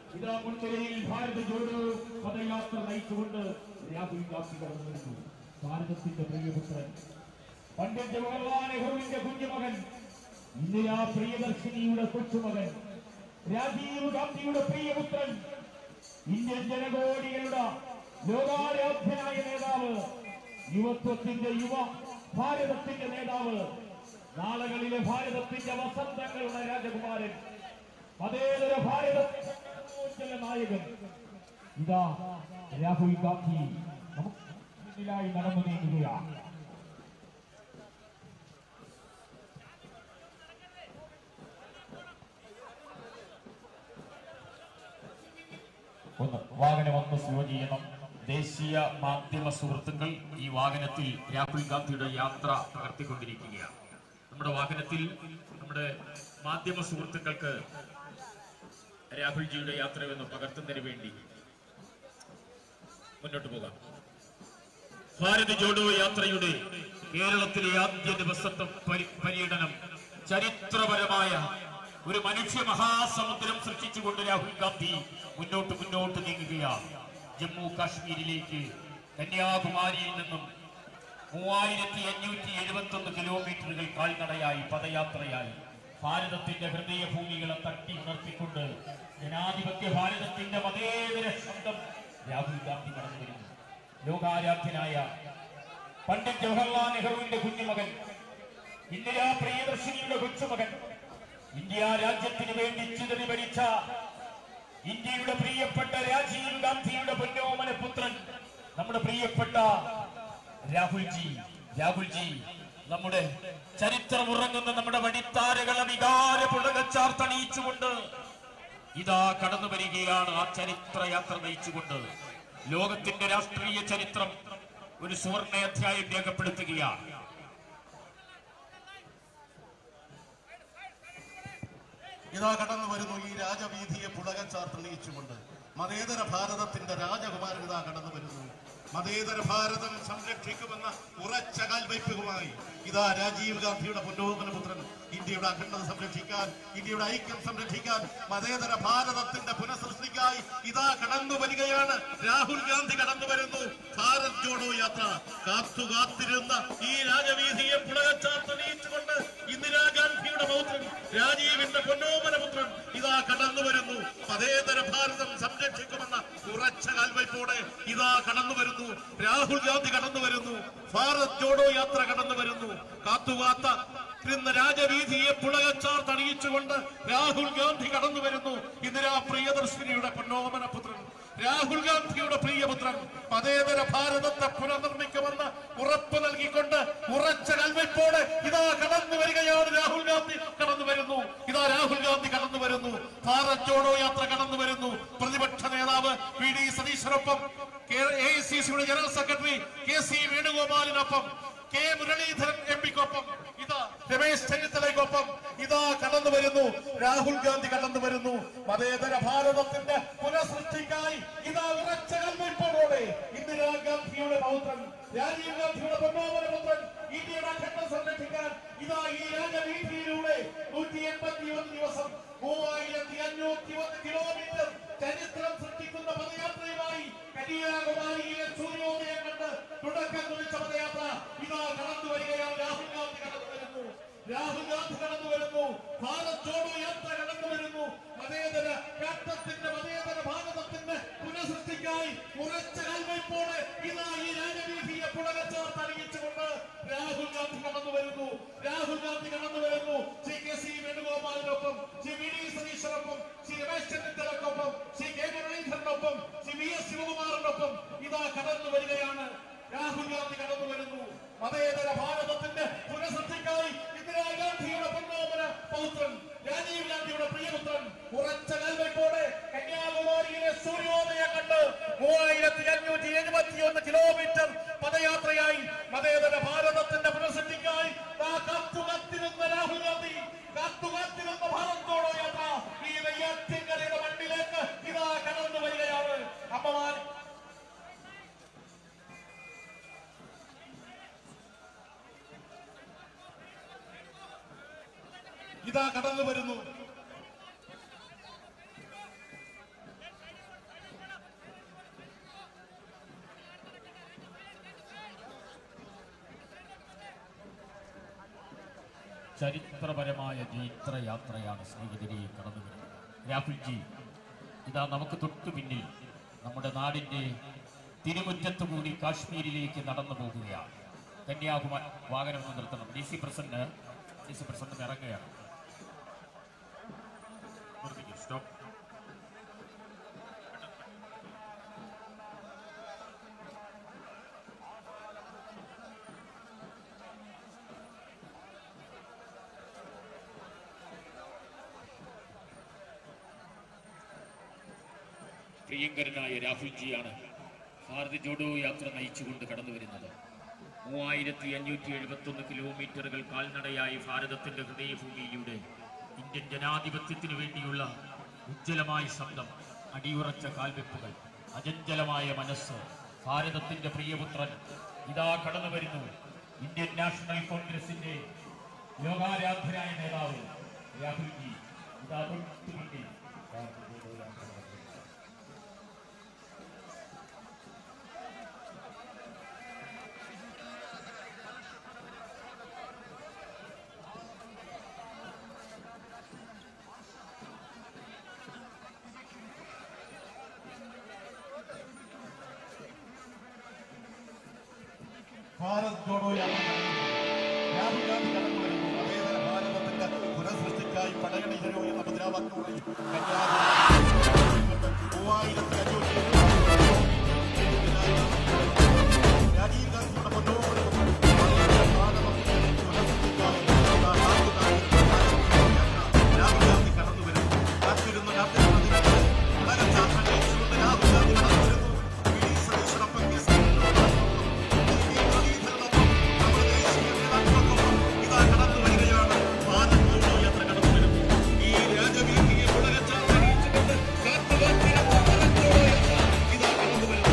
ഇതാ മുൻനിരയിൽ ഭാരത ജോഡോ പദയാത്ര നയിച്ചുകൊണ്ട് രാഹുൽ ഗാന്ധി കടന്നു വരുന്നു ഭാരതത്തിന്റെ പ്രിയപുത്രൻ പണ്ഡിറ്റ് ജവഹർലാൽ നെഹ്റുവിന്റെ കുഞ്ഞുമകൻ ഇന്ദിരാ പ്രിയദർശിനിയുടെ കൊച്ചുമകൻ രാജീവ് ഗാന്ധിയുടെ പ്രിയപുത്രൻ ഇന്ത്യൻ ജനകോടികളുടെ ലോകാരാധ്യനായ നേതാവ് യുവത്വത്തിന്റെ യുവ ഭാരതത്തിന്റെ നേതാവ് നാളുകളിലെ ഭാരതത്തിന്റെ വസന്തങ്ങളുടെ രാജകുമാരൻ മതേതര ഭാരതത്തിന്റെ നായകൻ ഇതാ രാഹുൽ ഗാന്ധി നമുക്ക് മുന്നിലായി നടന്നു നീങ്ങുകയാണ് ഒന്ന് വാഹനം ഒന്ന് സ്ലോ ചെയ്യണം ദേശീയ മാധ്യമ സുഹൃത്തുക്കൾ ഈ വാഹനത്തിൽ രാഹുൽ ഗാന്ധിയുടെ യാത്ര പകർത്തിക്കൊണ്ടിരിക്കുകയാണ് നമ്മുടെ വാഹനത്തിൽ നമ്മുടെ മാധ്യമ സുഹൃത്തുക്കൾക്ക് രാഹുൽജിയുടെ യാത്രയൊന്ന് പകർത്തുന്നതിന് വേണ്ടി മുന്നോട്ട് പോകാം ഭാരത് ജോഡോ യാത്രയുടെ കേരളത്തിലെ ആദ്യ ദിവസത്തെ പരി- പര്യടനം ചരിത്രപരമായ ഒരു മനുഷ്യ മഹാസമുദ്രം സൃഷ്ടിച്ചുകൊണ്ട് രാഹുൽ ഗാന്ധി മുന്നോട്ട് മുന്നോട്ട് നീങ്ങുകയാണ് ജമ്മു കാശ്മീരിലേക്ക് കന്യാകുമാരിയിൽ നിന്നും മൂവായിരത്തി അഞ്ഞൂറ്റി എഴുപത്തി ഒന്ന് കിലോമീറ്ററുകൾ കാൽനടയായി പദയാത്രയായി ഭാരതത്തിന്റെ ഹൃദയഭൂമികളെ തട്ടി ഉണർത്തിക്കൊണ്ട് ജനാധിപത്യ ഭാരതത്തിന്റെ മതേതര ശബ്ദം രാഹുൽ ഗാന്ധി കടന്നു വരുന്നു ലോകാരാധ്യനായ പണ്ഡിറ്റ് ജവഹർലാൽ നെഹ്റുവിന്റെ കുഞ്ഞുമകൻ ഇന്ദിരാ പ്രിയദർശിനിയുടെ കൊച്ചുമകൻ ഇന്ത്യ രാജ്യത്തിന് വേണ്ടി ചിതറി ഭരിച്ച ഇന്ത്യയുടെ പ്രിയപ്പെട്ട രാജീവ് ഗാന്ധിയുടെ പൊന്നോമന പുത്രൻ നമ്മുടെ പ്രിയപ്പെട്ട രാഹുൽജി രാഹുൽജി നമ്മുടെ ചരിത്രമുറങ്ങുന്ന നമ്മുടെ വടിത്താരകളെ വികാര പുളകച്ചാർത്തണിയിച്ചുകൊണ്ട് ഇതാ കടന്നു വരികയാണ് ആ ചരിത്ര യാത്ര നയിച്ചുകൊണ്ട് ലോകത്തിന്റെ രാഷ്ട്രീയ ചരിത്രം ഒരു സുവർണ അധ്യായം രേഖപ്പെടുത്തുകയാണ് ഇതാ കടന്നു വരുന്നു ഈ രാജവീതിയെ പുളകം ചാർത്തണിയിച്ചുകൊണ്ട് മതേതര ഭാരതത്തിന്റെ രാജകുമാരൻ ഇതാ കടന്നു വരുന്നു മതേതര ഭാരതം സംരക്ഷിക്കുമെന്ന ഉറച്ച കാൽവയ്പുമായി ഇതാ രാജീവ് ഗാന്ധിയുടെ പൊന്നോപന പുത്രൻ ഇന്ത്യയുടെ അഖണ്ഡത സംരക്ഷിക്കാൻ ഇന്ത്യയുടെ ഐക്യം സംരക്ഷിക്കാൻ മതേതര ഭാരതത്തിന്റെ പുനഃസൃഷ്ടിക്കായി ഇതാ കടന്നു വരികയാണ് രാഹുൽ ഗാന്ധി കടന്നു വരുന്നു ഭാരത് ജോഡോ യാത്ര കാത്തു കാത്തിരുന്ന ഈ രാജവീതിയെ പുളകച്ചാർത്തണിയിച്ചുകൊണ്ട് ഇന്ദിരാഗാന്ധിയുടെ പൗത്രൻ രാജീവിന്റെ പൊന്നോമന പുത്രൻ ഇതാ കടന്നു വരുന്നു മതേതര ഭാരതം സംരക്ഷിക്കുമെന്ന ഉറച്ച കാൽവയ്പോടെ ഇതാ കടന്നു വരുന്നു രാഹുൽ ഗാന്ധി കടന്നു വരുന്നു ഭാരത് ജോഡോ യാത്ര കടന്നു വരുന്നു കാത്തുകാത്ത ഇന്ന് രാജവീതിയെ പുളകച്ചാർ തണിയിച്ചുകൊണ്ട് രാഹുൽ ഗാന്ധി കടന്നു വരുന്നു ഇന്ദിരാ പ്രിയദർശിനിയുടെ പൊന്നോമന പുത്രൻ രാഹുൽ ഗാന്ധിയുടെ പ്രിയപുത്രൻ മതേതര ഭാരതത്തെ പുനർനിർമ്മിക്കുമെന്ന് ഉറപ്പ് നൽകിക്കൊണ്ട് ഉറച്ച കൽവയ്പോടെ ഇതാ കടന്നു വരികയാണ് രാഹുൽ ഗാന്ധി കടന്നു വരുന്നു ഇതാ രാഹുൽ ഗാന്ധി കടന്നു വരുന്നു ഭാരത് ജോഡോ യാത്ര കടന്നു വരുന്നു പ്രതിപക്ഷ നേതാവ് പി ഡി സതീശനൊപ്പം എ ഐ സി സിയുടെ ജനറൽ സെക്രട്ടറി കെ സി വേണുഗോപാലിനൊപ്പം കെ മുരളീധരൻ എം പിക്കൊപ്പം ഇതാ രമേശ് ചെന്നിത്തലയ്ക്കൊപ്പം ഇതാ കടന്നു വരുന്നു രാഹുൽ ഗാന്ധി കടന്നു വരുന്നു മതേതര ഭാരതത്തിന്റെ പുനഃസൃഷ്ടിക്കായി ഇതാ ഉറച്ച കൽവയ്പോടെ ഇന്ദിരാഗാന്ധിയുടെ പൗത്രൻ രാജീവ് ഗാന്ധിയുടെ പൊന്നോമന പുത്രൻ ഇന്ത്യയുടെ അഖണ്ഡം സംരക്ഷിക്കാൻ ഇതാ ഈ രാജവീതിയിലൂടെ നൂറ്റി എൺപത്തി ഒന്ന് ദിവസം മൂവായിരത്തി അഞ്ഞൂറ്റി ഒന്ന് കിലോമീറ്റർ ചരിത്രം സൃഷ്ടിക്കുന്ന പദയാത്രയുമായി കന്യാകുമാരിയിലെ സൂര്യോദയം കണ്ട് തുടക്കം കുറിച്ച പദയാത്ര ഇതാ കടന്നു വരികയാണ് രാഹുൽ ഗാന്ധി കടന്നു വരുന്നു രാഹുൽ ഗാന്ധി കടന്നു വരുന്നു ഭാരത് ജോഡോ യാത്ര കടന്നു വരുന്നു മതേതര രാഷ്ട്രത്തിന്റെ മതേതര ഭാരതത്തിന്റെ പുനഃസൃഷ്ടിക്കായി ഉറച്ച കൽവയ്പോടെ ഇതാ ഈ രാജവീതിയെ പുളകച്ചാർത്ത് അറിയിച്ചുകൊണ്ട് രാഹുൽ ഗാന്ധി കടന്നു വരുന്നു രാഹുൽ ഗാന്ധി കടന്നു വരുന്നു ശ്രീ കെ സി വേണുഗോപാലിനൊപ്പം ശ്രീ വി ഡി സതീശനൊപ്പം ശ്രീ രമേശ് ചെന്നിത്തലക്കൊപ്പം ശ്രീ കെ മുരളീധരനൊപ്പം ശ്രീ വി എസ് ശിവകുമാറിനൊപ്പം ഇതാ കടന്നു വരികയാണ് രാഹുൽ ഗാന്ധി കടന്നു വരുന്നു മതേതര ഭാരതത്തിന്റെ പുനഃസൃഷ്ടിക്കായി ഇന്ദിരാഗാന്ധിയുടെ പൊന്നോമന പൗത്രൻ രാജീവ് ഗാന്ധിയുടെ പ്രിയപുത്രൻ ഉറച്ച കൽവയ്പോടെ കന്യാകുമാരിയിലെ സൂര്യോദയം കണ്ട് മൂവായിരത്തി അഞ്ഞൂറ്റി എഴുപത്തി ഒന്ന് കിലോമീറ്റർ പദയാത്രയായി മതേതര ഭാരതത്തിന്റെ പുനഃസൃഷ്ടിക്കായി ദാ കാത്തുകാത്തിരുന്ന രാഹുൽ ഗാന്ധി കാത്തുകാത്തിരുന്ന ഭാരതത്തോടോ യാത്ര ഈ നെയ്യാറ്റിൻകരയുടെ മണ്ണിലേക്ക് ഇതാ കടന്നു വരികയാണ് അമ്മമാർ ഇതാ കടന്നു വരുന്നു ചരിത്രപരമായ ജൈത്രയാത്രയാണ് സ്നേഹിതരെ കടന്നു വരുന്നത് രാഹുൽജി ഇതാ നമുക്ക് തൊട്ടു പിന്നിൽ നമ്മുടെ നാടിന്റെ തിരുമുറ്റത്തു കൂടി കാശ്മീരിലേക്ക് നടന്നു പോകുകയാണ് കന്യാകുമാരി വാഹനം ഒന്ന് നിർത്തണം D C president D C president ഇറങ്ങുകയാണ് നിർത്തിക്കൂ, സ്റ്റോപ്പ് പ്രിയങ്കരനായ രാഹുൽജിയാണ് ഭാരത് ജോഡോ യാത്ര നയിച്ചുകൊണ്ട് കടന്നു വരുന്നത് മൂവായിരത്തി അഞ്ഞൂറ്റി എഴുപത്തി ഒന്ന് കിലോമീറ്ററുകൾ കാൽനടയായി ഭാരതത്തിന്റെ ഹൃദയഭൂമിയിലൂടെ ഇന്ത്യൻ ജനാധിപത്യത്തിനു വേണ്ടിയുള്ള ഉജ്ജ്വലമായ ശബ്ദം അടിയുറച്ച കാൽവെപ്പുകൾ അജഞ്ചലമായ മനസ്സ് ഭാരതത്തിന്റെ പ്രിയപുത്രൻ ഇതാ കടന്നു വരുന്നു ഇന്ത്യൻ നാഷണൽ കോൺഗ്രസിന്റെ ലോകാരാധ്യനായ നേതാവ് രാഹുൽജി ഇതാ തൊട്ടുമുന്നിൽ ഭാരത് ജോഡോ യാത്ര നടത്തുന്നു. ഭാരത് ജോഡോ യാത്ര രാഹുൽ ഗാന്ധി കടന്നു വരുന്നു അതേതര ഭാരതത്തിന്റെ പുനഃസൃഷ്ടിക്കായി പടയണിതരോ എന്ന മുദ്രാവാക്യത്തോടെ കന്യാകുമാരി മൂവായിരത്തി അഞ്ഞൂറ്റി രാജീവ് ഗാന്ധിയുടെ മുന്നോട്ട് ഭാരതത്തിന്റെ പുനഃസൃഷ്ടിക്കായി രാഹുൽ ഗാന്ധി കടന്നു വരുന്നു കാത്തിരുന്നു കാത്തിരുന്നതിന് വളരെ ചാത്ര നയിച്ചുകൊണ്ട് രാഹുൽ ഗാന്ധി കടന്നു വരുന്നു വി. ഡി. സതീശനൊപ്പം കെ. സുരേന്ദ്രനൊപ്പം ഇതാ കടന്നു വരികയാണ് ഭാരത് ജോഡോ യാത്ര കടന്നു വരുന്നു ഈ രാജവീതിയെ വളരെ ചാത്തരിച്ചുകൊണ്ട് കാത്തുകാത്തിരുന്ന ഭാരത് ജോഡോ യാത്ര ഇതാ കടന്നു വരുന്നു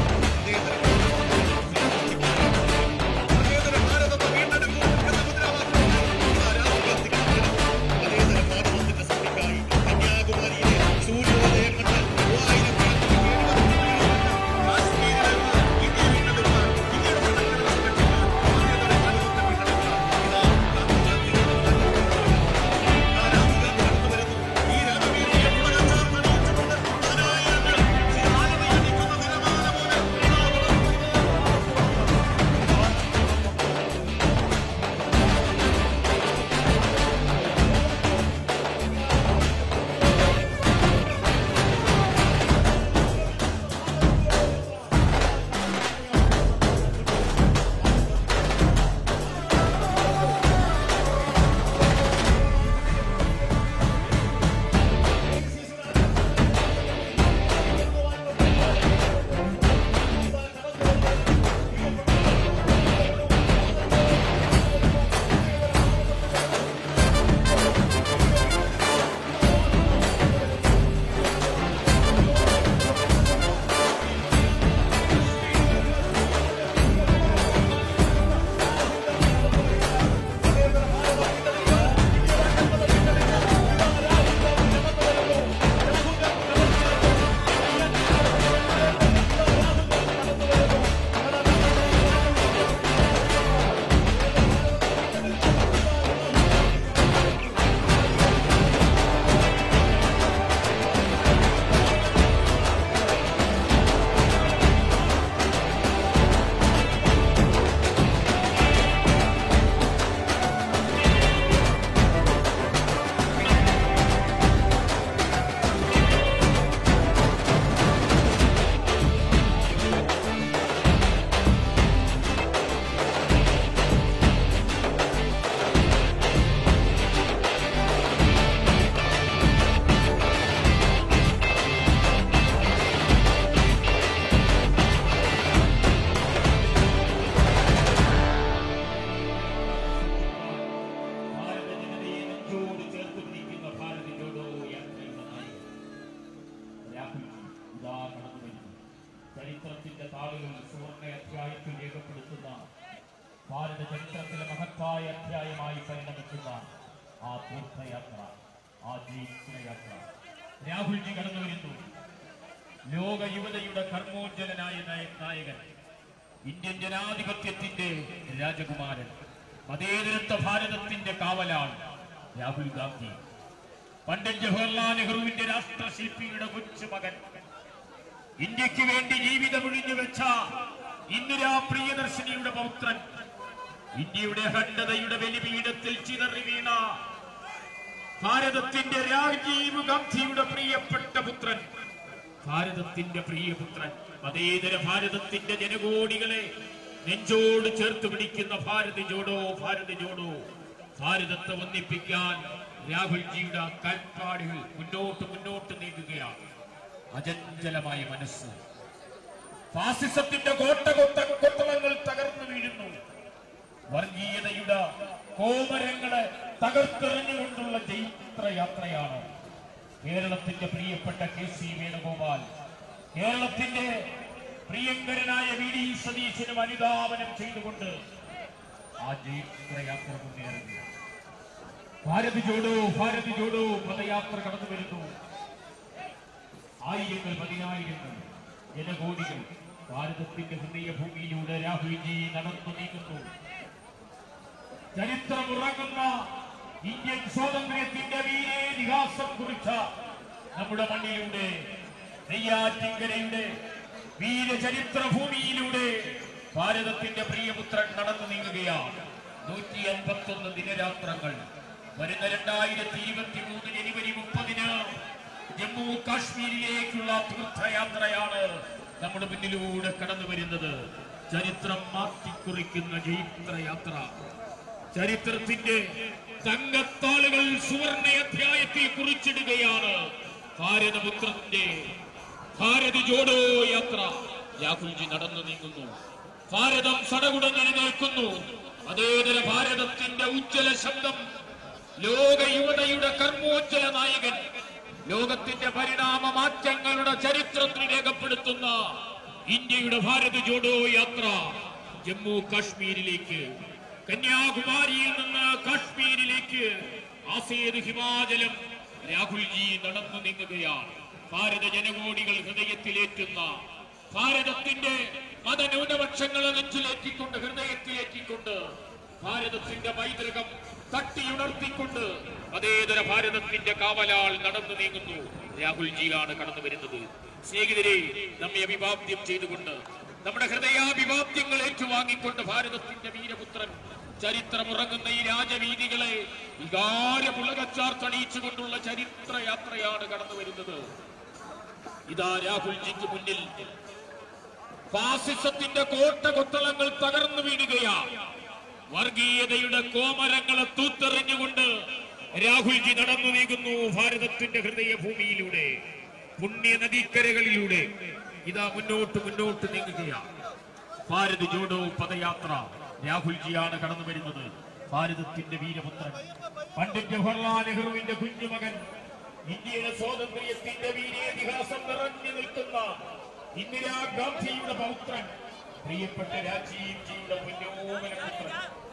അതേതര ഭാരതത്തെ വീണ്ടെടുക്കൂ എന്ന മുദ്രാവാക്യത്തോടെ ഇതാ രാഹുൽ ഗാന്ധി കടന്നു വരുന്നു അതേതര ഭാരതത്തിന്റെ സൃഷ്ടിക്കായി കന്യാകുമാരിയിലെ സൂര്യോദയം കണ്ട് മൂവായിരത്തി അഞ്ഞൂറ്റി എഴുപത്തി കാശ്മീരിലെ ഇന്ത്യ വീണ്ടെടുക്കാൻ ഇന്ത്യയുടെ സംഘടന ഭാരത ജനതയെ നെഞ്ചോട് ചേർത്ത് പിടിക്കുന്ന ഭാരത് ജോഡോ യാത്രയുടെ നായകൻ രാഹുൽജി ഇതാ കടന്നു വരുന്നു ചരിത്രത്തിന്റെ താളുകൾ സുവർണ അധ്യായത്തിൽ രേഖപ്പെടുത്തുന്ന ഭാരത ചരിത്രത്തിലെ മഹത്തായ അധ്യായമായി പരിണമിക്കുന്ന ആ തീർത്ഥയാത്ര ആ ജയിത്രയാത്ര രാഹുൽജി കടന്നു വരുന്നു ലോക യുവതയുടെ കർമ്മോജ്വലനായ നായ- നായകൻ ഇന്ത്യൻ ജനാധിപത്യത്തിന്റെ രാജകുമാരൻ മതേതരത്വ ഭാരതത്തിന്റെ കാവലാൾ രാഹുൽ ഗാന്ധി പണ്ഡിറ്റ് ജവഹർലാൽ നെഹ്റുവിന്റെ രാഷ്ട്രശില്പിയുടെ കൊച്ചുമകൻ ഇന്ത്യക്ക് വേണ്ടി ജീവിതമൊഴിഞ്ഞു വെച്ച ഇന്ദിരാ പ്രിയദർശിനിയുടെ പൗത്രൻ ഇന്ത്യയുടെ അഖണ്ഡതയുടെ ബലിപീഠത്തിൽ ചിതറി വീണ ഭാരതത്തിന്റെ രാജീവ് ഗാന്ധിയുടെ പ്രിയപ്പെട്ട പുത്രൻ ഭാരതത്തിന്റെ പ്രിയപുത്രൻ മതേതര ഭാരതത്തിന്റെ ജനകോടികളെ നെഞ്ചോട് ചേർത്ത് പിടിക്കുന്ന ഭാരത് ജോഡോ ഭാരത് ജോഡോ ഭാരതത്തെ ഒന്നിപ്പിക്കാൻ രാഹുൽജിയുടെ കാൽപ്പാടുകൾ മുന്നോട്ട് മുന്നോട്ട് നീങ്ങുകയാണ് അചഞ്ചലമായ മനസ്സ് ഫാസിസത്തിന്റെ കോട്ട കൊത്ത കൊത്തളങ്ങൾ തകർന്നു വീഴുന്നു വർഗീയതയുടെ കോമരങ്ങളെ തകർത്തെറിഞ്ഞുകൊണ്ടുള്ള ജൈത്രയാത്രയാണ് കേരളത്തിന്റെ പ്രിയപ്പെട്ട കെ സി വേണുഗോപാൽ കേരളത്തിന്റെ പ്രിയങ്കരനായ വി ഡി സതീശനും അനുധാവനം ചെയ്തുകൊണ്ട് ആ ജൈത്രയാത്ര മുന്നേറുന്നു ഭാരത് ജോഡോ ഭാരത് ജോഡോ പദയാത്ര കടന്നു വരുന്നു ആയിരങ്ങൾ പതിനായിരങ്ങൾ ജനകോടികൾ ഭാരതത്തിന്റെ ഹൃദയഭൂമിയിലൂടെ രാഹുൽജി നടന്നു നീങ്ങുന്നു ചരിത്രമുറങ്ങുന്ന ഇന്ത്യൻ സ്വാതന്ത്ര്യത്തിന്റെ വീരേതിഹാസം കുറിച്ച നമ്മുടെ മണ്ണിലൂടെ നെയ്യാറ്റിങ്കരയുടെ വീരചരിത്ര ഭൂമിയിലൂടെ ഭാരതത്തിന്റെ പ്രിയപുത്രൻ നടന്നു നീങ്ങുകയാണ് നൂറ്റി അൻപത്തൊന്ന് ദിനരാത്രങ്ങൾ വരുന്ന രണ്ടായിരത്തി ഇരുപത്തി മൂന്ന് ജനുവരി മുപ്പതിന് ജമ്മു കാശ്മീരിലേക്കുള്ള തീർത്ഥയാത്രയാണ് നമ്മുടെ മുന്നിലൂടെ കടന്നു വരുന്നത് ചരിത്രം മാറ്റിക്കുറിക്കുന്ന ജൈത്രയാത്ര ചരിത്രത്തിന്റെ തങ്കത്താളുകൾ സുവർണ അധ്യായത്തിൽ കുറിച്ചിടുകയാണ് ഭാരതപുത്രന്റെ ഭാരത് ജോഡോ യാത്ര രാഹുൽജി നടന്നു നീങ്ങുന്നു ഭാരതം സടകുടഞ്ഞെഴുന്നേൽക്കുന്നു അതേതര ഭാരതത്തിന്റെ ഉജ്ജ്വല ശബ്ദം ലോക യുവതയുടെ കർമ്മോജ്വല നായകൻ ലോകത്തിന്റെ പരിണാമ മാറ്റങ്ങളുടെ ചരിത്രത്തിൽ രേഖപ്പെടുത്തുന്ന ഇന്ത്യയുടെ ഭാരത് ജോഡോ യാത്ര ജമ്മു കാശ്മീരിലേക്ക് കന്യാകുമാരിയിൽ നിന്ന് കാശ്മീരിലേക്ക് ആസേത് ഹിമാചലം രാഹുൽജി നടന്നു നീങ്ങുകയാണ് ഭാരത ജനകോടികൾ ഹൃദയത്തിലേറ്റുന്ന ഭാരതത്തിന്റെ മതന്യൂനപക്ഷങ്ങളെ നെഞ്ചിലേറ്റിക്കൊണ്ട് ഹൃദയത്തിലേറ്റിക്കൊണ്ട് ഭാരതത്തിന്റെ പൈതൃകം തട്ടിയുണർത്തിക്കൊണ്ട് അതേതര ഭാരതത്തിന്റെ കാവലാൾ നടന്നു നീങ്ങുന്നു രാഹുൽജിയാണ് കടന്നു വരുന്നത് സ്നേഹിതരെ നമ്മെ അഭിവാദ്യം ചെയ്തുകൊണ്ട് നമ്മുടെ ഹൃദയാഭിവാദ്യങ്ങൾ ഏറ്റുവാങ്ങിക്കൊണ്ട് ഭാരതത്തിന്റെ വീരപുത്രൻ ചരിത്രമുറങ്ങുന്ന ഈ രാജവീതികളെ വികാരമുളകച്ചാർത്തണിയിച്ചുകൊണ്ടുള്ള ചരിത്രയാത്രയാണ് കടന്നു വരുന്നത് ഇതാ രാഹുൽജിക്ക് മുന്നിൽ ഫാസിസത്തിന്റെ കോട്ട കൊത്തളങ്ങൾ തകർന്നു വീഴുകയാണ് വർഗീയതയുടെ കോമരങ്ങളെ തൂത്തെറിഞ്ഞുകൊണ്ട് രാഹുൽജി നടന്നു നീങ്ങുന്നു ഭാരതത്തിന്റെ ഹൃദയഭൂമിയിലൂടെ പുണ്യ നദീക്കരകളിലൂടെ ഇതാ മുന്നോട്ട് മുന്നോട്ട് നീങ്ങുകയാണ് ഭാരത് ജോഡോ പദയാത്ര രാഹുൽജിയാണ് കടന്നു വരുന്നത് ഭാരതത്തിന്റെ വീരപുത്രൻ പണ്ഡിറ്റ് ജവഹർലാൽ നെഹ്റുവിന്റെ കുഞ്ഞുമകൻ ഇന്ത്യയുടെ സ്വാതന്ത്ര്യത്തിന്റെ വീരേതിഹാസം നിറഞ്ഞു നിൽക്കുന്ന ഇന്ദിരാഗാന്ധിയുടെ പൗത്രൻ പ്രിയപ്പെട്ട രാജീവ് ജിയുടെ പുണ്യോമന പുത്രൻ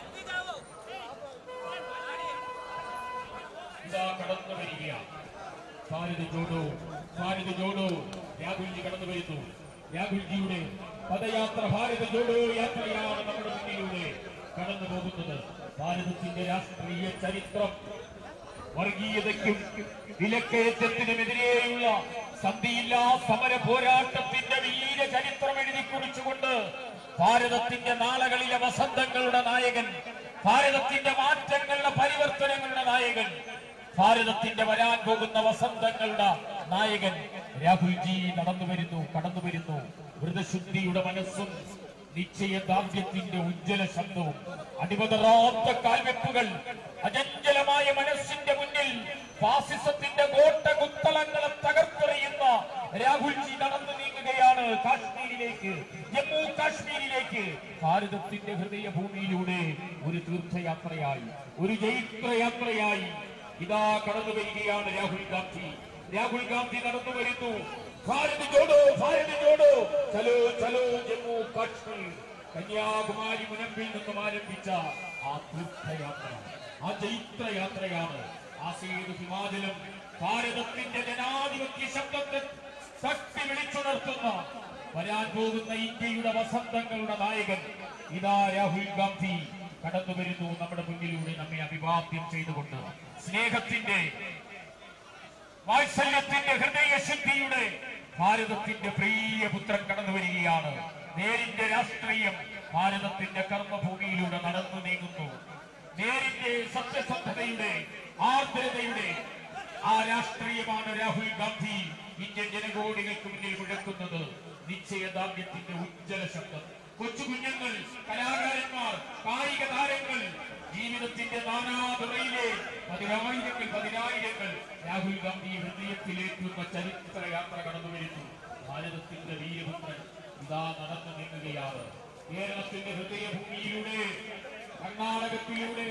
ഇതാ കടന്നു വരികയാണ് ഭാരത് ജോഡോ ഭാരത് ജോഡോ രാഹുൽജി കടന്നു വരുന്നു രാഹുൽജിയുടെ പദയാത്ര ഭാരത് ജോഡോ യാത്രയാണ് നമ്മുടെ മുന്നിലൂടെ കടന്നു പോകുന്നത് ഭാരതത്തിന്റെ രാഷ്ട്രീയ ചരിത്രം വർഗീയതയ്ക്കും വിലക്കയറ്റത്തിനുമെതിരെയുള്ള സന്ധിയില്ലാ സമര പോരാട്ടത്തിന്റെ വീര ചരിത്രം എഴുതി കുറിച്ചുകൊണ്ട് ഭാരതത്തിന്റെ നാളകളിലെ വസന്തങ്ങളുടെ നായകൻ ഭാരതത്തിന്റെ മാറ്റങ്ങളുടെ പരിവർത്തനങ്ങളുടെ നായകൻ ഭാരതത്തിന്റെ വരാൻ പോകുന്ന വസന്തങ്ങളുടെ നായകൻ രാഹുൽജി നടന്നു വരുന്നു കടന്നു വരുന്നു വ്രതശുദ്ധിയുടെ മനസ്സും നിശ്ചയദാർഢ്യത്തിന്റെ ഉജ്ജ്വല ശബ്ദവും അടിപതറാത്ത കാൽവെപ്പുകൾ അചഞ്ചലമായ മനസ്സിന്റെ മുന്നിൽ ഫാസിസത്തിന്റെ കോട്ട കുത്തളങ്ങളെ തകർത്തെറിയുന്ന രാഹുൽജി നടന്നു നീങ്ങുകയാണ് കാശ്മീരിലേക്ക് ജമ്മു കാശ്മീരിലേക്ക് ഭാരതത്തിന്റെ ഹൃദയഭൂമിയിലൂടെ ഒരു തീർത്ഥയാത്രയായി ഒരു ജൈത്രയാത്രയായി ഇതാ കടന്നു വരികയാണ് രാഹുൽ ഗാന്ധി രാഹുൽ ഗാന്ധി നടന്നു വരുന്നു ഭാരത് ജോഡോ ഭാരത് ജോഡോ ചലോ ചലോ ജമ്മു കാശ്മീർ കന്യാകുമാരി മുനമ്പിൽ നിന്നും ആരംഭിച്ച ആ തീർത്ഥയാത്ര ആ ജൈത്രയാത്രയാണ് ആസേതു ഹിമാചലം ഭാരതത്തിന്റെ ജനാധിപത്യ ശബ്ദത്തെ ശക്തി വിളിച്ചുണർത്തുന്ന വരാൻ പോകുന്ന ഇന്ത്യയുടെ വസന്തങ്ങളുടെ നായകൻ ഇതാ രാഹുൽ ഗാന്ധി കടന്നു വരുന്നു നമ്മുടെ മുന്നിലൂടെ നമ്മെ അഭിവാദ്യം ചെയ്തുകൊണ്ട് സ്നേഹത്തിന്റെ വാത്സല്യത്തിന്റെ ഹൃദയശുദ്ധിയുടെ ഭാരതത്തിന്റെ പ്രിയ പുത്രൻ കടന്നു വരികയാണ് നേരിന്റെ രാഷ്ട്രീയം ഭാരതത്തിന്റെ കർമ്മഭൂമിയിലൂടെ നടന്നു നീങ്ങുന്നു നേരിന്റെ സത്യസന്ധതയുടെ ആർദ്രതയുടെ ആ രാഷ്ട്രീയമാണ് രാഹുൽ ഗാന്ധി ഇന്ത്യൻ ജനകോടികൾക്ക് മുന്നിൽ മുഴക്കുന്നത് നിശ്ചയദാർഢ്യത്തിന്റെ ഉജ്ജ്വല ശബ്ദം കൊച്ചു കുഞ്ഞുങ്ങൾ കലാകാരന്മാർ കായിക താരങ്ങൾ ജീവിതത്തിന്റെ നാനാതുറയിലെ പതിനായിരങ്ങൾ പതിനായിരങ്ങൾ രാഹുൽ ഗാന്ധി ഹൃദയത്തിലേക്കുന്ന ചരിത്ര യാത്ര കടന്നു വരുന്നു ഭാരതത്തിന്റെ വീരപുത്രൻ ഇതാ നടന്നു നീങ്ങുകയാണ് കേരളത്തിന്റെ ഹൃദയഭൂമിയിലൂടെ കർണാടകത്തിലൂടെ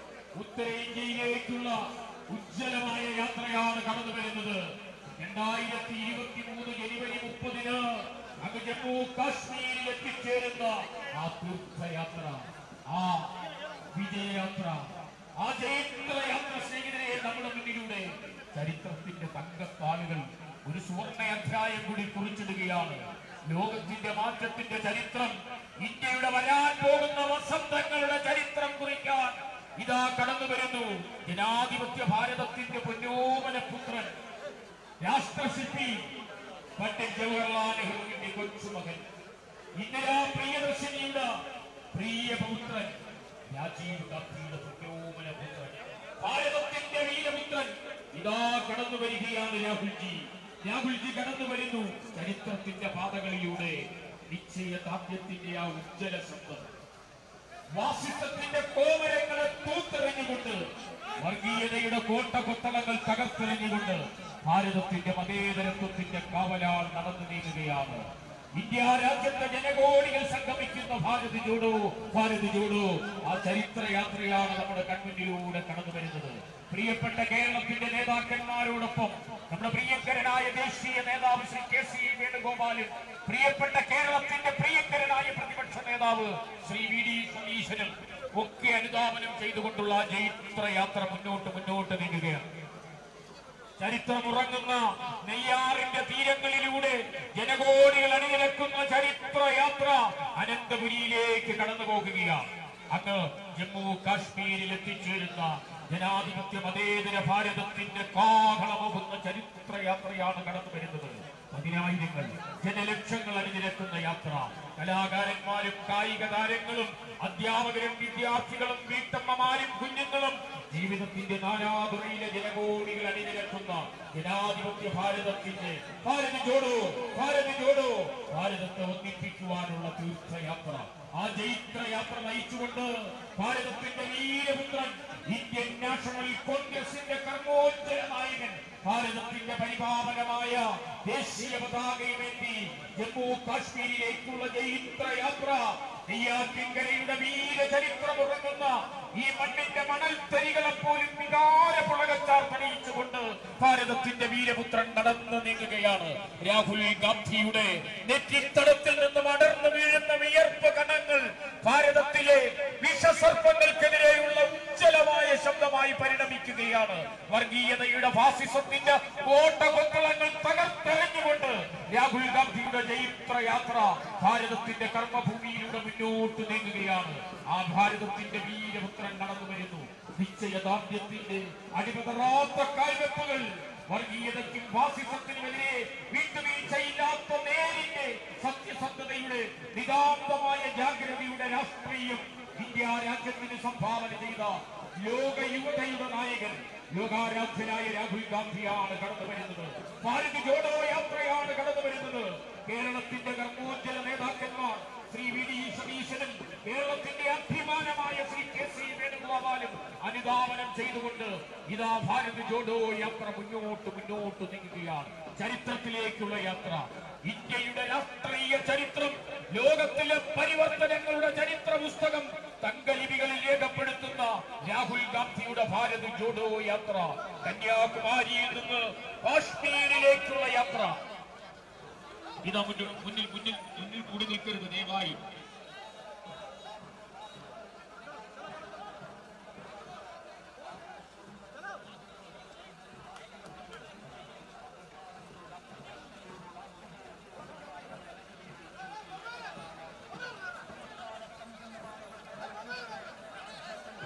ഉത്തരേന്ത്യയിലേക്കുള്ള ഉജ്ജ്വലമായ യാത്രയാണ് കടന്നു വരുന്നത് രണ്ടായിരത്തി ഇരുപത്തി മൂന്ന് ജനുവരി മുപ്പതിന് അങ്ങ് ജമ്മു കാശ്മീരിൽ എത്തിച്ചേരുന്ന ആ തീർത്ഥയാത്ര ആ വിജയയാത്ര ആ ജയത്രയാത്ര സ്നേഹിതരെ നമ്മുടെ മുന്നിലൂടെ ചരിത്രത്തിന്റെ തങ്കത്താളുകൾ ഒരു സുവർണ അധ്യായം കൂടി കുറിച്ചിടുകയാണ് ലോകത്തിന്റെ മാറ്റത്തിന്റെ ചരിത്രം ഇന്ത്യയുടെ വരാൻ പോകുന്ന വസന്തങ്ങളുടെ ചരിത്രം കുറിക്കാൻ ഇതാ കടന്നു വരുന്നു ജനാധിപത്യ ഭാരതത്തിന്റെ പൊന്നോമന പുത്രൻ രാഷ്ട്രശില്പി പണ്ഡിറ്റ് ജവഹർലാൽ നെഹ്റുവിന്റെ കൊച്ചുമകൻ ഇന്ദിരാ പ്രിയദർശിനിയുടെ പ്രിയ പുത്രൻ രാജീവ് ഗാന്ധിയുടെ പൊന്നോമന പുത്രൻ ഭാരതത്തിന്റെ വീരപുത്രൻ ഇതാ കടന്നു വരികയാണ് രാഹുൽജി രാഹുൽജി കടന്നു വരുന്നു ചരിത്രത്തിന്റെ പാതകളിലൂടെ നിശ്ചയദാർഢ്യത്തിന്റെ ആ ഉജ്ജ്വല ശബ്ദം വാസിത്വത്തിന്റെ കോമരങ്ങളെ തൂത്തെറിഞ്ഞുകൊണ്ട് വർഗീയതയുടെ കോട്ട കൊത്തളങ്ങൾ തകർത്തെറിഞ്ഞുകൊണ്ട് ഭാരതത്തിന്റെ മതേതരത്വത്തിന്റെ കാവലാൾ നടന്നു നീങ്ങുകയാണ് ഇന്ത്യ രാജ്യത്തെ ജനകോടികൾ സംഗമിക്കുന്ന ഭാരത് ജോഡോ ഭാരത് ജോഡോ ആ ചരിത്ര യാത്രയാണ് നമ്മുടെ കൺമുന്നിലൂടെ കടന്നു വരുന്നത് പ്രിയപ്പെട്ട കേരളത്തിന്റെ നേതാക്കന്മാരോടൊപ്പം നമ്മുടെ പ്രിയങ്കരനായ ദേശീയ നേതാവ് ശ്രീ കെ സി വേണുഗോപാലും പ്രിയപ്പെട്ട കേരളത്തിന്റെ പ്രിയങ്കരനായ പ്രതിപക്ഷ നേതാവ് ശ്രീ വി ഡി സതീശനും ഒക്കെ അനുധാവനം ചെയ്തുകൊണ്ടുള്ള ആ ജൈത്ര യാത്ര മുന്നോട്ട് മുന്നോട്ട് നീങ്ങുകയാണ് ചരിത്രമുറങ്ങുന്ന നെയ്യാറിന്റെ തീരങ്ങളിലൂടെ ജനകോടികൾ അണിനിരക്കുന്ന ചരിത്ര യാത്ര അനന്തപുരിയിലേക്ക് കടന്നു പോകുകയാണ് അങ്ങ് ജമ്മു കാശ്മീരിൽ എത്തിച്ചേരുന്ന ജനാധിപത്യ മതേതര ഭാരതത്തിന്റെ കാഹളമോകുന്ന ചരിത്ര യാത്രയാണ് കടന്നു വരുന്നത് പതിനായിരങ്ങൾ ജനലക്ഷങ്ങൾ അണിനിരക്കുന്ന യാത്ര കലാകാരന്മാരും കായിക താരങ്ങളും അധ്യാപകരും വിദ്യാർത്ഥികളും വീട്ടമ്മമാരും കുഞ്ഞുങ്ങളും ജീവിതത്തിന്റെ നാനാതുറയിലെ ജനകോടികൾ അണിനിരക്കുന്ന ജനാധിപത്യ ഭാരതത്തിന്റെ ഭാരത് ജോഡോ ഭാരത് ജോഡോ ഭാരതത്തെ ഒന്നിപ്പിക്കുവാനുള്ള തീർത്ഥയാത്ര ആ ജൈത്രയാത്ര നയിച്ചുകൊണ്ട് ഭാരതത്തിന്റെ വീരപുത്രൻ ഇന്ത്യൻ നാഷണൽ കോൺഗ്രസിന്റെ കർമ്മോജ്ജല നായകൻ ഭാരതത്തിന്റെ പരിപാവനമായ ദേശീയ പതാകയുമേന്തി ജമ്മു കാശ്മീരിലേക്കുള്ള ജൈത്രയാത്ര നെയ്യാറ്റിൻകരയുടെ വീരചരിത്രമുറങ്ങുന്ന ഈ മണ്ണിന്റെ മണൽത്തരികളെ പോലും വികാര പുളകച്ചാർത്തണിയിച്ചുകൊണ്ട് ഭാരതത്തിന്റെ വീരപുത്രൻ നടന്നു നീങ്ങുകയാണ് രാഹുൽ ഗാന്ധിയുടെ നെറ്റിത്തടത്തിൽ നിന്നും അടർന്നു വീഴുന്ന വിയർപ്പ് കണങ്ങൾ ഭാരതത്തിലെ വിഷസർപ്പങ്ങൾക്കെതിരെയുള്ള ഉജ്ജ്വലമായ ശബ്ദമായി പരിണമിക്കുകയാണ് വർഗീയതയുടെ ഫാസിസത്തിന്റെ കോട്ടകൊത്തളങ്ങൾ തകർത്തെറിഞ്ഞുകൊണ്ട് രാഹുൽ ഗാന്ധിയുടെ ജൈത്ര യാത്ര ഭാരതത്തിന്റെ കർമ്മഭൂമിയിലൂടെ മുന്നോട്ട് നീങ്ങുകയാണ് ആ ഭാരതത്തിന്റെ വീരപുത്രൻ നടന്നു വരുന്നു നിശ്ചയദാർഢ്യത്തിന്റെ അടിമതറാത്ത കാൽവെപ്പുകൾ വർഗീയതയ്ക്കും ഫാസിസത്തിനുമെതിരെ വിട്ടുവീഴ്ചയില്ലാത്ത നേരിന്റെ സത്യസന്ധതയുടെ നിതാന്തമായ ജാഗ്രതയുടെ രാഷ്ട്രീയം ഇന്ത്യ രാജ്യത്തിന് സംഭാവന ചെയ്ത ലോക യുവതയുടെ നായകൻ ലോകാരാധ്യനായ രാഹുൽ ഗാന്ധിയാണ് കടന്നു വരുന്നത് ഭാരത് ജോഡോ യാത്രയാണ് കടന്നു വരുന്നത് കേരളത്തിന്റെ കർമ്മോജ്ജല നേതാക്കന്മാർ ശ്രീ വി ഡി സതീശനും കേരളത്തിന്റെ അഭിമാനമായ ശ്രീ കെ സി വേണുഗോപാലും അനുധാവനം ചെയ്തുകൊണ്ട് ഇതാ ഭാരത് ജോഡോ യാത്ര മുന്നോട്ട് മുന്നോട്ട് നീങ്ങുകയാണ് ചരിത്രത്തിലേക്കുള്ള യാത്ര ഇന്ത്യയുടെ രാഷ്ട്രീയ ചരിത്രം ലോകത്തിലെ പരിവർത്തനങ്ങളുടെ ചരിത്ര പുസ്തകം തങ്കലിപികളിൽ രേഖപ്പെടുത്തുന്ന രാഹുൽ ഗാന്ധിയുടെ ഭാരത് ജോഡോ യാത്ര കന്യാകുമാരിയിൽ നിന്ന് കാശ്മീരിലേക്കുള്ള യാത്ര ഇതാ മുന്നിൽ മുന്നിൽ മുന്നിൽ മുന്നിൽ കൂടി നിൽക്കരുത് ദയവായി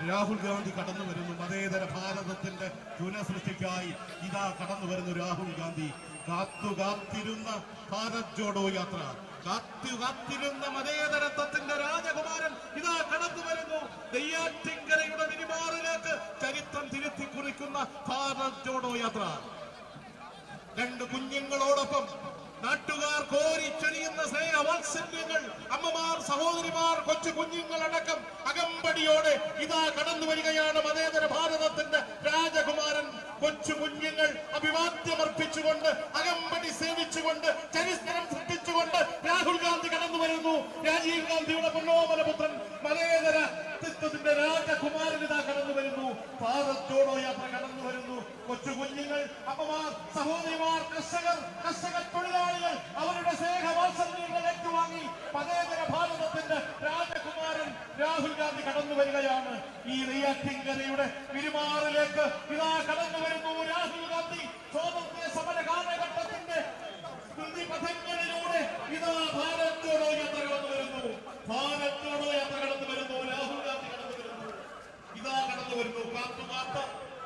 രാഹുൽ ഗാന്ധി കടന്നു വരുന്നു മതേതര ഭാരതത്തിന്റെ പുനഃസൃഷ്ടിക്കായി ഇതാ കടന്നു വരുന്നു രാഹുൽ ഗാന്ധി കാത്തു കാത്തിരുന്ന ഭാരത് ജോഡോ യാത്ര കാത്തു കാത്തിരുന്ന മതേതരത്വത്തിന്റെ രാജകുമാരൻ ഇതാ കടന്നു വരുന്നു നെയ്യാറ്റിങ്കരയുടെ നിരിമാറിലേക്ക് ചരിത്രം തിരുത്തി കുറിക്കുന്ന ഭാരത് ജോഡോ യാത്ര രണ്ട് കുഞ്ഞുങ്ങളോടൊപ്പം നാട്ടുകാർ കോരിച്ചൊരിയുന്ന സ്നേഹവാത്സല്യങ്ങൾ അമ്മമാർ സഹോദരിമാർ കൊച്ചു കുഞ്ഞുങ്ങളടക്കം അകമ്പടിയോടെ ഇതാ കടന്നു വരികയാണ് മതേതര ഭാരതത്തിന്റെ രാജകുമാരൻ കൊച്ചു കുഞ്ഞുങ്ങൾ അഭിവാദ്യമർപ്പിച്ചുകൊണ്ട് അകമ്പടി സേവിച്ചുകൊണ്ട് ചരിത്രം സൃഷ്ടിച്ചുകൊണ്ട് രാഹുൽ ഗാന്ധി കടന്നു വരുന്നു രാജീവ് ഗാന്ധിയുടെ പൊന്നോമനപുത്രൻ മതേതര വ്യക്തിത്വത്തിന്റെ രാജകുമാരൻ ഇതാ കടന്നു വരുന്നു ഭാരത് ജോഡോ യാത്ര കടന്നു വരുന്നു കൊച്ചു കുഞ്ഞുങ്ങൾ അമ്മമാർ സഹോദരിമാർ കർഷകർ കർഷക തൊഴിലാളികൾ അവരുടെ സ്നേഹവാത്സല്യങ്ങൾ ഏറ്റുവാങ്ങി മതേതര ഭാരതത്തിന്റെ രാജകുമാരൻ രാഹുൽ ഗാന്ധി കടന്നു വരികയാണ് ഈ നെയ്യാറ്റിങ്കരയുടെ പെരുമാറിലേക്ക് ഇതാ കടന്നു വരുന്നു രാഹുൽ ഗാന്ധി സ്വാതന്ത്ര്യ സമര കാലഘട്ടത്തിന്റെ സ്മൃതിപഥങ്ങളിലൂടെ ഇതാ ഭാരത് ജോഡോ യാത്ര കടന്നു വരുന്നു ഭാരത് ജോഡോ യാത്ര കടന്നു വരുന്നു രാഹുൽ ഗാന്ധി കടന്നു വരുന്നു ഇതാ കടന്നു വരുന്നു കാത്തുകാത്ത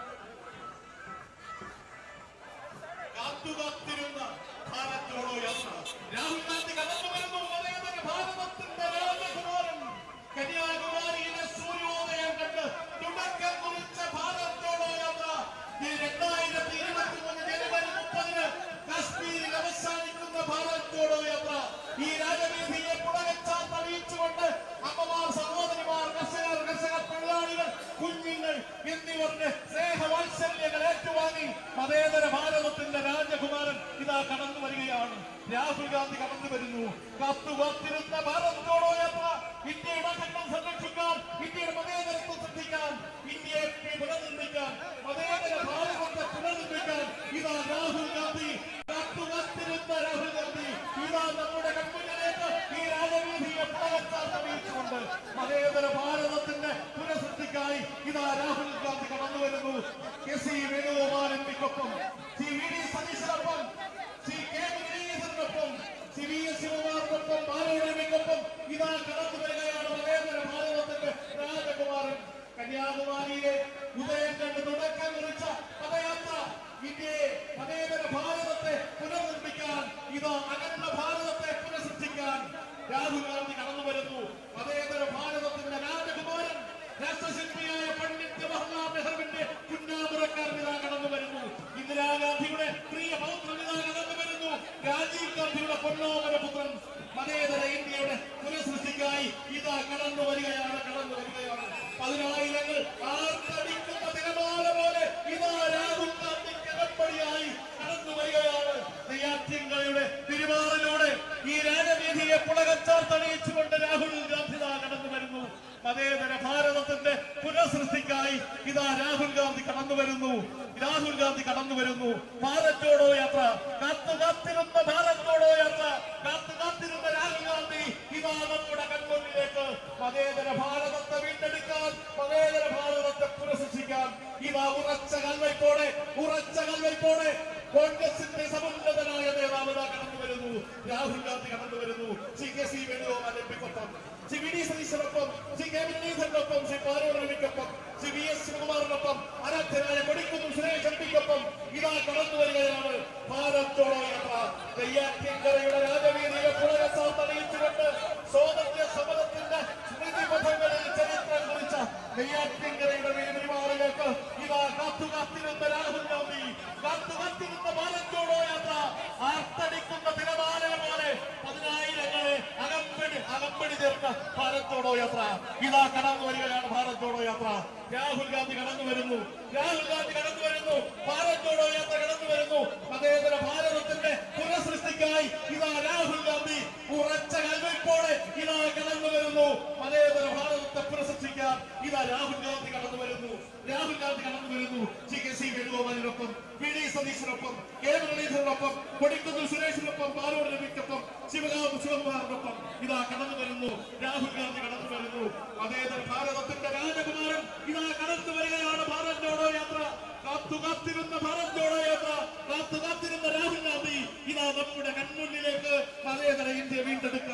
കാത്തുകാത്തിരുന്ന ഭാരത് ജോഡോ യാത്ര രാഹുൽ ഗാന്ധി കടന്നു വരുന്നു മതേതര ഭാരതത്തിന്റെ രാജകുമാരൻ കന്യാകുമാരിയിലെ സൂര്യോദയം കണ്ട് തുടക്കം കുറിച്ച ഭാരത് ജോഡോ യാത്ര ഈ രണ്ടായിരത്തി ഇരുപത്തി മൂന്ന് ജനുവരി മുപ്പതിന് കാശ്മീരിൽ അവസാനിക്കുന്ന ഭാരത് ജോഡോ യാത്ര ഈ രാജവീതിയെ പുടകച്ചാൽ തെളിയിച്ചുകൊണ്ട് അമ്മമാർ സഹോദരിമാർ കർഷകർ കർഷക തൊഴിലാളികൾ കുഞ്ഞുങ്ങൾ എന്നിവരുടെ സ്നേഹവാത്സല്യങ്ങൾ ഏറ്റുവാങ്ങി മതേതര ഭാരതത്തിന്റെ രാജകുമാരൻ ഇതാ കടന്നു വരികയാണ് രാഹുൽ ഗാന്ധി കടന്നു വരുന്നു കാത്തു കാത്തിരുന്ന ഭാരത് ജോഡോ യാത്ര ഇന്ത്യയുടെ അഖണ്ഡം സംരക്ഷിക്കാൻ ഇന്ത്യയുടെ മതേതരത്വം ശ്രദ്ധിക്കാൻ ഇന്ത്യയെ പുനർനിർമ്മിക്കാൻ മതേതര ഭാരതത്തെ പുനർനിർമ്മിക്കാൻ ഇതാ രാഹുൽ ഗാന്ധി കാത്തു കാത്തിരുന്ന രാഹുൽ ഗാന്ധി ഇതാ നമ്മുടെ കൺമുന്നിലേക്ക് ഈ രാജവീതിയെ പുറകച്ചാൽ തെളിയിച്ചുകൊണ്ട് മതേതര ഭാരതത്തിന്റെ പുനഃസൃഷ്ടിക്കായി ഇതാ രാഹുൽ ഗാന്ധി കടന്നു വരുന്നു കെ സി വേണുഗോപാൽ എം പിക്കൊപ്പം സി വി ഡി സതീശനൊപ്പം സി കെ മുരളീധരനൊപ്പം സി വി എസ് ശിവകുമാറിനൊപ്പം ബാലവരമിക്കൊപ്പം ഇതാ കടന്നു വരികയാണ് മതേതര ഭാരതത്തിന്റെ രാജകുമാരൻ കന്യാകുമാരിയിലെ ഉദയം കണ്ട് തുടക്കം കുറിച്ച പദയാത്ര ഇന്ത്യയെ മതേതര ഭാരതത്തെ പുനർനിർമ്മിക്കാൻ ഇതാ അകന്ന ഭാരതത്തെ പുനഃസൃഷ്ടിക്കാൻ രാഹുൽ ഗാന്ധി കടന്നു വരുന്നു മതേതര ഭാരതത്തിന്റെ രാജകുമാരൻ രാഷ്ട്രശില്പിയായ പണ്ഡിറ്റ് ജവഹർലാൽ നെഹ്റുവിന്റെ പുന്നാമുറക്കാരൻ ഇതാ കടന്നു വരുന്നു ഇന്ദിരാഗാന്ധിയുടെ പ്രിയ പൗത്രൻ ഇതാ കടന്നു വരുന്നു രാജീവ് ഗാന്ധിയുടെ പൊന്നോമന പുത്രൻ മതേതര ഇന്ത്യയുടെ പുനഃസൃഷ്ടിക്കായി ഇതാ കടന്നു വരികയാണ് കടന്നു വരികയാണ് പതിനായിരങ്ങൾ ആർത്തടിക്കുന്ന തിരമാല പോലെ ഇതാ രാഹുൽ ഗാന്ധി കിടപ്പടിയായി കടന്നു വരികയാണ് നെയ്യാറ്റിൻകരയുടെ തിരുമാറിലൂടെ ഈ രാജവീതിയെ പുളകച്ചാർ തണിയിച്ചുകൊണ്ട് രാഹുൽ ഗാന്ധി ഇതാ കടന്നു വരുന്നു മതേതര ഭാരതത്തിന്റെ പുനഃസൃഷ്ടിക്കായി ഇതാ രാഹുൽ ഗാന്ധി കടന്നു വരുന്നു രാഹുൽ ഗാന്ധി കടന്നു വരുന്നു ഭാരത് ജോഡോ യാത്ര കാത്തു കാത്തിരുന്ന ഭാരത് ജോഡോ യാത്ര കാത്തു കാത്തിരുന്ന രാഹുൽ ഗാന്ധി ഇതാ നമ്മുടെ കൺമുന്നിലേക്ക് മതേതര ഭാരതത്തെ വീണ്ടെടുക്കാൻ മതേതര ഭാരതത്തെ പുനഃസൃഷ്ടിക്കാൻ ഇതാ ഉറച്ച കൽവയ്പോടെ ഉറച്ച കൽവയ്പോടെ കോൺഗ്രസിന്റെ സമുന്നതനായ നേതാവ് ഇതാ കടന്നു വരുന്നു രാഹുൽ ഗാന്ധി കടന്നു വരുന്നു C K C Venugopal M പിക്കൊപ്പം സി വി ഡി സതീശനൊപ്പം സി കെ മുരളീധരനൊപ്പം ശ്രീ പാരൂർ രവിക്കൊപ്പം ശ്രീ വി എസ് ശിവകുമാറിനൊപ്പം ആരാധ്യനായ കൊടിക്കുന്നും സുരേഷ് എം പിക്കൊപ്പം ഇതാ കടന്നു വരികയാണ് ഭാരത് ജോഡോ യാത്ര നെയ്യാറ്റിൻകരയുടെ രാജവീതിയെ പുനരസാൽ തെളിയിച്ചുകൊണ്ട് സ്വാതന്ത്ര്യ സമരത്തിന്റെ സ്മൃതിപഥങ്ങളിൽ ചരിത്രം കുറിച്ച നെയ്യാറ്റിൻകരയുടെ പെരുമാറിലേക്ക് ഇതാ കാത്തു കാത്തിരുന്ന രാഹുൽ ഗാന്ധി കാത്തു കാത്തിരുന്ന ഭാരത് ജോഡോ യാത്ര ആർത്തടിക്കുന്ന തിരമാല പോലെ പതിനായിരങ്ങളെ അകമ്പടി അകമ്പടി ചേർത്ത ഭാരത് ജോഡോ യാത്ര ഇതാ കടന്നു വരികയാണ് ഭാരത് ജോഡോ യാത്ര രാഹുൽ ഗാന്ധി കടന്നു വരുന്നു രാഹുൽ ഗാന്ധി കടന്നു വരുന്നു ഭാരത് ജോഡോ യാത്ര കടന്നു വരുന്നു മതേതര ഭാരതത്തിന്റെ പുനഃസൃഷ്ടിക്കായി ഇതാ രാഹുൽ ഗാന്ധി ഉറച്ച കൽവയ്പോടെ ഇതാ കടന്നു വരുന്നു മതേതര ഭാരതത്തെ പുനഃസൃഷ്ടിക്കാൻ ഇതാ രാഹുൽ ഗാന്ധി കടന്നു വരുന്നു രാഹുൽ ഗാന്ധി കടന്നു വരുന്നു സി കെ സി വേണുഗോപാലിനൊപ്പം വി ഡി സതീശനൊപ്പം കെ മുരളീധരനൊപ്പം കൊടിക്കുന്നിൽ സുരേഷിനൊപ്പം ബാലൂർ രവിക്കൊപ്പം ശിവകാവ് ശിവകുമാറിനൊപ്പം ഇതാ കടന്നു വരുന്നു രാഹുൽ ഗാന്ധി കടന്നു വരുന്നു മതേതര ഭാരതത്തിന്റെ രാജകുമാരൻ ഇതാ കടന്നു വരികയാണ് ഭാരത് ജോഡോ യാത്ര കാത്തു കാത്തിരുന്ന ഭാരത് ജോഡോ യാത്ര കാത്തു കാത്തിരുന്ന രാഹുൽ ഗാന്ധി ഇതാ നമ്മുടെ കൺമുന്നിലേക്ക് മതേതര ഇന്ത്യ വീണ്ടെടുക്കാൻ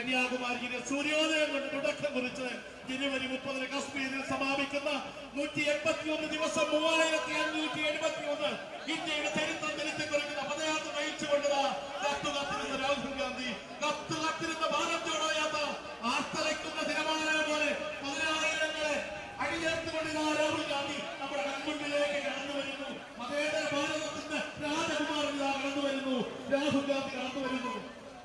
കന്യാകുമാരിയിലെ സൂര്യോദയം കൊണ്ട് തുടക്കം കുറിച്ച് ജനുവരി മുപ്പതിന് കശ്മീരിൽ സമാപിക്കുന്ന നൂറ്റി എൺപത്തി ഒന്ന് ദിവസം മൂവായിരത്തി അഞ്ഞൂറ്റി എഴുപത്തി ഒന്ന് ഇന്ത്യയുടെ ചരിത്രം തിരുത്തി കുറിക്കുന്ന പദയാത്ര നയിച്ചുകൊണ്ടതാ കത്ത് കത്തിരുന്ന രാഹുൽ ഗാന്ധി കത്ത് കത്തിരുന്ന ഭാരത് ജോഡോ യാത്ര ആർത്തലയ്ക്കുന്ന തിരമാല പോലെ പതിനായിരങ്ങളെ അടിയേർത്തുകൊണ്ടിരുന്ന രാഹുൽ ഗാന്ധി നമ്മുടെ കൺമുന്നിലേക്ക് കടന്നു വരുന്നു മതേതര ഭാരതത്തിന്റെ രാജകുമാരൻ ഇതാ കടന്നു വരുന്നു രാഹുൽ ഗാന്ധി കടന്നു വരുന്നു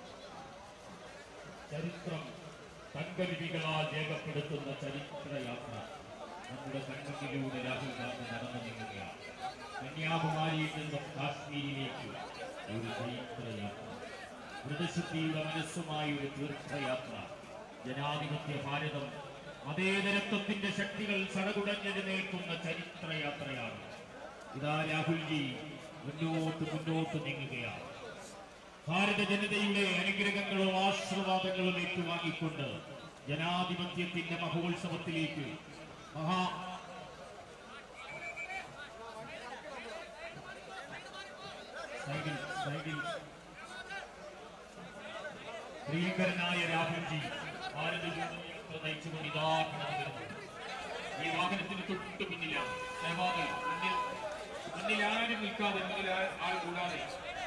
ചരിത്രം തങ്കലിപികളാൽ രേഖപ്പെടുത്തുന്ന ചരിത്രയാത്ര നമ്മുടെ കൺമുന്നിലൂടെ രാഹുൽ ഗാന്ധി നടന്നു നീങ്ങുകയാണ് കന്യാകുമാരിയിൽ നിന്നും കാശ്മീരിലേക്ക് ഒരു ചരിത്രയാത്ര മൃതശുദ്ധിയുടെ മനസ്സുമായി ഒരു തീർത്ഥയാത്ര ജനാധിപത്യ ഭാരതം മതേതരത്വത്തിന്റെ ശക്തികൾ സടകുടഞ്ഞെഴുന്നേൽക്കുന്ന ചരിത്രയാത്രയാണ് ഇതാ രാഹുൽജി മുന്നോട്ട് മുന്നോട്ട് നീങ്ങുകയാണ് ഭാരത ജനതയുടെ അനുഗ്രഹങ്ങളും ആശീർവാദങ്ങളും ഏറ്റുവാങ്ങിക്കൊണ്ട് ജനാധിപത്യത്തിന്റെ മഹോത്സവത്തിലേക്ക് മഹാ സൈഡിൽ സൈഡിൽ പ്രിയങ്കരനായ രാഹുൽജി ഭാരത ജനതയെ നയിച്ചുകൊണ്ട് ഇതാ കടന്നു വരുന്നു ഈ വാഹനത്തിന് തൊട്ട് പിന്നിലാണ് സേവാദൽ മുന്നിൽ മുന്നിൽ ആരും നിൽക്കാതെ മുന്നിൽ ആ- ആൾ കൂടാതെ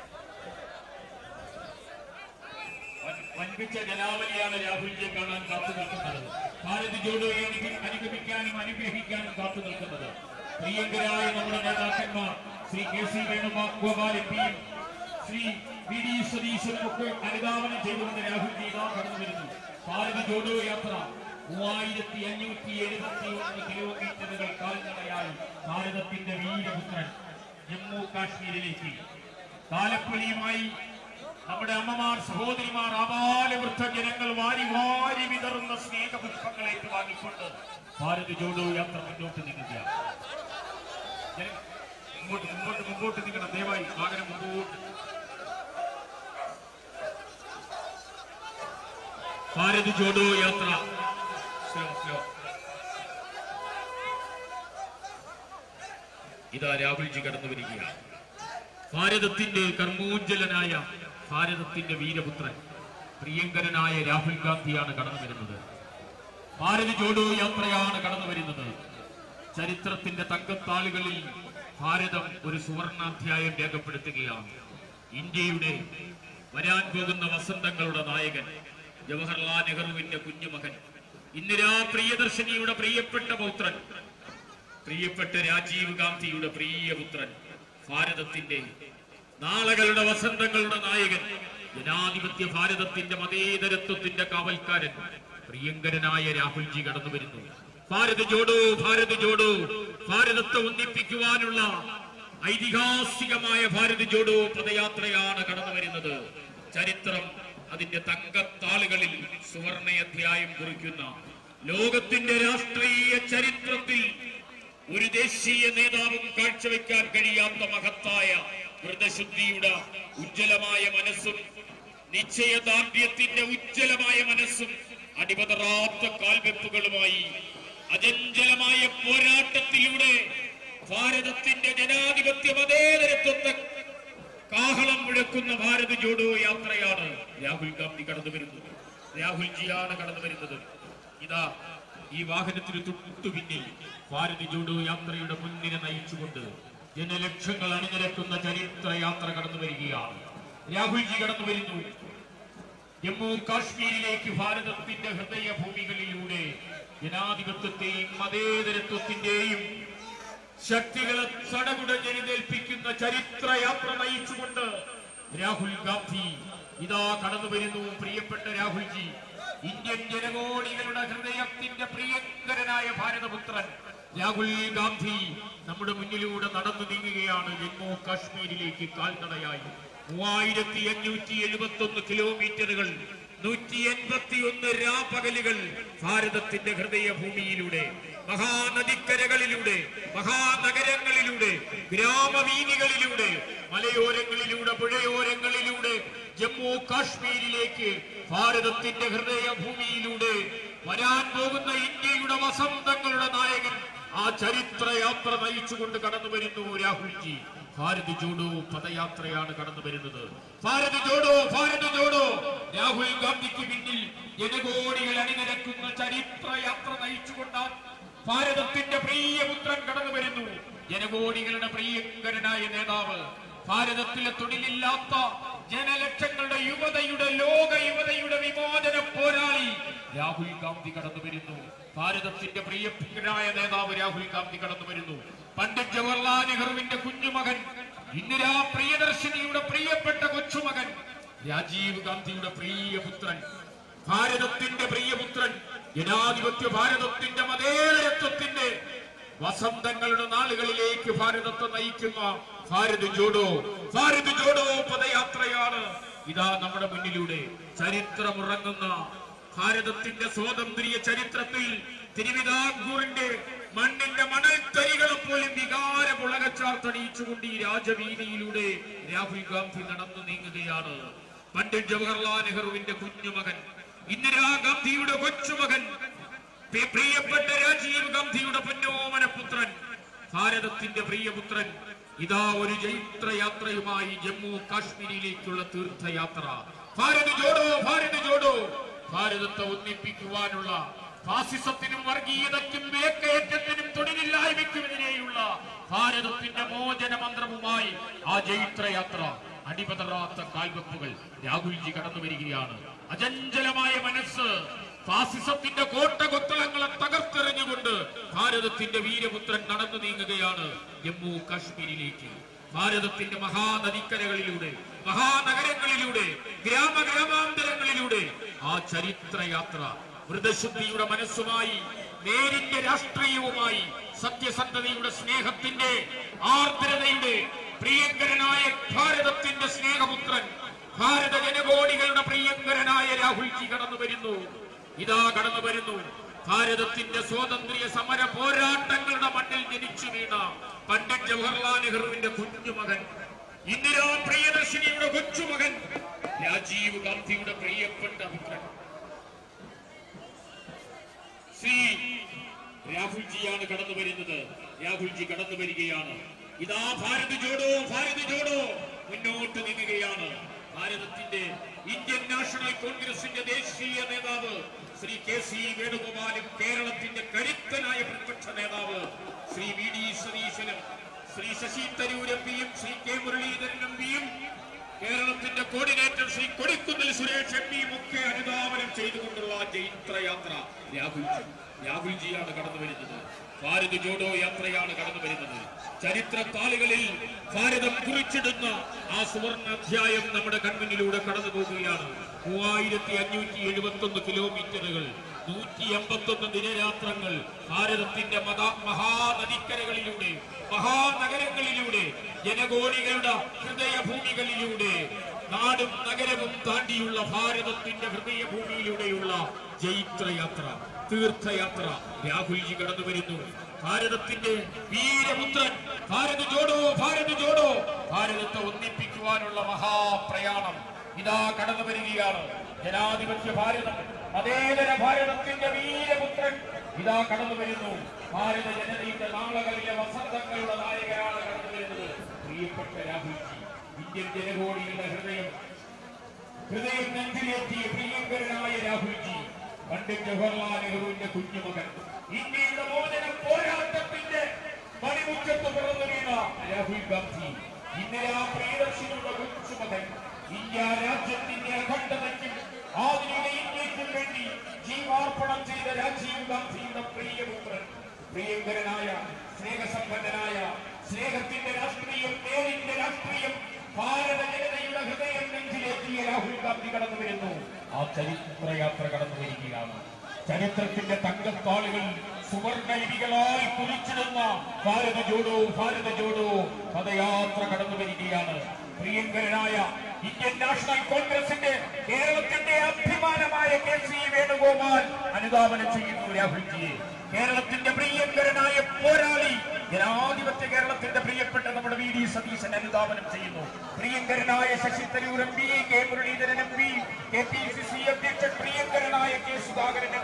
വൻ- വൻപിച്ച ജനാവലിയാണ് രാഹുൽജിയെ കാണാൻ കാത്തു നിൽക്കുന്നത് ഭാരത് ജോഡോയെ അനുഗ- അനുഗമിക്കാനും അനുഗ്രഹിക്കാനും കാത്തു നിൽക്കുന്നത് പ്രിയങ്കരായ നമ്മുടെ നേതാക്കന്മാർ Shri K C Venugopal M പിയും ശ്രീ വി ഡി സതീശനും ഒക്കെ അനുധാവനം ചെയ്തുകൊണ്ട് രാഹുൽജി ഇതാ കടന്നു വരുന്നു ഭാരത് ജോഡോ യാത്ര മൂവായിരത്തി അഞ്ഞൂറ്റി എഴുപത്തി ഒന്ന് കിലോമീറ്ററുകൾ കാൽനടയായി ഭാരതത്തിന്റെ വീരപുത്രൻ ജമ്മു കാശ്മീരിലേക്ക് താലപ്പൊലിയുമായി നമ്മുടെ അമ്മമാർ സഹോദരിമാർ ആപാലവൃദ്ധ ജനങ്ങൾ വാരി വാരി വിതറുന്ന സ്നേഹപുഷ്പങ്ങൾ ഏറ്റുവാങ്ങിക്കൊണ്ട് ഭാരത് ജോഡോ യാത്ര മുന്നോട്ട് നീങ്ങുക ജന- മുമ്പോട്ട് മുമ്പോട്ട് മുമ്പോട്ട് നീങ്ങണം ദയവായി വാഹനം മുമ്പോട്ട് ഭാരത് ജോഡോ യാത്ര സ്ലോ സ്ലോ ഇതാ രാഹുൽജി കടന്നു വരികയാണ് ഭാരതത്തിന്റെ കർമ്മോജ്വലനായ ഭാരതത്തിന്റെ വീരപുത്രൻ പ്രിയങ്കരനായ രാഹുൽ ഗാന്ധിയാണ് കടന്നു വരുന്നത് ഭാരത് ജോഡോ യാത്രയാണ് കടന്നു വരുന്നത് ചരിത്രത്തിന്റെ തങ്കത്താളുകളിൽ ഭാരതം ഒരു സുവർണാധ്യായം രേഖപ്പെടുത്തുകയാണ് ഇന്ത്യയുടെ വരാൻ പോകുന്ന വസന്തങ്ങളുടെ നായകൻ ജവഹർലാൽ നെഹ്റുവിന്റെ കുഞ്ഞുമകൻ ഇന്ദിരാ പ്രിയദർശിനിയുടെ പ്രിയപ്പെട്ട പൗത്രൻ പ്രിയപ്പെട്ട രാജീവ് ഗാന്ധിയുടെ പ്രിയപുത്രൻ ഭാരതത്തിന്റെ നാളകളുടെ വസന്തങ്ങളുടെ നായകൻ ജനാധിപത്യ ഭാരതത്തിന്റെ മതേതരത്വത്തിന്റെ കാവൽക്കാരൻ പ്രിയങ്കരനായ രാഹുൽജി കടന്നു വരുന്നു ഭാരത് ജോഡോ ഭാരത് ജോഡോ ഭാരതത്തെ ഒന്നിപ്പിക്കുവാനുള്ള ഐതിഹാസികമായ ഭാരത് ജോഡോ പദയാത്രയാണ് കടന്നു വരുന്നത് ചരിത്രം അതിന്റെ തങ്കത്താളുകളിൽ സുവർണ അധ്യായം കുറിക്കുന്ന ലോകത്തിന്റെ രാഷ്ട്രീയ ചരിത്രത്തിൽ ഒരു ദേശീയ നേതാവും കാഴ്ചവെക്കാൻ കഴിയാത്ത മഹത്തായ വ്രതശുദ്ധിയുടെ ഉജ്ജ്വലമായ മനസ്സും നിശ്ചയദാർഢ്യത്തിന്റെ ഉജ്ജ്വലമായ മനസ്സും അടിപതറാത്ത കാൽവെപ്പുകളുമായി അജഞ്ചലമായ പോരാട്ടത്തിലൂടെ ഭാരതത്തിന്റെ ജനാധിപത്യ മതേതരത്വത്തെ കാഹളം മുഴക്കുന്ന ഭാരത് ജോഡോ യാത്രയാണ് രാഹുൽ ഗാന്ധി കടന്നു വരുന്നത് രാഹുൽജിയാണ് കടന്നു വരുന്നത് ഇതാ ഈ വാഹനത്തിന് തൊട്ടു പിന്നിൽ ഭാരത് ജോഡോ യാത്രയുടെ മുന്നിനെ നയിച്ചുകൊണ്ട് ജനലക്ഷങ്ങൾ അണിനിരക്കുന്ന ചരിത്ര യാത്ര കടന്നു വരികയാണ് രാഹുൽജി കടന്നു വരുന്നു ജമ്മു കാശ്മീരിലേക്ക് ഭാരതത്തിന്റെ ഹൃദയഭൂമികളിലൂടെ ജനാധിപത്യത്തെയും മതേതരത്വത്തിന്റെയും ശക്തികളെ ചടകുടഞ്ഞെഴുന്നേൽപ്പിക്കുന്ന ചരിത്രയാത്ര നയിച്ചുകൊണ്ട് രാഹുൽ ഗാന്ധി ഇതാ കടന്നു വരുന്നു പ്രിയപ്പെട്ട രാഹുൽജി ഇന്ത്യൻ ജനകോടികളുടെ ഹൃദയത്തിന്റെ പ്രിയങ്കരനായ ഭാരതപുത്രൻ രാഹുൽ ഗാന്ധി നമ്മുടെ മുന്നിലൂടെ നടന്നു നീങ്ങുകയാണ് ജമ്മു കാശ്മീരിലേക്ക് കാൽനടയായി മൂവായിരത്തി അഞ്ഞൂറ്റി എഴുപത്തി ഒന്ന് കിലോമീറ്ററുകൾ നൂറ്റി എൺപത്തി ഒന്ന് രാപ്പകലുകൾ ഭാരതത്തിന്റെ ഹൃദയഭൂമിയിലൂടെ മഹാനദിക്കരകളിലൂടെ മഹാനഗരങ്ങളിലൂടെ ഗ്രാമവീതികളിലൂടെ മലയോരങ്ങളിലൂടെ പുഴയോരങ്ങളിലൂടെ ജമ്മു കാശ്മീരിലേക്ക് ഭാരതത്തിന്റെ ഹൃദയഭൂമിയിലൂടെ വരാൻ പോകുന്ന ഇന്ത്യയുടെ വസന്തങ്ങളുടെ നായകൻ ആ ചരിത്രയാത്ര നയിച്ചുകൊണ്ട് കടന്നു വരുന്നു രാഹുൽജി ഭാരത് ജോഡോ പദയാത്രയാണ് കടന്നു വരുന്നത് ഭാരത് ജോഡോ ഭാരത് ജോഡോ രാഹുൽ ഗാന്ധിക്ക് പിന്നിൽ ജനകോടികൾ അണിനിരക്കുന്ന ചരിത്രയാത്ര നയിച്ചുകൊണ്ടാണ് ഭാരതത്തിന്റെ പ്രിയപുത്രൻ കടന്നു വരുന്നു ജനകോടികളുടെ പ്രിയങ്കരനായ നേതാവ് ഭാരതത്തിലെ തൊഴിലില്ലാത്ത ജനലക്ഷങ്ങളുടെ യുവതയുടെ ലോക യുവതയുടെ വിമോചന പോരാളി രാഹുൽ ഗാന്ധി കടന്നു വരുന്നു ഭാരതത്തിന്റെ പ്രിയങ്കരനായ നേതാവ് രാഹുൽ ഗാന്ധി കടന്നു വരുന്നു പണ്ഡിറ്റ് ജവഹർലാൽ നെഹ്റുവിന്റെ കുഞ്ഞുമകൻ ഇന്ദിരാ പ്രിയദർശിനിയുടെ പ്രിയപ്പെട്ട കൊച്ചുമകൻ രാജീവ് ഗാന്ധിയുടെ പ്രിയപുത്രൻ ഭാരതത്തിന്റെ പ്രിയപുത്രൻ ജനാധിപത്യ ഭാരതത്തിന്റെ മതേതരത്വത്തിന്റെ വസന്തങ്ങളുടെ നാളുകളിലേക്ക് ഭാരതത്തെ നയിക്കുന്ന ഭാരത് ജോഡോ ഭാരത് ജോഡോ പദയാത്രയാണ് ഇതാ നമ്മുടെ മുന്നിലൂടെ ചരിത്രമുറങ്ങുന്ന ഭാരതത്തിന്റെ സ്വാതന്ത്ര്യ ചരിത്രത്തിൽ തിരുവിതാംകൂറിന്റെ മണ്ണിന്റെ മണൽത്തരികളെ പോലും വികാര പുളകച്ചാർത്തണിയിച്ചുകൊണ്ട് ഈ രാജവീതിയിലൂടെ രാഹുൽ ഗാന്ധി നടന്നു നീങ്ങുകയാണ് പണ്ഡിറ്റ് ജവഹർലാൽ നെഹ്റുവിന്റെ കുഞ്ഞുമകൻ ഇന്ദിരാഗാന്ധിയുടെ കൊച്ചുമകൻ പ്രിയ- പ്രിയപ്പെട്ട രാജീവ് ഗാന്ധിയുടെ പൊന്നോമന പുത്രൻ ഭാരതത്തിന്റെ പ്രിയപുത്രൻ ഇതാ ഒരു ജൈത്രയാത്രയുമായി ജമ്മു കാശ്മീരിലേക്കുള്ള തീർത്ഥയാത്ര ഭാരത് ജോഡോ ഭാരത് ജോഡോ ഭാരതത്തെ ഒന്നിപ്പിക്കുവാനുള്ള ഫാസിസത്തിനും വർഗീയതയ്ക്കും വേക്കയറ്റത്തിനും തൊഴിലില്ലായ്മയ്ക്കുമെതിരെയുള്ള ഭാരതത്തിന്റെ മോചന മന്ത്രവുമായി ആ ജൈത്രയാത്ര അടിപതറാത്ത കാൽവെപ്പുകൾ രാഹുൽജി കടന്നു വരികയാണ് അചഞ്ചലമായ മനസ്സ് ഫാസിസത്തിന്റെ കോട്ടകൊത്തളങ്ങളെ തകർത്തെറിഞ്ഞുകൊണ്ട് ഭാരതത്തിന്റെ വീരപുത്രൻ നടന്നു നീങ്ങുകയാണ് ജമ്മു കാശ്മീരിലേക്ക് ഭാരതത്തിന്റെ മഹാനദിക്കരകളിലൂടെ മഹാനഗരങ്ങളിലൂടെ ഗ്രാമഗ്രാമാന്തരങ്ങളിലൂടെ ആ ചരിത്രയാത്ര മൃതശുദ്ധിയുടെ മനസ്സുമായി നേരിന്റെ രാഷ്ട്രീയവുമായി സത്യസന്ധതയുടെ സ്നേഹത്തിന്റെ ആർദ്രതയുടെ പ്രിയങ്കരനായ ഭാരതത്തിന്റെ സ്നേഹപുത്രൻ ഭാരത ജനകോടികളുടെ പ്രിയങ്കരനായ രാഹുൽജി കടന്നു വരുന്നു ഇതാ കടന്നു വരുന്നു ഭാരതത്തിന്റെ സ്വാതന്ത്ര്യ സമര പോരാട്ടങ്ങളുടെ മണ്ണിൽ ജനിച്ചു വീണ പണ്ഡിറ്റ് ജവഹർലാൽ നെഹ്റുവിന്റെ കുഞ്ഞുമകൻ ഇന്ദിരാ പ്രിയദർശിനിയുടെ കൊച്ചുമകൻ രാജീവ് ഗാന്ധിയുടെ പ്രിയപ്പെട്ട പുത്രൻ ശ്രീ രാഹുൽജിയാണ് കടന്നു വരുന്നത് രാഹുൽജി കടന്നു വരികയാണ് ഇതാ ഭാരത് ജോഡോ ഭാരത് ജോഡോ മുന്നോട്ട് നീങ്ങുകയാണ് ഭാരതത്തിന്റെ ഇന്ത്യൻ നാഷണൽ കോൺഗ്രസിന്റെ ദേശീയ നേതാവ് ശ്രീ കെ സി വേണുഗോപാലും കേരളത്തിന്റെ കരുത്തനായ പ്രതിപക്ഷ നേതാവ് ശ്രീ വി ഡി സതീശനും ശ്രീ ശശി തരൂർ എം പിയും ശ്രീ കെ മുരളീധരൻ എം പിയും കേരളത്തിന്റെ കോർഡിനേറ്റർ ശ്രീ കൊടിക്കുന്നിൽ സുരേഷ് എം പിയും ഒക്കെ അനുധാവനം ചെയ്തുകൊണ്ടുള്ള ജൈത്രയാത്ര രാഹുൽജി രാഹുൽജിയാണ് കടന്നു വരുന്നത് ഭാരത് ജോഡോ യാത്രയാണ് കടന്നു വരുന്നത് ചരിത്ര താളുകളിൽ ഭാരതം കുറിച്ചിടുന്ന ആ സുവർണ അധ്യായം നമ്മുടെ കൺമുന്നിലൂടെ കടന്നു പോകുകയാണ് മൂവായിരത്തി അഞ്ഞൂറ്റി എഴുപത്തി ഒന്ന് കിലോമീറ്ററുകൾ നൂറ്റി എൺപത്തൊന്ന് ദിനരാത്രങ്ങൾ ഭാരതത്തിന്റെ മത മഹാനദിക്കരകളിലൂടെ മഹാനഗരങ്ങളിലൂടെ ജനകോടികളുടെ ഹൃദയഭൂമികളിലൂടെ നാടും നഗരവും താണ്ടിയുള്ള ഭാരതത്തിന്റെ ഹൃദയഭൂമിയിലൂടെയുള്ള ജൈത്രയാത്ര തീർത്ഥയാത്ര രാഹുൽജി കടന്നു വരുന്നു ഭാരതത്തിന്റെ വീരപുത്രൻ ഭാരത് ജോഡോ ഭാരത് ജോഡോ ഭാരതത്തെ ഒന്നിപ്പിക്കുവാനുള്ള മഹാപ്രയാണം ഇതാ കടന്നു വരികയാണ് ജനാധിപത്യ ഭാരതം അതേതര ഭാരതത്തിന്റെ വീരപുത്രൻ ഇതാ കടന്നു വരുന്നു ഭാരത ജനതയുടെ നാളകളിലെ വസന്തങ്ങളുടെ നായകനാണ് കടന്നു വരുന്നത് പ്രിയപ്പെട്ട രാഹുൽജി ഇന്ത്യൻ ജനകോടിയുടെ ഹൃദയം ഹൃദയം നെഞ്ചിലേറ്റിയ പ്രിയങ്കരനായ രാഹുൽജി പണ്ഡിറ്റ് ജവഹർലാൽ നെഹ്റുവിന്റെ കുഞ്ഞുമകൻ ഇന്ത്യയുടെ മോചന പോരാട്ടത്തിന്റെ പണിമുറ്റത്ത് പിറന്നു വീണ രാഹുൽ ഗാന്ധി ഇന്ദിരാ പ്രിയദർശിനിയുടെ കൊച്ചുമകൻ ഇന്ത്യ രാജ്യത്തിന്റെ അഖണ്ഡതയ്ക്കും ആധുനിക ഇന്ത്യയ്ക്കും വേണ്ടി ജീവാർപ്പണം ചെയ്ത രാജീവ് ഗാന്ധിയുടെ പ്രിയപുത്രൻ പ്രിയങ്കരനായ സ്നേഹസമ്പന്നനായ സ്നേഹത്തിന്റെ രാഷ്ട്രീയം നേരിന്റെ രാഷ്ട്രീയം ഭാരത ജനതയുടെ ഹൃദയം നെഞ്ചിലെത്തിയ രാഹുൽ ഗാന്ധി കടന്നു വരുന്നു ആ ചരിത്രയാത്ര കടന്നു വരികയാണ് ചരിത്രത്തിന്റെ തങ്കത്താളുകൾ സുവർണലിപികളായി കുറിച്ചിടുന്ന ഭാരത ജോഡോ ഭാരത ജോഡോ പദയാത്ര കടന്നു വരികയാണ് പ്രിയങ്കരനായ ഇന്ത്യൻ നാഷണൽ കോൺഗ്രസിന്റെ കേരളത്തിന്റെ അഭിമാനമായ കെ സി വേണുഗോപാൽ അനുധാവനം ചെയ്യുന്നു രാഹുൽജിയെ കേരളത്തിന്റെ പ്രിയങ്കരനായ പോരാളി ജനാധിപത്യ കേരളത്തിന്റെ പ്രിയപ്പെട്ട നമ്മുടെ വി ഡി സതീശൻ അനുധാവനം ചെയ്യുന്നു പ്രിയങ്കരനായ Shashi Tharoor M P K Muraleedharan M P K P C C അധ്യക്ഷൻ പ്രിയങ്കരനായ കെ സുധാകരൻ എം പി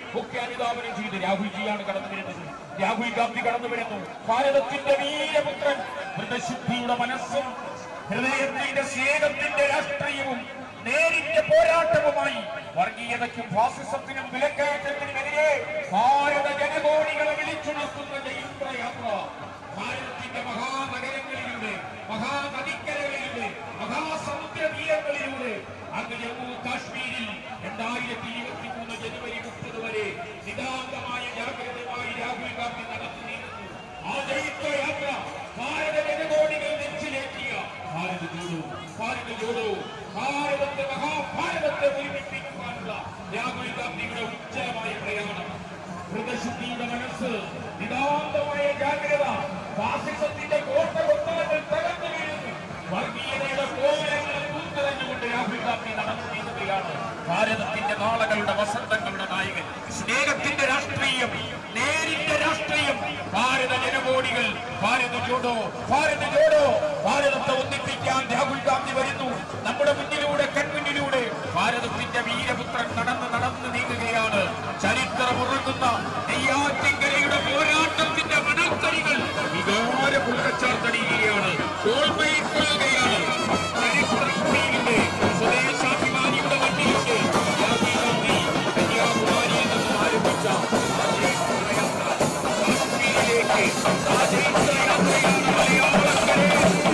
മുഖ്യ അനുധാവനം ചെയ്ത് രാഹുൽജിയാണ് കടന്നു വരുന്നത് രാഹുൽ ഗാന്ധി കടന്നു വരുന്നു ഭാരതത്തിന്റെ വീരപുത്രൻ ഹൃദശുദ്ധിയുടെ മനസ്സും ഹൃദയത്തിന്റെ സ്നേഹത്തിന്റെ രാഷ്ട്രീയവും നേരിന്റെ പോരാട്ടവുമായി വർഗീയതയ്ക്കും ഫാസിസത്തിനും വിലക്കയറ്റത്തിനുമെതിരെ ഭാരത ജനകോടികളെ വിളിച്ചുണർത്തുന്ന ജൈത്രയാത്ര ഭാരതത്തിന്റെ മഹാനഗരങ്ങളിലൂടെ മഹാനദിക്കരകളിലൂടെ മഹാസമുദ്ര തീരങ്ങളിലൂടെ അങ്ങ് ജമ്മു കാശ്മീരിൽ രണ്ടായിരത്തി ഇരുപത്തി മൂന്ന് ജനുവരി മുപ്പത് വരെ നിതാന്തമായ ജാഗ്രതയുമായി രാഹുൽ ഗാന്ധി നടത്തി നീങ്ങുന്നു ആ ജൈത്രയാത്ര ഭാരത ജനകോടികൾ നെഞ്ചിലേറ്റിയ ഭാരത് ജോഡോ ഭാരത് ജോഡോ ഭാരതത്തെ മഹാഭാരതത്തെ ഒരുമിപ്പിക്കുവാനുള്ള രാഹുൽ ഗാന്ധിയുടെ ഉജ്ജലമായ പ്രയാണം ഹൃദശുദ്ധിയുടെ മനസ്സ് നിതാന്തമായ ജാഗ്രത ഫാസിസത്തിന്റെ കോട്ട കൊത്തളങ്ങൾ തകർന്നു വീഴുന്നു വർഗീയതയുടെ കോമരങ്ങളെ തൂത്തെറിഞ്ഞുകൊണ്ട് രാഹുൽ ഗാന്ധി നടന്നു നീങ്ങുകയാണ് ഭാരതത്തിന്റെ നാളകളുടെ വസന്തങ്ങളുടെ നായകൻ സ്നേഹത്തിന്റെ രാഷ്ട്രീയം നേരിന്റെ രാഷ്ട്രീയം ഭാരത ജനകോടികൾ ഭാരത് ജോഡോ ഭാരത് ജോഡോ ഭാരതത്തെ ഒന്നിപ്പിക്കാൻ രാഹുൽ ഗാന്ധി വരുന്നു നമ്മുടെ മുന്നിലൂടെ കൺമുന്നിലൂടെ ഭാരതത്തിന്റെ വീരപുത്രൻ നടന്ന് നടന്ന് നീങ്ങുകയാണ് ചരിത്രമുറങ്ങുന്ന നെയ്യാറ്റിൻകരയുടെ പോരാട്ടത്തിന്റെ മനക്കറികൾ വികാര പുലർച്ചാർത്തടിയുകയാണ് തോൽമയിക്കൊള്ളുകയാണ് ചരിത്രഭൂമിയിലെ സ്വദേശാഭിമാനിയുടെ മണ്ണിലൂടെ രാഹുൽ ഗാന്ധി കന്യാകുമാരിയിൽ നിന്നും ആരംഭിച്ച ആ ജയയാത്ര കാശ്മീരിലേക്ക് ആ ജയയാത്രയാണ് മലയാളക്കരെ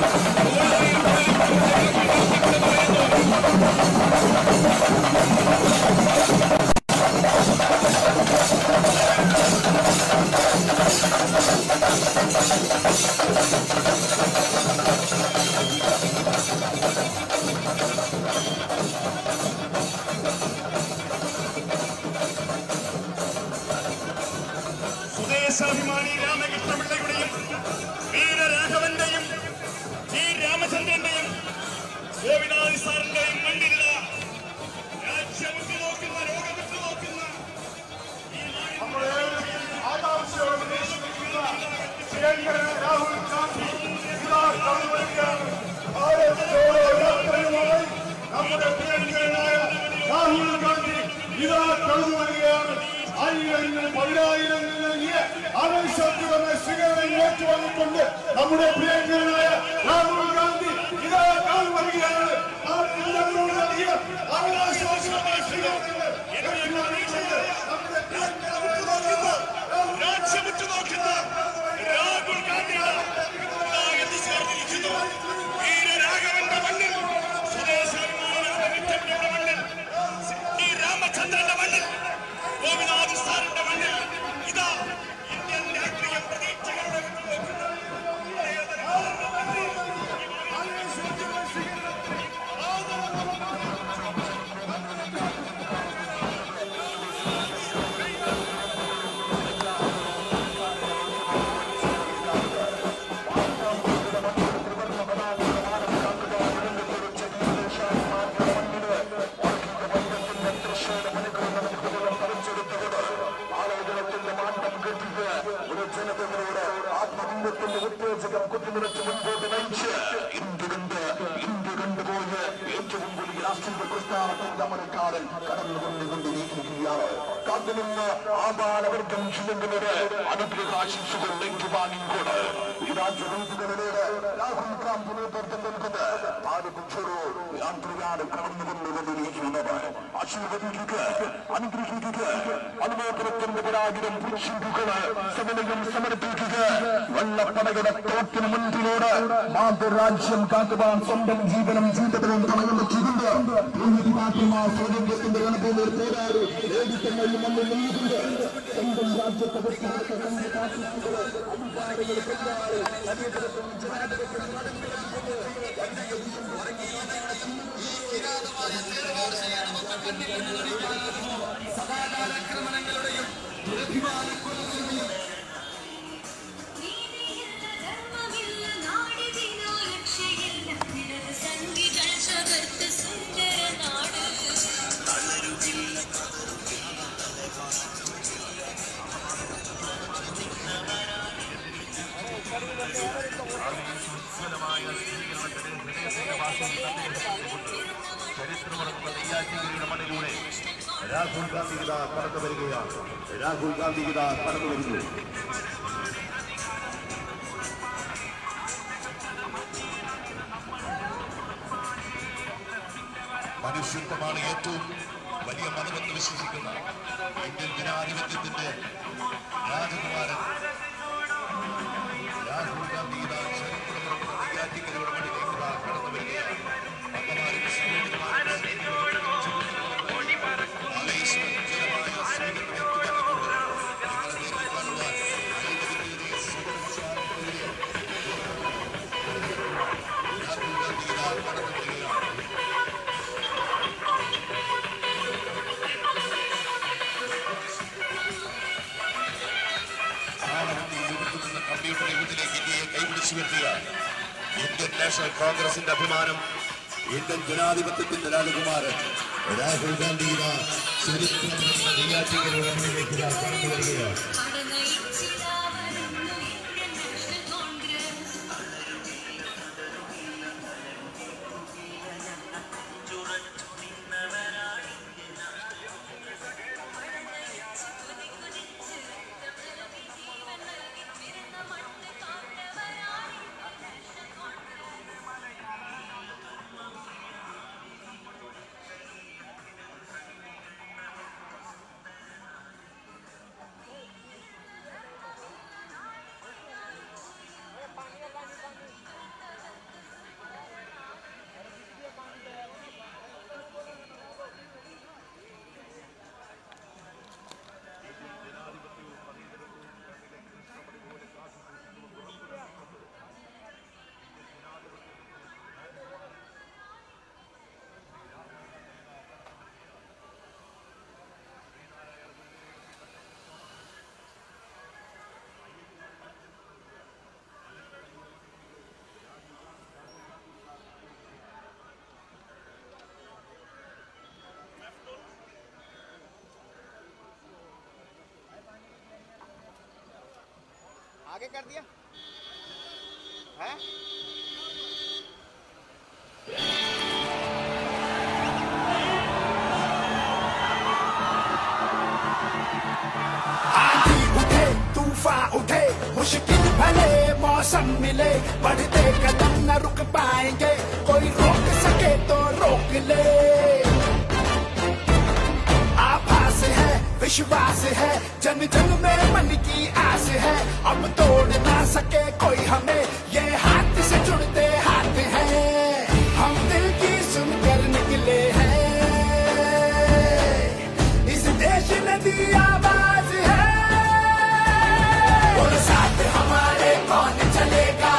സുദേശാഭിമാനി രാമകൃഷ്ണപിള്ളയുടെയും വീരരാഘവന്റെയും ജി രാമചന്ദ്രന്റെയും ഗോപിനാഥ് സാറിന്റെയും മണ്ണിലുള്ള രാജ്യം നോക്കുന്ന ലോകമിട്ട് നോക്കുന്ന രാഹുൽ ഗാന്ധി ഇതാ കടന്നുവരികയാണ് ഭാരത് ജോഡോ യാത്രയുമായി നമ്മുടെ പ്രിയങ്കരനായ രാഹുൽ ഗാന്ധി ഇതാ കടന്നുവരികയാണ് ആയിരങ്ങൾ പതിനായിരങ്ങൾ നൽകിയ ആവേശത്തിലുള്ള സ്വീകരണം ഏറ്റുവന്നിട്ടുണ്ട് നമ്മുടെ പ്രിയങ്കരനായ രാഹുൽ ഗാന്ധി ഇതാ കടന്നുവരികയാണ് ആ ജനങ്ങളോട് നൽകിയ ആവേശത്തിലുള്ള സ്വീകരണങ്ങൾ ഏറ്റുവാങ്ങിക്കൊണ്ട് നമ്മുടെ പ്രിയങ്കരനായ രാജ്യമുറ്റു നോക്കുന്ന രാഹുൽ ഗാന്ധിയാണ് എത്തിച്ചേർന്നിരിക്കുന്നു വീരരാഘവന്റെ മണ്ണിൽ സുദേശാഭിമാനി രാമകൃഷ്ണന്റെ മണ്ണിൽ ഈ രാമചന്ദ്രന്റെ മണ്ണിൽ ഗോപിനാഥ് സാറിന്റെ മണ്ണിൽ ഇതാ ഇന്ത്യൻ രാഷ്ട്രീയം പ്രതീക്ഷകളുടെ ഒരു ജനതയോട് ആത്മബന്ധത്തിന്റെ ഉത്തേജകം കുത്തിനിറച്ച് മുൻപോട്ട് നയിച്ച് ഇന്ത്യ കണ്ട് ഇന്ത്യ കണ്ടുപോയ ഏറ്റവും വലിയ രാഷ്ട്രീയ പ്രസ്ഥാനത്തിന്റെ അമരക്കാരൻ കടന്നുകൊണ്ടുകൊണ്ടിരിക്കുകയാണ് കാത്തുനിന്ന് ആബാലവർഗം ചുമങ്ങുന്നത് അനുഗ്രഹാശിസുകൾ ഏറ്റുവാങ്ങിക്കൊണ്ട് ഈ രാജ്യവീതികളിലെ രാഹുൽ ഗാന്ധി നേതൃത്വം നൽകുന്നത് ഭാരതോ യാത്രയാണ് കടന്നുകൊണ്ടുകൊണ്ടിരിക്കുന്നത് ആശീർവദിക്കുക അനുഗ്രഹിക്കുക അനുമോദനത്തിന്റെ പരാഗരം പുരുഷുകള് സമന്വയം സമർപ്പിക്കുക വെള്ളപ്പടയുടെ തോട്ടിന് മുൻപിലോട് മാതൃരാജ്യം കാക്കുവാൻ സ്വന്തം ജീവനും ജീവിതവും തടയാൻ പറ്റുന്നുണ്ട് സ്വാതന്ത്ര്യത്തിന്റെ ഗണഭൂമിയിൽ പോരാടി നേടിത്തങ്ങളിൽ നമ്മൾ നിന്നുകൊണ്ട് സ്വന്തം രാജ്യത്തെ വിസ്താരത്തെ സ്വന്തം ഫാസിസ്റ്റുകള് അധികാരികൾ കൈകാറി അതേതരത്തിൽ ജനാധിപത്യം നടന്നിരിക്കുന്നത് വളരെയധികം സദാചാരാക്രമണങ്ങളുടെയും ദുരഭിമാനക്കൊലകളുടെയും ചരിത്രമുറങ്ങുന്ന നെയ്യാറ്റിൻകരയുടെ മണ്ണിലൂടെ രാഹുൽ ഗാന്ധി ഇതാ കടന്നു വരികയാണ് രാഹുൽ ഗാന്ധി ഇതാ കടന്നു വരുന്നു മനുഷ്യത്വമാണ് ഏറ്റവും വലിയ മതമെന്ന് വിശ്വസിക്കുന്ന ഇന്ത്യൻ ജനാധിപത്യത്തിന്റെ രാജകുമാരൻ രാഹുൽ ഗാന്ധി ഇതാ ചരിത്രപരമായ നെയ്യാറ്റിക്കരയുടെ മണ്ണിലേക്ക് ഇതാ കടന്നു വരികയാണ് അമ്മമാരും സഹോദരിമാരും ആവേശോജ്വലമായ സ്വീകരണം ഏറ്റുവാങ്ങിക്കൊണ്ട് നിങ്ങളെ നേരിൽ കാണുവാൻ ഐക്യവേദിയെ സ്വീകരിച്ചാൽ രാഹുൽ ഗാന്ധി ഇതാ കടന്നു വരികയാണ് കമ്പ്യൂട്ടർ യുഗത്തിലേക്ക് ഇന്ത്യയെ കൈപിടിച്ചു വരുത്തുക ഇന്ത്യൻ നാഷണൽ കോൺഗ്രസിന്റെ അഭിമാനം ഇന്ത്യൻ ജനാധിപത്യത്തിന്റെ രാജകുമാരൻ രാഹുൽ ഗാന്ധി ഇതാ ചരിത്രം നെയ്യാറ്റിക്കരയുടെ മുന്നിലേക്ക് ഇതാ കടന്നു വരികയാണ് आगे कर दिया है आंधी उठे तूफान उठे मुश्किल भले मौसम मिले बढ़ते कदम न रुक पाएंगे कोई रोक सके तो रोक ले आभास है विश्वास है जन जन में मन की आस है अब तोड़ ना सके कोई हमें ये हाथ से जुड़ते हाथ हैं हम दिल की सुनकर निकले हैं इस देश ने दी आवाज है बोलो साथ हमारे कौन चलेगा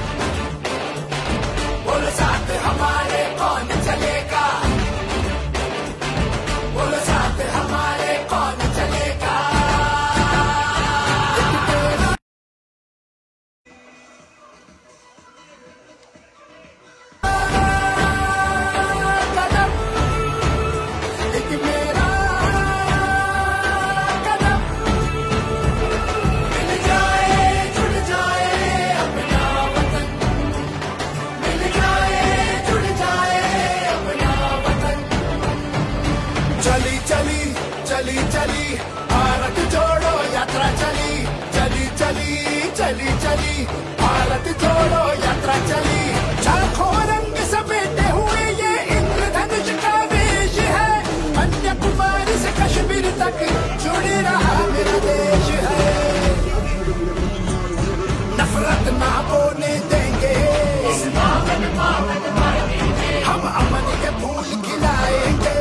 बोलो साथ हमारे कौन चलेगा बोलो साथ हमारे कौन चलेगा कदम एक मेरा कदम मिल जाए जुड़ जाए अपना वतन मिल जाए जुड़ जाए अपना वतन चली चली चली चली भारत जोड़ो यात्रा चली चली चली चली चली भारत जोड़ो यात्रा चली लाखों रंग समेटे हुए ये इंद्रधनुष का वेश है कन्याकुमारी से कश्मीर तक जुड़ रहा मेरा देश है नफरत ना बोने देंगे हम अमन के फूल खिलाएंगे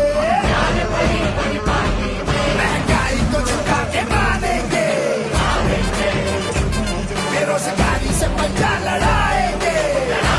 महंगाई को झुका के मानेंगे बेरोजगारी से पंजा लड़ाएंगे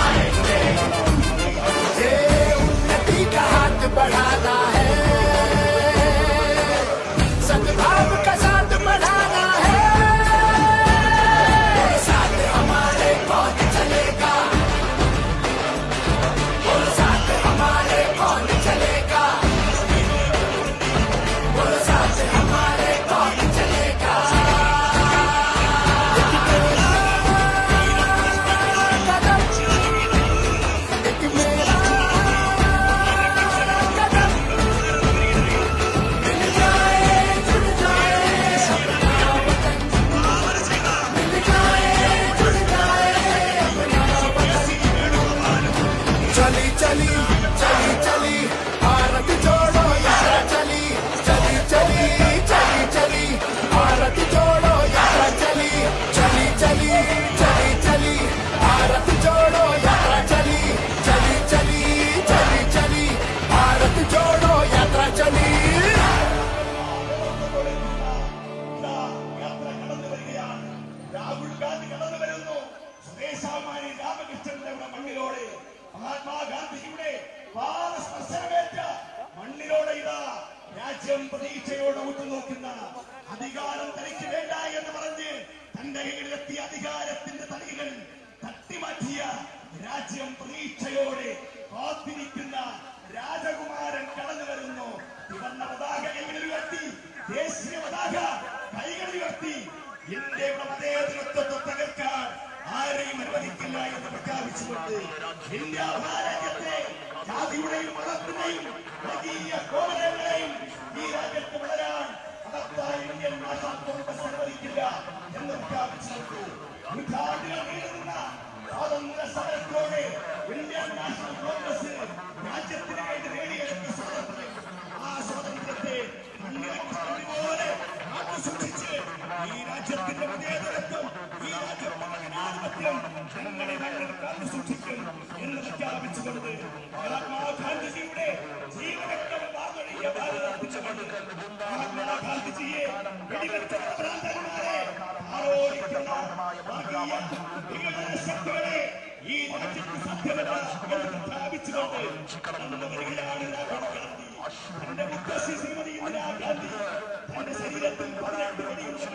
രാജ്യം പ്രതീക്ഷയോടെ ഉറ്റുനോക്കുന്ന അധികാരം തനിക്ക് വേണ്ട എന്ന് പറഞ്ഞ് തന്റെ കയ്യിലെത്തിയ അധികാരത്തിന്റെ തലകൾ തട്ടിമാറ്റിയ രാജ്യം പ്രതീക്ഷയോടെ കാത്തിരിക്കുന്ന രാജകുമാരൻ കടന്നു വരുന്നു ഇവർണ പതാക കൈകളിൽ ഉയർത്തി ദേശീയ പതാക കൈകളിൽ ഉയർത്തി ഇന്ത്യയുടെ മതേതരത്വത്തെ തകർക്കാൻ ആരെയും അനുവദിക്കില്ല എന്ന് പ്രഖ്യാപിച്ചുകൊണ്ട് ഇന്ത്യ മഹാരാജ്യത്തെ ജാതിയുടെയും മതത്തിന്റെയും വർഗീയ കോമരങ്ങളെയും ഈ രാജ്യത്ത് വളരാൻ മഹത്തായ ഇന്ത്യൻ നാഷണൽ കോൺഗ്രസ് അനുവദിക്കില്ല എന്ന് പ്രഖ്യാപിച്ചുകൊണ്ട് നൂറ്റാണ്ടുകൾ നീളുന്ന സ്വാതന്ത്ര്യ സമരത്തോടെ ഇന്ത്യൻ നാഷണൽ കോൺഗ്രസ് രാജ്യത്തിന് വേണ്ടി നേടിയെടുത്ത സ്വാതന്ത്ര്യം ആ സ്വാതന്ത്ര്യത്തെ മണ്ണിലേക്ക് പോലെ കാത്തു സൂക്ഷിച്ച് ഈ രാജ്യത്തിന്റെ മതേതരത്വം ഈ രാജ്യത്തിന്റെ ജനാധിപത്യം ഞങ്ങളെ മണ്ണിൽ കാത്തു സൂക്ഷിക്കും എന്ന് പ്രഖ്യാപിച്ചുകൊണ്ട് മഹാത്മാഗാന്ധിജിയുടെ ജീവനക്കം വാങ്ങൊഴിയ ഭാരതപ്പിച്ചുകൊണ്ട് മഹാത്മാഗാന്ധിജിയെ വെടിവെച്ച ഭ്രാന്തന്മാരെ ആരോപിക്കുന്ന വർഗീയ ഭീകര ശക്തികളെ ഈ രാജ്യത്ത് സാധ്യമല്ല എന്ന് പ്രഖ്യാപിച്ചുകൊണ്ട് കടന്നു വരികയാണ് രാഹുൽ ഗാന്ധി തന്റെ മുത്തശ്ശി ശ്രീമതി ഇന്ദിരാഗാന്ധി തന്റെ ശരീരത്തിൽ പതിനെട്ട് വെടിയുണ്ട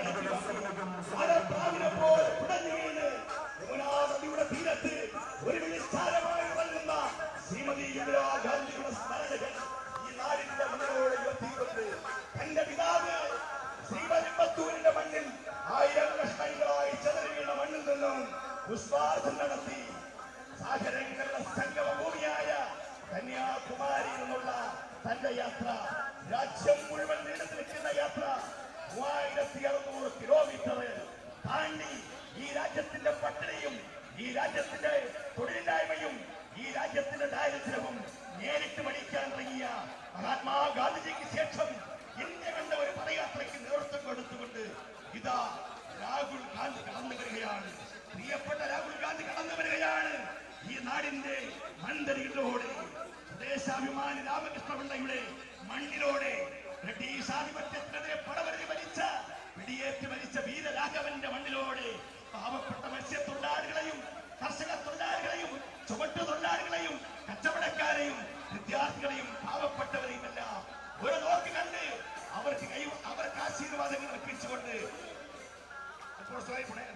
പോലെ പിടഞ്ഞു വീണ് യമുനാ നദിയുടെ തീരത്ത് ഒരു വിളിച്ചാരമായി ഉറങ്ങുന്ന ശ്രീമതി ഇന്ദിരാഗാന്ധിയുടെ സ്മരണകൾ ഈ നാടിന്റെ മണ്ണിനോട് ഉയർത്തിക്കൊണ്ട് തന്റെ പിതാവ് ശ്രീമതിമ്പത്തൂരിന്റെ മണ്ണിൽ ആയിരം കഷ്ണങ്ങളായി ചെതറി വീണ മണ്ണിൽ നിന്നും പുഷ്പാർഥം നടത്തി സാഗരങ്ങളുടെ സംഗമ ഭൂമിയായ കന്യാകുമാരിയിൽ നിന്നുള്ള തന്റെ യാത്ര രാജ്യം മുഴുവൻ നീണ്ടു നിൽക്കുന്ന യാത്ര മൂവായിരത്തി അറുന്നൂറ് കിലോമീറ്റർ താണ്ടി ഈ രാജ്യത്തിന്റെ പട്ടിണിയും ഈ രാജ്യത്തിന്റെ തൊഴിലില്ലായ്മയും ഈ രാജ്യത്തിന്റെ ദാരിദ്ര്യവും നേരിട്ട് പഠിക്കാൻ തുടങ്ങിയ മഹാത്മാഗാന്ധിജിക്ക് ശേഷം ഇന്ത്യ കണ്ട ഒരു പദയാത്രയ്ക്ക് നേതൃത്വം കൊടുത്തുകൊണ്ട് ഇതാ രാഹുൽ ഗാന്ധി കടന്നു വരികയാണ് പ്രിയപ്പെട്ട രാഹുൽ ഗാന്ധി കടന്നു വരികയാണ് ഈ നാടിന്റെ മന്ദരികളിലൂടെ ദേശാഭിമാനി രാമകൃഷ്ണപിള്ളയുടെ മണ്ണിലൂടെ ബ്രിട്ടീഷ് ആധിപത്യത്തിനെതിരെ പടവരുതി മരിച്ച വെടിയേറ്റ് മരിച്ച വീരരാഘവന്റെ മണ്ണിലൂടെ പാവപ്പെട്ട മത്സ്യത്തൊഴിലാളികളെയും കർഷക തൊഴിലാളികളെയും ചുവട്ടു തൊഴിലാളികളെയും കച്ചവടക്കാരെയും വിദ്യാർത്ഥികളെയും പാവപ്പെട്ടവരെയും എല്ലാം ഒരു നോക്ക് കണ്ട് അവർക്ക് കൈ അവർക്ക് ആശീർവാദങ്ങൾ അർപ്പിച്ചുകൊണ്ട് അപ്പോൾ സ്വയം ഇവിടെ-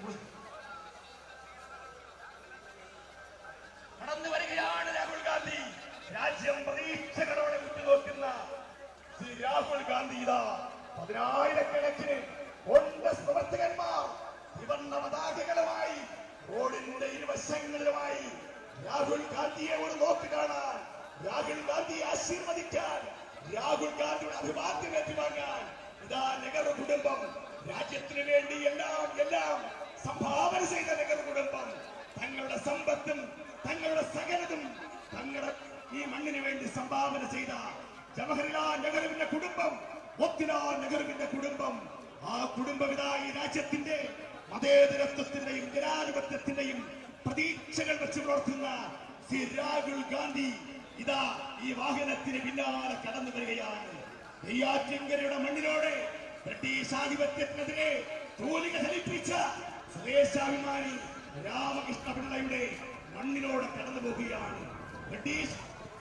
കടന്നു വരികയാണ് രാഹുൽ ഗാന്ധി രാജ്യം പ്രതീക്ഷകളോടെ ഉറ്റുനോക്കുന്ന ശ്രീ രാഹുൽ ഗാന്ധി ഇതാ പതിനായിരക്കണക്കിന് കോൺഗ്രസ് പ്രവർത്തകന്മാർ ഇവർണ്ണ പതാകകളുമായി റോഡിന്റെ ഇരുവശങ്ങളിലുമായി രാഹുൽ ഗാന്ധിയെ ഒരു നോക്ക് കാണാൻ രാഹുൽ ഗാന്ധിയെ ആശീർവദിക്കാൻ രാഹുൽ ഗാന്ധിയുടെ അഭിവാദ്യം ഏറ്റുവാങ്ങാൻ ഇതാ നെഹ്റു കുടുംബം രാജ്യത്തിന് വേണ്ടി എല്ലാം എല്ലാം സംഭാവന ചെയ്ത നെഹ്റു കുടുംബം തങ്ങളുടെ സമ്പത്തും തങ്ങളുടെ സകലതും തങ്ങളുടെ ഈ മണ്ണിന് വേണ്ടി സംഭാവന ചെയ്ത ജവഹർലാൽ നെഹ്റുവിന്റെ കുടുംബം മോത്തിലാൽ നെഹ്റുവിന്റെ കുടുംബം ആ കുടുംബം ഇതാ ഈ രാജ്യത്തിന്റെ മതേതരത്വത്തിന്റെയും ജനാധിപത്യത്തിന്റെയും പ്രതീക്ഷകൾ വെച്ച് പുലർത്തുന്ന ശ്രീ രാഹുൽ ഗാന്ധി ഇതാ ഈ വാഹനത്തിന് പിന്നാലെ കടന്നു വരികയാണ് നെയ്യാറ്റിങ്കരയുടെ മണ്ണിലൂടെ ബ്രിട്ടീഷ് ആധിപത്യത്തിനെതിരെ തോലിക ചലിപ്പിച്ച സ്വദേശാഭിമാനി രാമകൃഷ്ണ പിള്ളയുടെ മണ്ണിലൂടെ കടന്നു പോവുകയാണ് ബ്രിട്ടീഷ്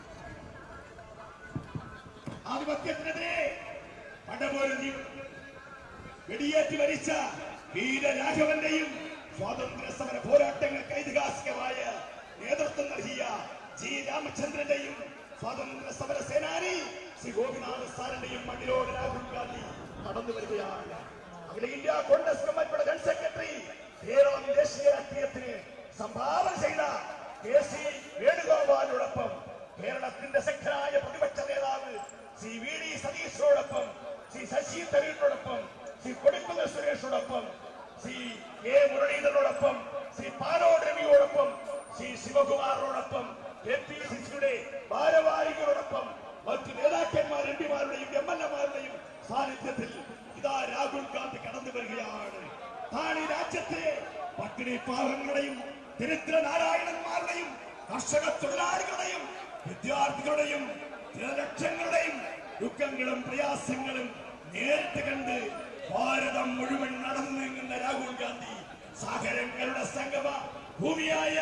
ആധിപത്യത്തിനെതിരെ പടപോരുതി വെടിയേറ്റ് മരിച്ച വീരരാഘവന്റെയും സ്വാതന്ത്ര്യ സമര പോരാട്ടങ്ങൾക്ക് ഐതിഹാസികമായ നേതൃത്വം നൽകിയ ജി രാമചന്ദ്രന്റെയും സ്വാതന്ത്ര്യ സമര സേനാനി ശ്രീ ഗോപിനാഥ സാറിന്റെയും മണ്ണിലോട് രാഹുൽ ഗാന്ധി കടന്നു വരികയാണ് അഖില ഇന്ത്യ കോൺഗ്രസ് കമ്മിറ്റിയുടെ ജനറൽ സെക്രട്ടറി കേരളം ദേശീയ രാഷ്ട്രീയത്തിന് സംഭാവന ചെയ്ത കെ സി വേണുഗോപാലിനോടൊപ്പം കേരളത്തിന്റെ ശക്തനായ പ്രതിപക്ഷ നേതാവ് ശ്രീ വി ഡി സതീശനോടൊപ്പം ശ്രീ ശശി തരൂരിനോടൊപ്പം ശ്രീ കൊടിക്കുന്നിൽ സുരേഷോടൊപ്പം ശ്രീ കെ മുരളീധരനോടൊപ്പം ശ്രീ പാലോട് രവിയോടൊപ്പം ശ്രീ ശിവകുമാറിനോടൊപ്പം കെ പി സി സിയുടെ ഭാരവാഹികളോടൊപ്പം മറ്റു നേതാക്കന്മാർ എം പിമാരുടെയും എം എൽ എമാരുടെയും സാന്നിധ്യത്തിൽ ഇതാ രാഹുൽ ഗാന്ധി കടന്നു വരികയാണ് താൻ ഈ രാജ്യത്തെ പട്ടിണി പാവങ്ങളുടെയും ദരിദ്ര നാരായണന്മാരുടെയും കർഷക തൊഴിലാളികളുടെയും വിദ്യാർത്ഥികളുടെയും ജനലക്ഷങ്ങളുടെയും ദുഃഖങ്ങളും പ്രയാസങ്ങളും നേരിട്ട് കണ്ട് ഭാരതം മുഴുവൻ നടന്നു നീങ്ങുന്ന രാഹുൽ ഗാന്ധി സാഗരങ്ങളുടെ സംഗമ ഭൂമിയായ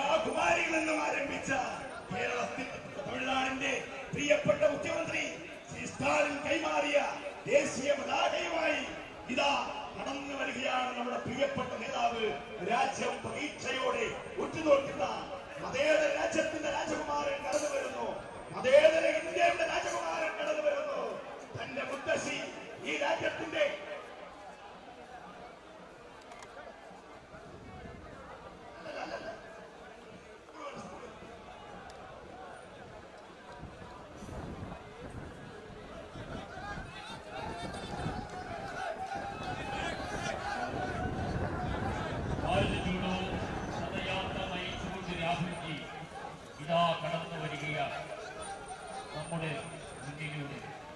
കന്യാകുമാരിയിൽ നിന്നും ആരംഭിച്ച കേരളത്തിൽ തമിഴ്നാടിന്റെ പ്രിയപ്പെട്ട മുഖ്യമന്ത്രി ശ്രീ ശ്രീ സ്റ്റാലിൻ കൈമാറിയ ദേശീയ പതാകയുമായി ഇതാ കടന്നു വരികയാണ് നമ്മുടെ പ്രിയപ്പെട്ട നേതാവ് രാജ്യം പ്രതീക്ഷയോടെ ഉറ്റുനോക്കുന്ന മതേതര രാജ്യത്തിന്റെ രാജകുമാരൻ കടന്നു വരുന്നു മതേതര ഇന്ത്യയുടെ രാജകുമാരൻ കടന്നു വരുന്നു തന്റെ മുത്തശ്ശി ഈ രാജ്യത്തിന്റെ ഭാരത് ജോഡോ പദയാത്ര നയിച്ചുകൊണ്ട് രാഹുൽജി ഇതാ കടന്നു വരികയാണ് നമ്മുടെ മുന്നിലൂടെ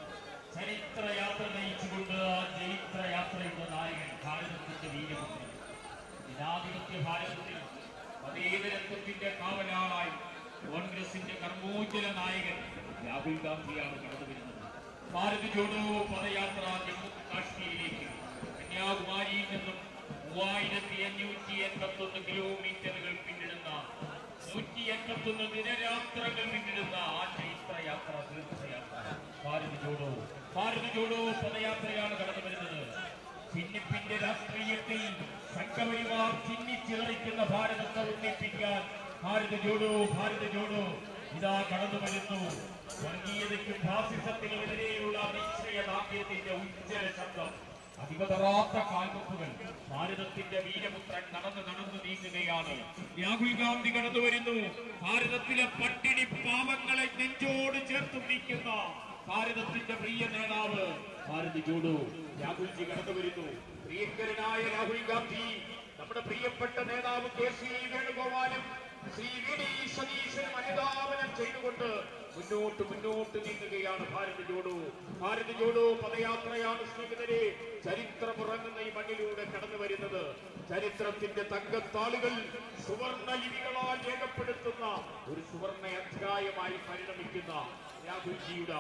ചരിത്രയാത്ര നയിച്ചുകൊണ്ട് ആ ചരിത്രയാത്രയുടെ നായകൻ ഭാരതത്തിന്റെ വീരപുത്രൻ ജനാധിപത്യ ഭാരതത്തിൽ മതേതരത്വത്തിന്റെ കാവലാളായി കോൺഗ്രസിന്റെ കർമ്മോജ്വല നായകൻ രാഹുൽ ഗാന്ധിയാണ് കടന്നു വരുന്നത് ഭാരത് ജോഡോ പദയാത്ര ജമ്മു കാശ്മീരിലേക്ക് കന്യാകുമാരിയിൽ നിന്നും മൂവായിരത്തി അഞ്ഞൂറ്റി എൺപത്തൊന്ന് കിലോമീറ്ററുകൾ പിന്നിടുന്ന നൂറ്റി എൺപത്തൊന്ന് ദിനരാത്രങ്ങൾ പിന്നിടുന്ന ആ ചൈത്രയാത്ര തീർത്ഥയാത്ര ഭാരത് ജോഡോ ഭാരത് ജോഡോ പദയാത്രയാണ് കടന്നു വരുന്നത് ഭിന്നിപ്പിന്റെ രാഷ്ട്രീയത്തിൽ സംഘപരിവാർ ചിന്നിച്ചിററിക്കുന്ന ഭാരതത്തെ ഒന്നിപ്പിക്കാൻ ഭാരത് ജോഡോ ഭാരത് ജോഡോ ഇതാ കടന്നു വരുന്നു വർഗീയതയ്ക്കും ഫാസിസത്തിനുമെതിരെയുള്ള നിശ്ചയദാർഢ്യത്തിന്റെ ഉജ്ജ്വല ശബ്ദം അധികതറാത്ത കാൽവെപ്പുകൾ ഭാരതത്തിന്റെ വീരപുത്രൻ നടന്ന് നടന്നു നീങ്ങുകയാണ് രാഹുൽ ഗാന്ധി കടന്നു വരുന്നു ഭാരതത്തിലെ പട്ടിണി പാവങ്ങളെ നെഞ്ചോട് ചേർത്ത് പിടിക്കുന്ന ഭാരതത്തിന്റെ പ്രിയ നേതാവ് ഭാരത് ജോഡോ രാഹുൽജി കടന്നു വരുന്നു പ്രിയങ്കരനായ രാഹുൽ ഗാന്ധി നമ്മുടെ പ്രിയപ്പെട്ട നേതാവ് കെ സി വേണുഗോപാലും ശ്രീ വി ഡി സതീശനും അനുധാവനം ചെയ്തുകൊണ്ട് മുന്നോട്ട് മുന്നോട്ട് നീങ്ങുകയാണ് ഭാരത് ജോഡോ ഭാരത് ജോഡോ പദയാത്രയാണ് സ്നേഹിതരെ ചരിത്രമുറങ്ങുന്ന ഈ മണ്ണിലൂടെ കടന്നു വരുന്നത് ചരിത്രത്തിന്റെ തങ്കത്താളുകൾ സുവർണ ലിപികളാൽ രേഖപ്പെടുത്തുന്ന ഒരു സുവർണ അധ്യായമായി പരിണമിക്കുന്ന രാഹുൽജിയുടെ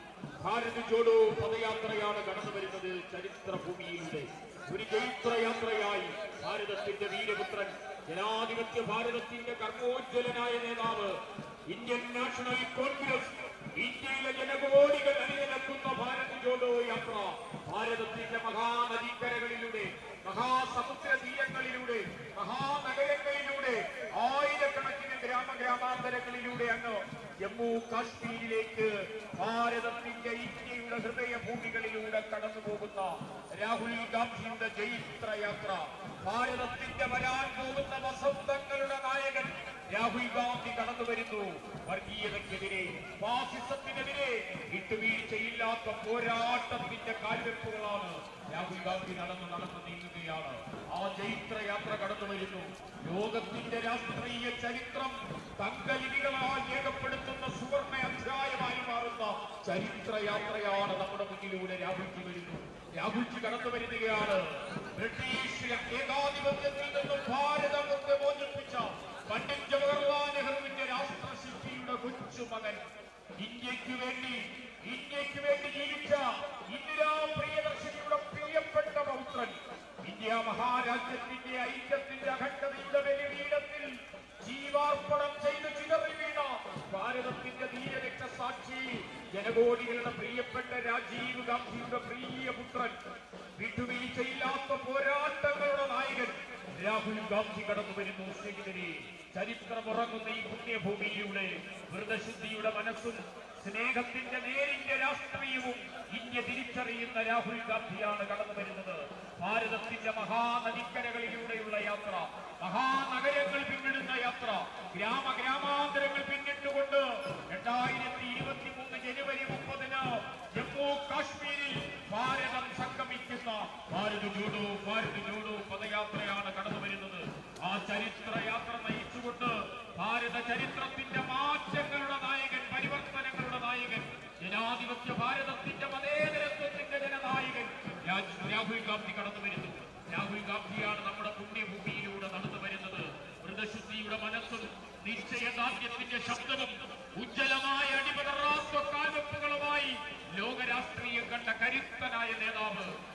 ഭാരത് ജോഡോ പദയാത്രയാണ് കടന്നു വരുന്നത് ചരിത്രഭൂമിയിലൂടെ ഒരു ചരിത്രയാത്രയായി ഭാരതത്തിന്റെ വീരപുത്രൻ ജനാധിപത്യ ഭാരതത്തിന്റെ കർമ്മോജ്വലനായ നേതാവ് ഇന്ത്യൻ നാഷണൽ കോൺഗ്രസ് ഇന്ത്യയിലെ ജനകോടികൾ അണിനിരക്കുന്ന ഭാരത് ജോഡോ യാത്ര ഭാരതത്തിന്റെ മഹാനദീക്കരകളിലൂടെ മഹാസമുദ്ര തീരങ്ങളിലൂടെ മഹാനഗരങ്ങളിലൂടെ ആയിരക്കണക്കിന് ഗ്രാമ ഗ്രാമാന്തരങ്ങളിലൂടെ അങ്ങ് ജമ്മു കാശ്മീരിലേക്ക് ഭാരതത്തിന്റെ ഇന്ത്യയുടെ ഹൃദയഭൂമികളിലൂടെ കടന്നു പോകുന്ന രാഹുൽ ഗാന്ധിയുടെ ജൈത്രയാത്ര ഭാരതത്തിന്റെ വരാൻ പോകുന്ന വസന്തങ്ങളുടെ നായകൻ രാഹുൽ ഗാന്ധി കടന്നു വരുന്നു വർഗീയതയ്ക്കെതിരെ ഫാസിസത്തിനെതിരെ വിട്ടുവീഴ്ചയില്ലാത്ത പോരാട്ടത്തിന്റെ കാൽവെപ്പുകളാണ് രാഹുൽ ഗാന്ധി നടന്നു നടന്നു നീങ്ങുകയാണ് ആ ചൈത്രയാത്ര കടന്നു വരുന്നു ലോകത്തിന്റെ രാഷ്ട്രീയ ചരിത്രം തങ്കലിപികളാൽ രേഖപ്പെടുത്തുന്ന സുവർണ അധ്യായമായി മാറുന്ന ചരിത്രയാത്രയാണ് നമ്മുടെ മുന്നിലൂടെ രാഹുൽജി വരുന്നു രാഹുൽജി കടന്നു വരികയാണ് ബ്രിട്ടീഷ് ഏകാധിപത്യത്തിൽ നിന്നും ഭാരതത്തെ മോചിപ്പിച്ച പണ്ഡിറ്റ് ജവഹർലാൽ നെഹ്റുവിന്റെ രാഷ്ട്രശില്പിയുടെ കൊച്ചു മകൻ ഇന്ത്യക്ക് വേണ്ടി ഇന്ത്യക്ക് വേണ്ടി ജീവിച്ച ഇന്ദിരാ പ്രിയദർശിനിയുടെ പ്രിയപ്പെട്ട പൗത്രൻ ഇന്ത്യ മഹാരാജ്യത്തിന്റെ ഐക്യത്തിന്റെ അഖണ്ഡതയുടെ ബലിപീഠത്തിൽ ജീവാർപ്പണം ചെയ്ത് ചിതറി വീണ ഭാരതത്തിന്റെ ധീരരക്തസാക്ഷി ജനകോടികളുടെ പ്രിയപ്പെട്ട രാജീവ് ഗാന്ധിയുടെ പ്രിയപുത്രൻ വിട്ടുവീഴ്ചയില്ലാത്ത പോരാട്ടങ്ങളുടെ നായകൻ രാഹുൽ ഗാന്ധി കടന്നു വരുന്നു സ്നേഹിതരെ ചരിത്രമുറങ്ങുന്ന ഈ പുണ്യഭൂമിയിലൂടെ വ്രതശുദ്ധിയുടെ മനസ്സും സ്നേഹത്തിന്റെ നേരിന്റെ രാഷ്ട്രീയവും ഇന്ത്യ തിരിച്ചറിയുന്ന രാഹുൽ ഗാന്ധിയാണ് കടന്നു വരുന്നത് ഭാരതത്തിന്റെ മഹാനദിക്കരകളിലൂടെയുള്ള യാത്ര മഹാനഗരങ്ങൾ പിന്നിടുന്ന യാത്ര ഗ്രാമ ഗ്രാമാന്തരങ്ങൾ പിന്നിട്ടുകൊണ്ട് രണ്ടായിരത്തി ഇരുപത്തി മൂന്ന് ജനുവരി മുപ്പതിന് ജമ്മു കാശ്മീരിൽ ഭാരതം സംഗമിക്കുന്ന ഭാരത് ജോഡോ ഭാരത് ജോഡോ പദയാത്രയാണ് കടന്നു വരുന്നത് ആ ചരിത്രയാത്ര നയിച്ചുകൊണ്ട് ഭാരത ചരിത്രത്തിന്റെ മാറ്റങ്ങളുടെ നായകൻ പരിവർത്തനങ്ങളുടെ നായകൻ ജനാധിപത്യ ഭാരതത്തിന്റെ മതേതരത്വത്തിന്റെ ജനനായകൻ രാജ്- രാഹുൽ ഗാന്ധി കടന്നു വരുന്നു രാഹുൽ ഗാന്ധിയാണ് നമ്മുടെ പുണ്യഭൂമിയിലൂടെ നടന്നു വരുന്നത് വ്രതശുദ്ധിയുടെ മനസ്സും നിശ്ചയദാർഢ്യത്തിന്റെ ശബ്ദവും ഉജ്ജ്വലമായ അടിപതറാത്ത കാൽവെപ്പുകളുമായി ലോക രാഷ്ട്രീയം കണ്ട കരുത്തനായ നേതാവ്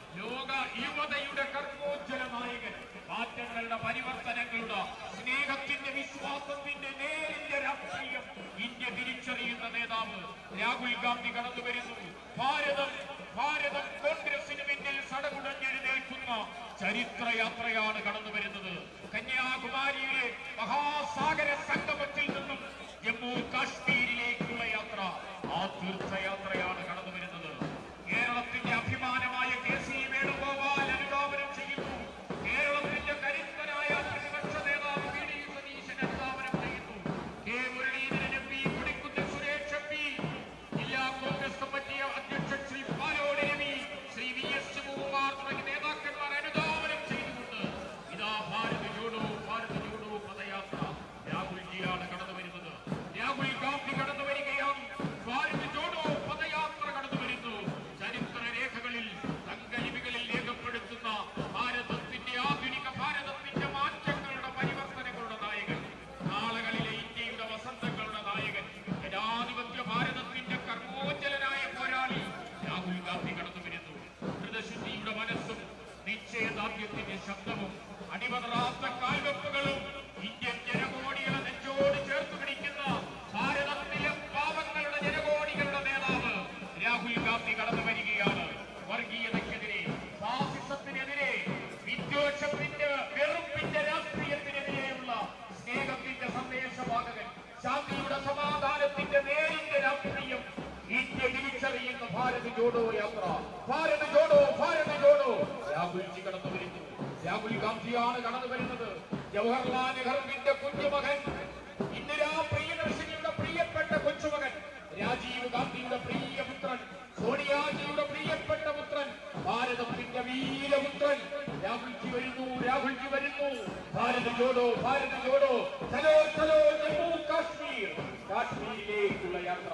ലോക യുവതയുടെ കർമ്മോജ്വല നായകൻ മാറ്റങ്ങളുടെ പരിവർത്തനങ്ങളുടെ സ്നേഹത്തിന്റെ വിശ്വാസത്തിന്റെ നേരിന്റെ രാഷ്ട്രീയം ഇന്ത്യ തിരിച്ചറിയുന്ന നേതാവ് രാഹുൽ ഗാന്ധി കടന്നു വരുന്നു ഭാരതം ഭാരതം കോൺഗ്രസിന് പിന്നിൽ സടകുടഞ്ഞെഴുന്നേൽക്കുന്ന ചരിത്രയാത്രയാണ് കടന്നു വരുന്നത് കന്യാകുമാരിയിലെ മഹാസാഗര സംഗമത്തിൽ നിന്നും ജമ്മു കാശ്മീരിലേക്കുള്ള യാത്ര ആ തീർത്ഥയാത്രയാണ് കടന്നു വരുന്നത് കേരളത്തിന്റെ അഭിമാനമായ കെ സി വേണുഗോപാൽ അനുധാവനം ചെയ്യുന്നു കേരളത്തിന്റെ കരുത്തനായ പ്രതിപക്ഷ നേതാവ് വി ഡി സതീശൻ അനുധാവനം ചെയ്യുന്നു K Muraleedharan M P Kodikunnil Suresh M P ജില്ലാ കോൺഗ്രസ് കമ്മിറ്റി അധ്യക്ഷൻ ശ്രീ പാലോദേവി ശ്രീ വി എസ് ശിവകുമാർ തുടങ്ങിയ നേതാക്കന്മാർ അനുധാവനം ചെയ്തുകൊണ്ട് ഇതാ ഭാരത് ജോഡോ ഭാരത് ജോഡോ പദയാത്ര രാഹുൽജിയാണ് കടന്നു വരുന്നത് രാഹുൽ ഗാന്ധി കടന്നു വരികയാണ് ഭാരത് ജോഡോ പദയാത്ര കടന്നു വരുന്നു ചരിത്ര രേഖകളിൽ തങ്കലിപികളിൽ രേഖപ്പെടുത്തുന്ന ഭാരതത്തിന്റെ ആധുനിക ഭാരതത്തിന്റെ മാറ്റങ്ങളുടെ പരിവർത്തനങ്ങളുടെ നായകൻ നാളുകളിലെ ഇന്ത്യയുടെ വസന്തങ്ങളുടെ നായകൻ ജനാധിപത്യ ഭാരതത്തിന്റെ കർമ്മോജ്ജലനായ പോരാളി രാഹുൽ ഗാന്ധി കടന്നു വരുന്നു ഹൃദശുദ്ധിയുടെ മനസ്സും നിശ്ചയദാർഢ്യത്തിന്റെ ശബ്ദവും അടിമതറാത്ത കാൽവെപ്പുകളും ഇന്ത്യൻ ജനകോടികളെ നെഞ്ചോട് ചേർത്ത് പിടിക്കുന്ന ഭാരതത്തിലെ പാവങ്ങളുടെ ജനകോടികളുടെ നേതാവ് രാഹുൽ ഗാന്ധി കടന്നു വരികയാണ് വർഗീയതയ്ക്കെതിരെ ഫാസിസത്തിനെതിരെ വിദ്വേഷത്തിന്റെ വെറുപ്പിന്റെ രാഷ്ട്രീയത്തിനെതിരെയുള്ള സ്നേഹത്തിന്റെ സന്ദേശവാഹകൻ ശാന്തിയുടെ സമാധാനത്തിന്റെ നേരിന്റെ രാഷ്ട്രീയം ഇന്ത്യ തിരിച്ചറിയുന്ന ഭാരത് ജോഡോ യാത്ര ഭാരത് ജോഡോ ഭാരത് ജോഡോ രാഹുൽജി കടന്നു വരുന്നു രാഹുൽ ഗാന്ധിയാണ് കടന്നു വരുന്നത് ജവഹർലാൽ നെഹ്റുവിന്റെ കുഞ്ഞുമകൻ ഇന്ദിരാ പ്രിയദർശിനിയുടെ പ്രിയപ്പെട്ട കൊച്ചുമകൻ രാജീവ് ഗാന്ധിയുടെ പ്രിയപുത്രൻ സോണിയാജിയുടെ പ്രിയപ്പെട്ട പുത്രൻ ഭാരതത്തിന്റെ വീരപുത്രൻ രാഹുൽജി വരുന്നു രാഹുൽജി വരുന്നു ഭാരത് ജോഡോ ഭാരത് ജോഡോ ചലോ ചലോ ജമ്മു കാശ്മീർ കാശ്മീരിലേക്കുള്ള യാത്ര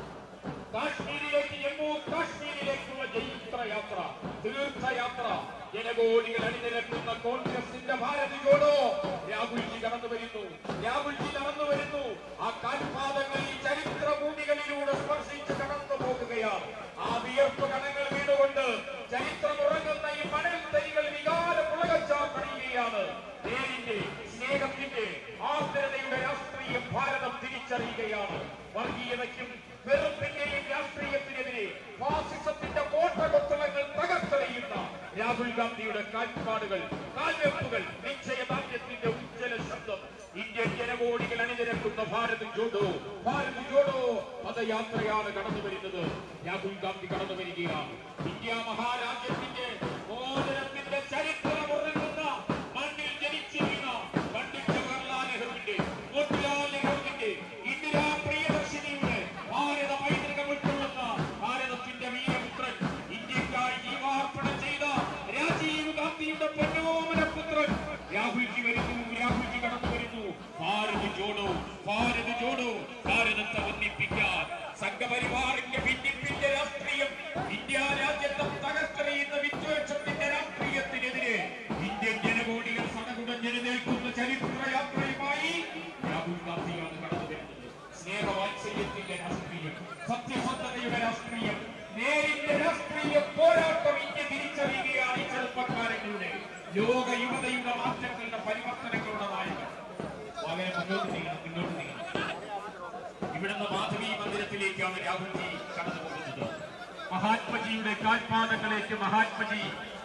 കാശ്മീരിലേക്ക് ജമ്മു കാശ്മീരിലേക്കുള്ള ജൈത്രയാത്ര തീർത്ഥയാത്ര ജനകോടികൾ അണിനിരക്കുന്ന കോൺഗ്രസിന്റെ ഭാരത് ജോഡോ രാഹുൽജി കടന്നു വരുന്നു രാഹുൽജി നടന്നു വരുന്നു ആ കാൽപാദങ്ങളിൽ ചരിത്ര ഭൂമികളിലൂടെ സ്പർശിച്ച് കടന്നു പോകുകയാണ് ആ വിയർപ്പ് കണങ്ങൾ വീണുകൊണ്ട് ചരിത്രമുറങ്ങുന്ന ഈ മണൽ തരികൾ വികാര പുളകച്ചാർ പണിയുകയാണ് നേരിന്റെ സ്നേഹത്തിന്റെ ആർദ്രതയുടെ രാഷ്ട്രീയം ഭാരതം തിരിച്ചറിയുകയാണ് വർഗീയതയ്ക്കും വെറുപ്പിന്റെയും രാഷ്ട്രീയത്തിനെതിരെ ഫാസിസത്തിന്റെ കോട്ട കൊത്തളങ്ങൾ തകർത്തെറിയുന്ന രാഹുൽ ഗാന്ധിയുടെ കാൽപ്പാടുകൾ കാൽവെപ്പുകൾ നിശ്ചയദാർഢ്യത്തിന്റെ ഉജ്ജ്വല ശബ്ദം ഇന്ത്യൻ ജനകോടികൾ അണിനിരക്കുന്ന ഭാരത് ജോഡോ ഭാരത് ജോഡോ പദയാത്രയാണ് കടന്നു വരുന്നത് രാഹുൽ ഗാന്ധി കടന്നു വരികയാണ് ഇന്ത്യ മഹാരാജ്യത്തിന്റെ മോചനത്തിന്റെ ചരിത്രമുറങ്ങുന്ന മണ്ണിൽ ജനിച്ചു വീണ പണ്ഡിറ്റ് ജവഹർലാൽ നെഹ്റുവിന്റെ മോത്തിലാൽ നെഹ്റുവിന്റെ ഇന്ദിരാ പ്രിയദർശിനിയുടെ ഭാരത പൈതൃകം ഉൾക്കൊള്ളുന്ന ഭാരതത്തിന്റെ വീരപുത്രൻ ഇന്ത്യക്കായി ജീവാർപ്പണം ചെയ്ത രാജീവ് ഗാന്ധിയുടെ പൊന്നോമന പുത്രൻ രാഹുൽജി വരുന്നു രാഹുൽജി കടന്നു വരുന്നു ഭാരത് ജോഡോ ഭാരത് ജോഡോ ഭാരതത്തെ ഒന്നിപ്പിക്കാൻ സംഘപരിവാറിന്റെ ഭിന്നിപ്പിന്റെ രാഷ്ട്രീയം ഇന്ത്യ രാജ്യത്തെ തകർത്തെറിയുന്ന വിദ്വേഷത്തിന്റെ രാഷ്ട്രീയത്തിനെതിരെ ഇന്ത്യൻ ജനകോടികൾ സടകുടഞ്ഞെഴുന്നേൽക്കുന്ന ചരിത്രയാത്രയുമായി രാഹുൽ ഗാന്ധിയാണ് കടന്നു വരുന്നത് സ്നേഹവാത്സല്യത്തിന്റെ രാഷ്ട്രീയം സത്യസന്ധതയുടെ രാഷ്ട്രീയം നേരിന്റെ രാഷ്ട്രീയ പോരാട്ടം ഇന്ത്യ തിരിച്ചറിയുകയാണ് ഈ ചെറുപ്പക്കാരങ്ങളുടെ ലോക യുവതയുടെ മാറ്റങ്ങളുടെ പരിവർത്തനങ്ങളുടെ നായകൻ വളരെ മുന്നോട്ട് നീങ്ങണം മുന്നോട്ട് നീങ്ങണം ഇവിടുന്ന് മാധവി മന്ദിരത്തിലേക്കാണ് രാഹുൽജി കടന്നു പോകുന്നത് മഹാത്മജിയുടെ കാൽപാദങ്ങളേക്ക് മഹാത്മജി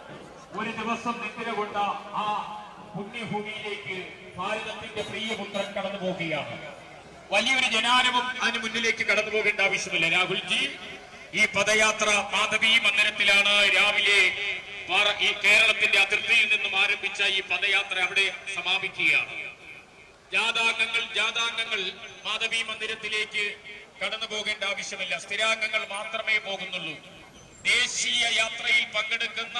ഒരു ദിവസം നിദ്ര കൊണ്ട ആ പുണ്യഭൂമിയിലേക്ക് ഭാരതത്തിന്റെ പ്രിയപുത്രൻ കടന്നു പോകുകയാണ് വലിയൊരു ജനാരവം അതിന് മുന്നിലേക്ക് കടന്നു പോകേണ്ട ആവശ്യമില്ല രാഹുൽജി ഈ പദയാത്ര മാധവി മന്ദിരത്തിലാണ് രാവിലെ പാറ- ഈ കേരളത്തിന്റെ അതിർത്തിയിൽ നിന്നും ആരംഭിച്ച ഈ പദയാത്ര അവിടെ സമാപിക്കുകയാണ് ജാഥാംഗങ്ങൾ ജാഥാംഗങ്ങൾ മാധവി മന്ദിരത്തിലേക്ക് കടന്നു പോകേണ്ട ആവശ്യമില്ല സ്ഥിരാംഗങ്ങൾ മാത്രമേ പോകുന്നുള്ളൂ ദേശീയ യാത്രയിൽ പങ്കെടുക്കുന്ന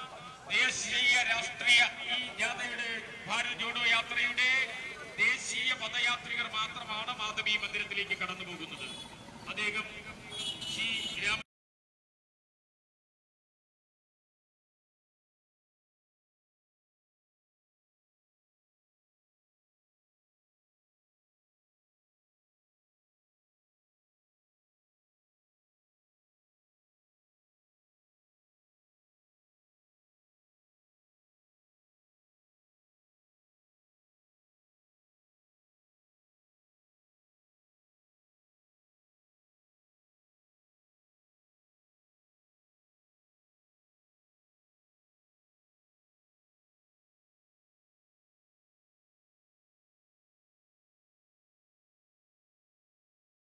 ദേശീയ രാഷ്ട്രീയ ഈ ജാഥയുടെ ഭാരത് ജോഡോ യാത്രയുടെ ദേശീയ പദയാത്രികർ മാത്രമാണ് മാധവി മന്ദിരത്തിലേക്ക് കടന്നു പോകുന്നത് അദ്ദേഹം ശ്രീ രാം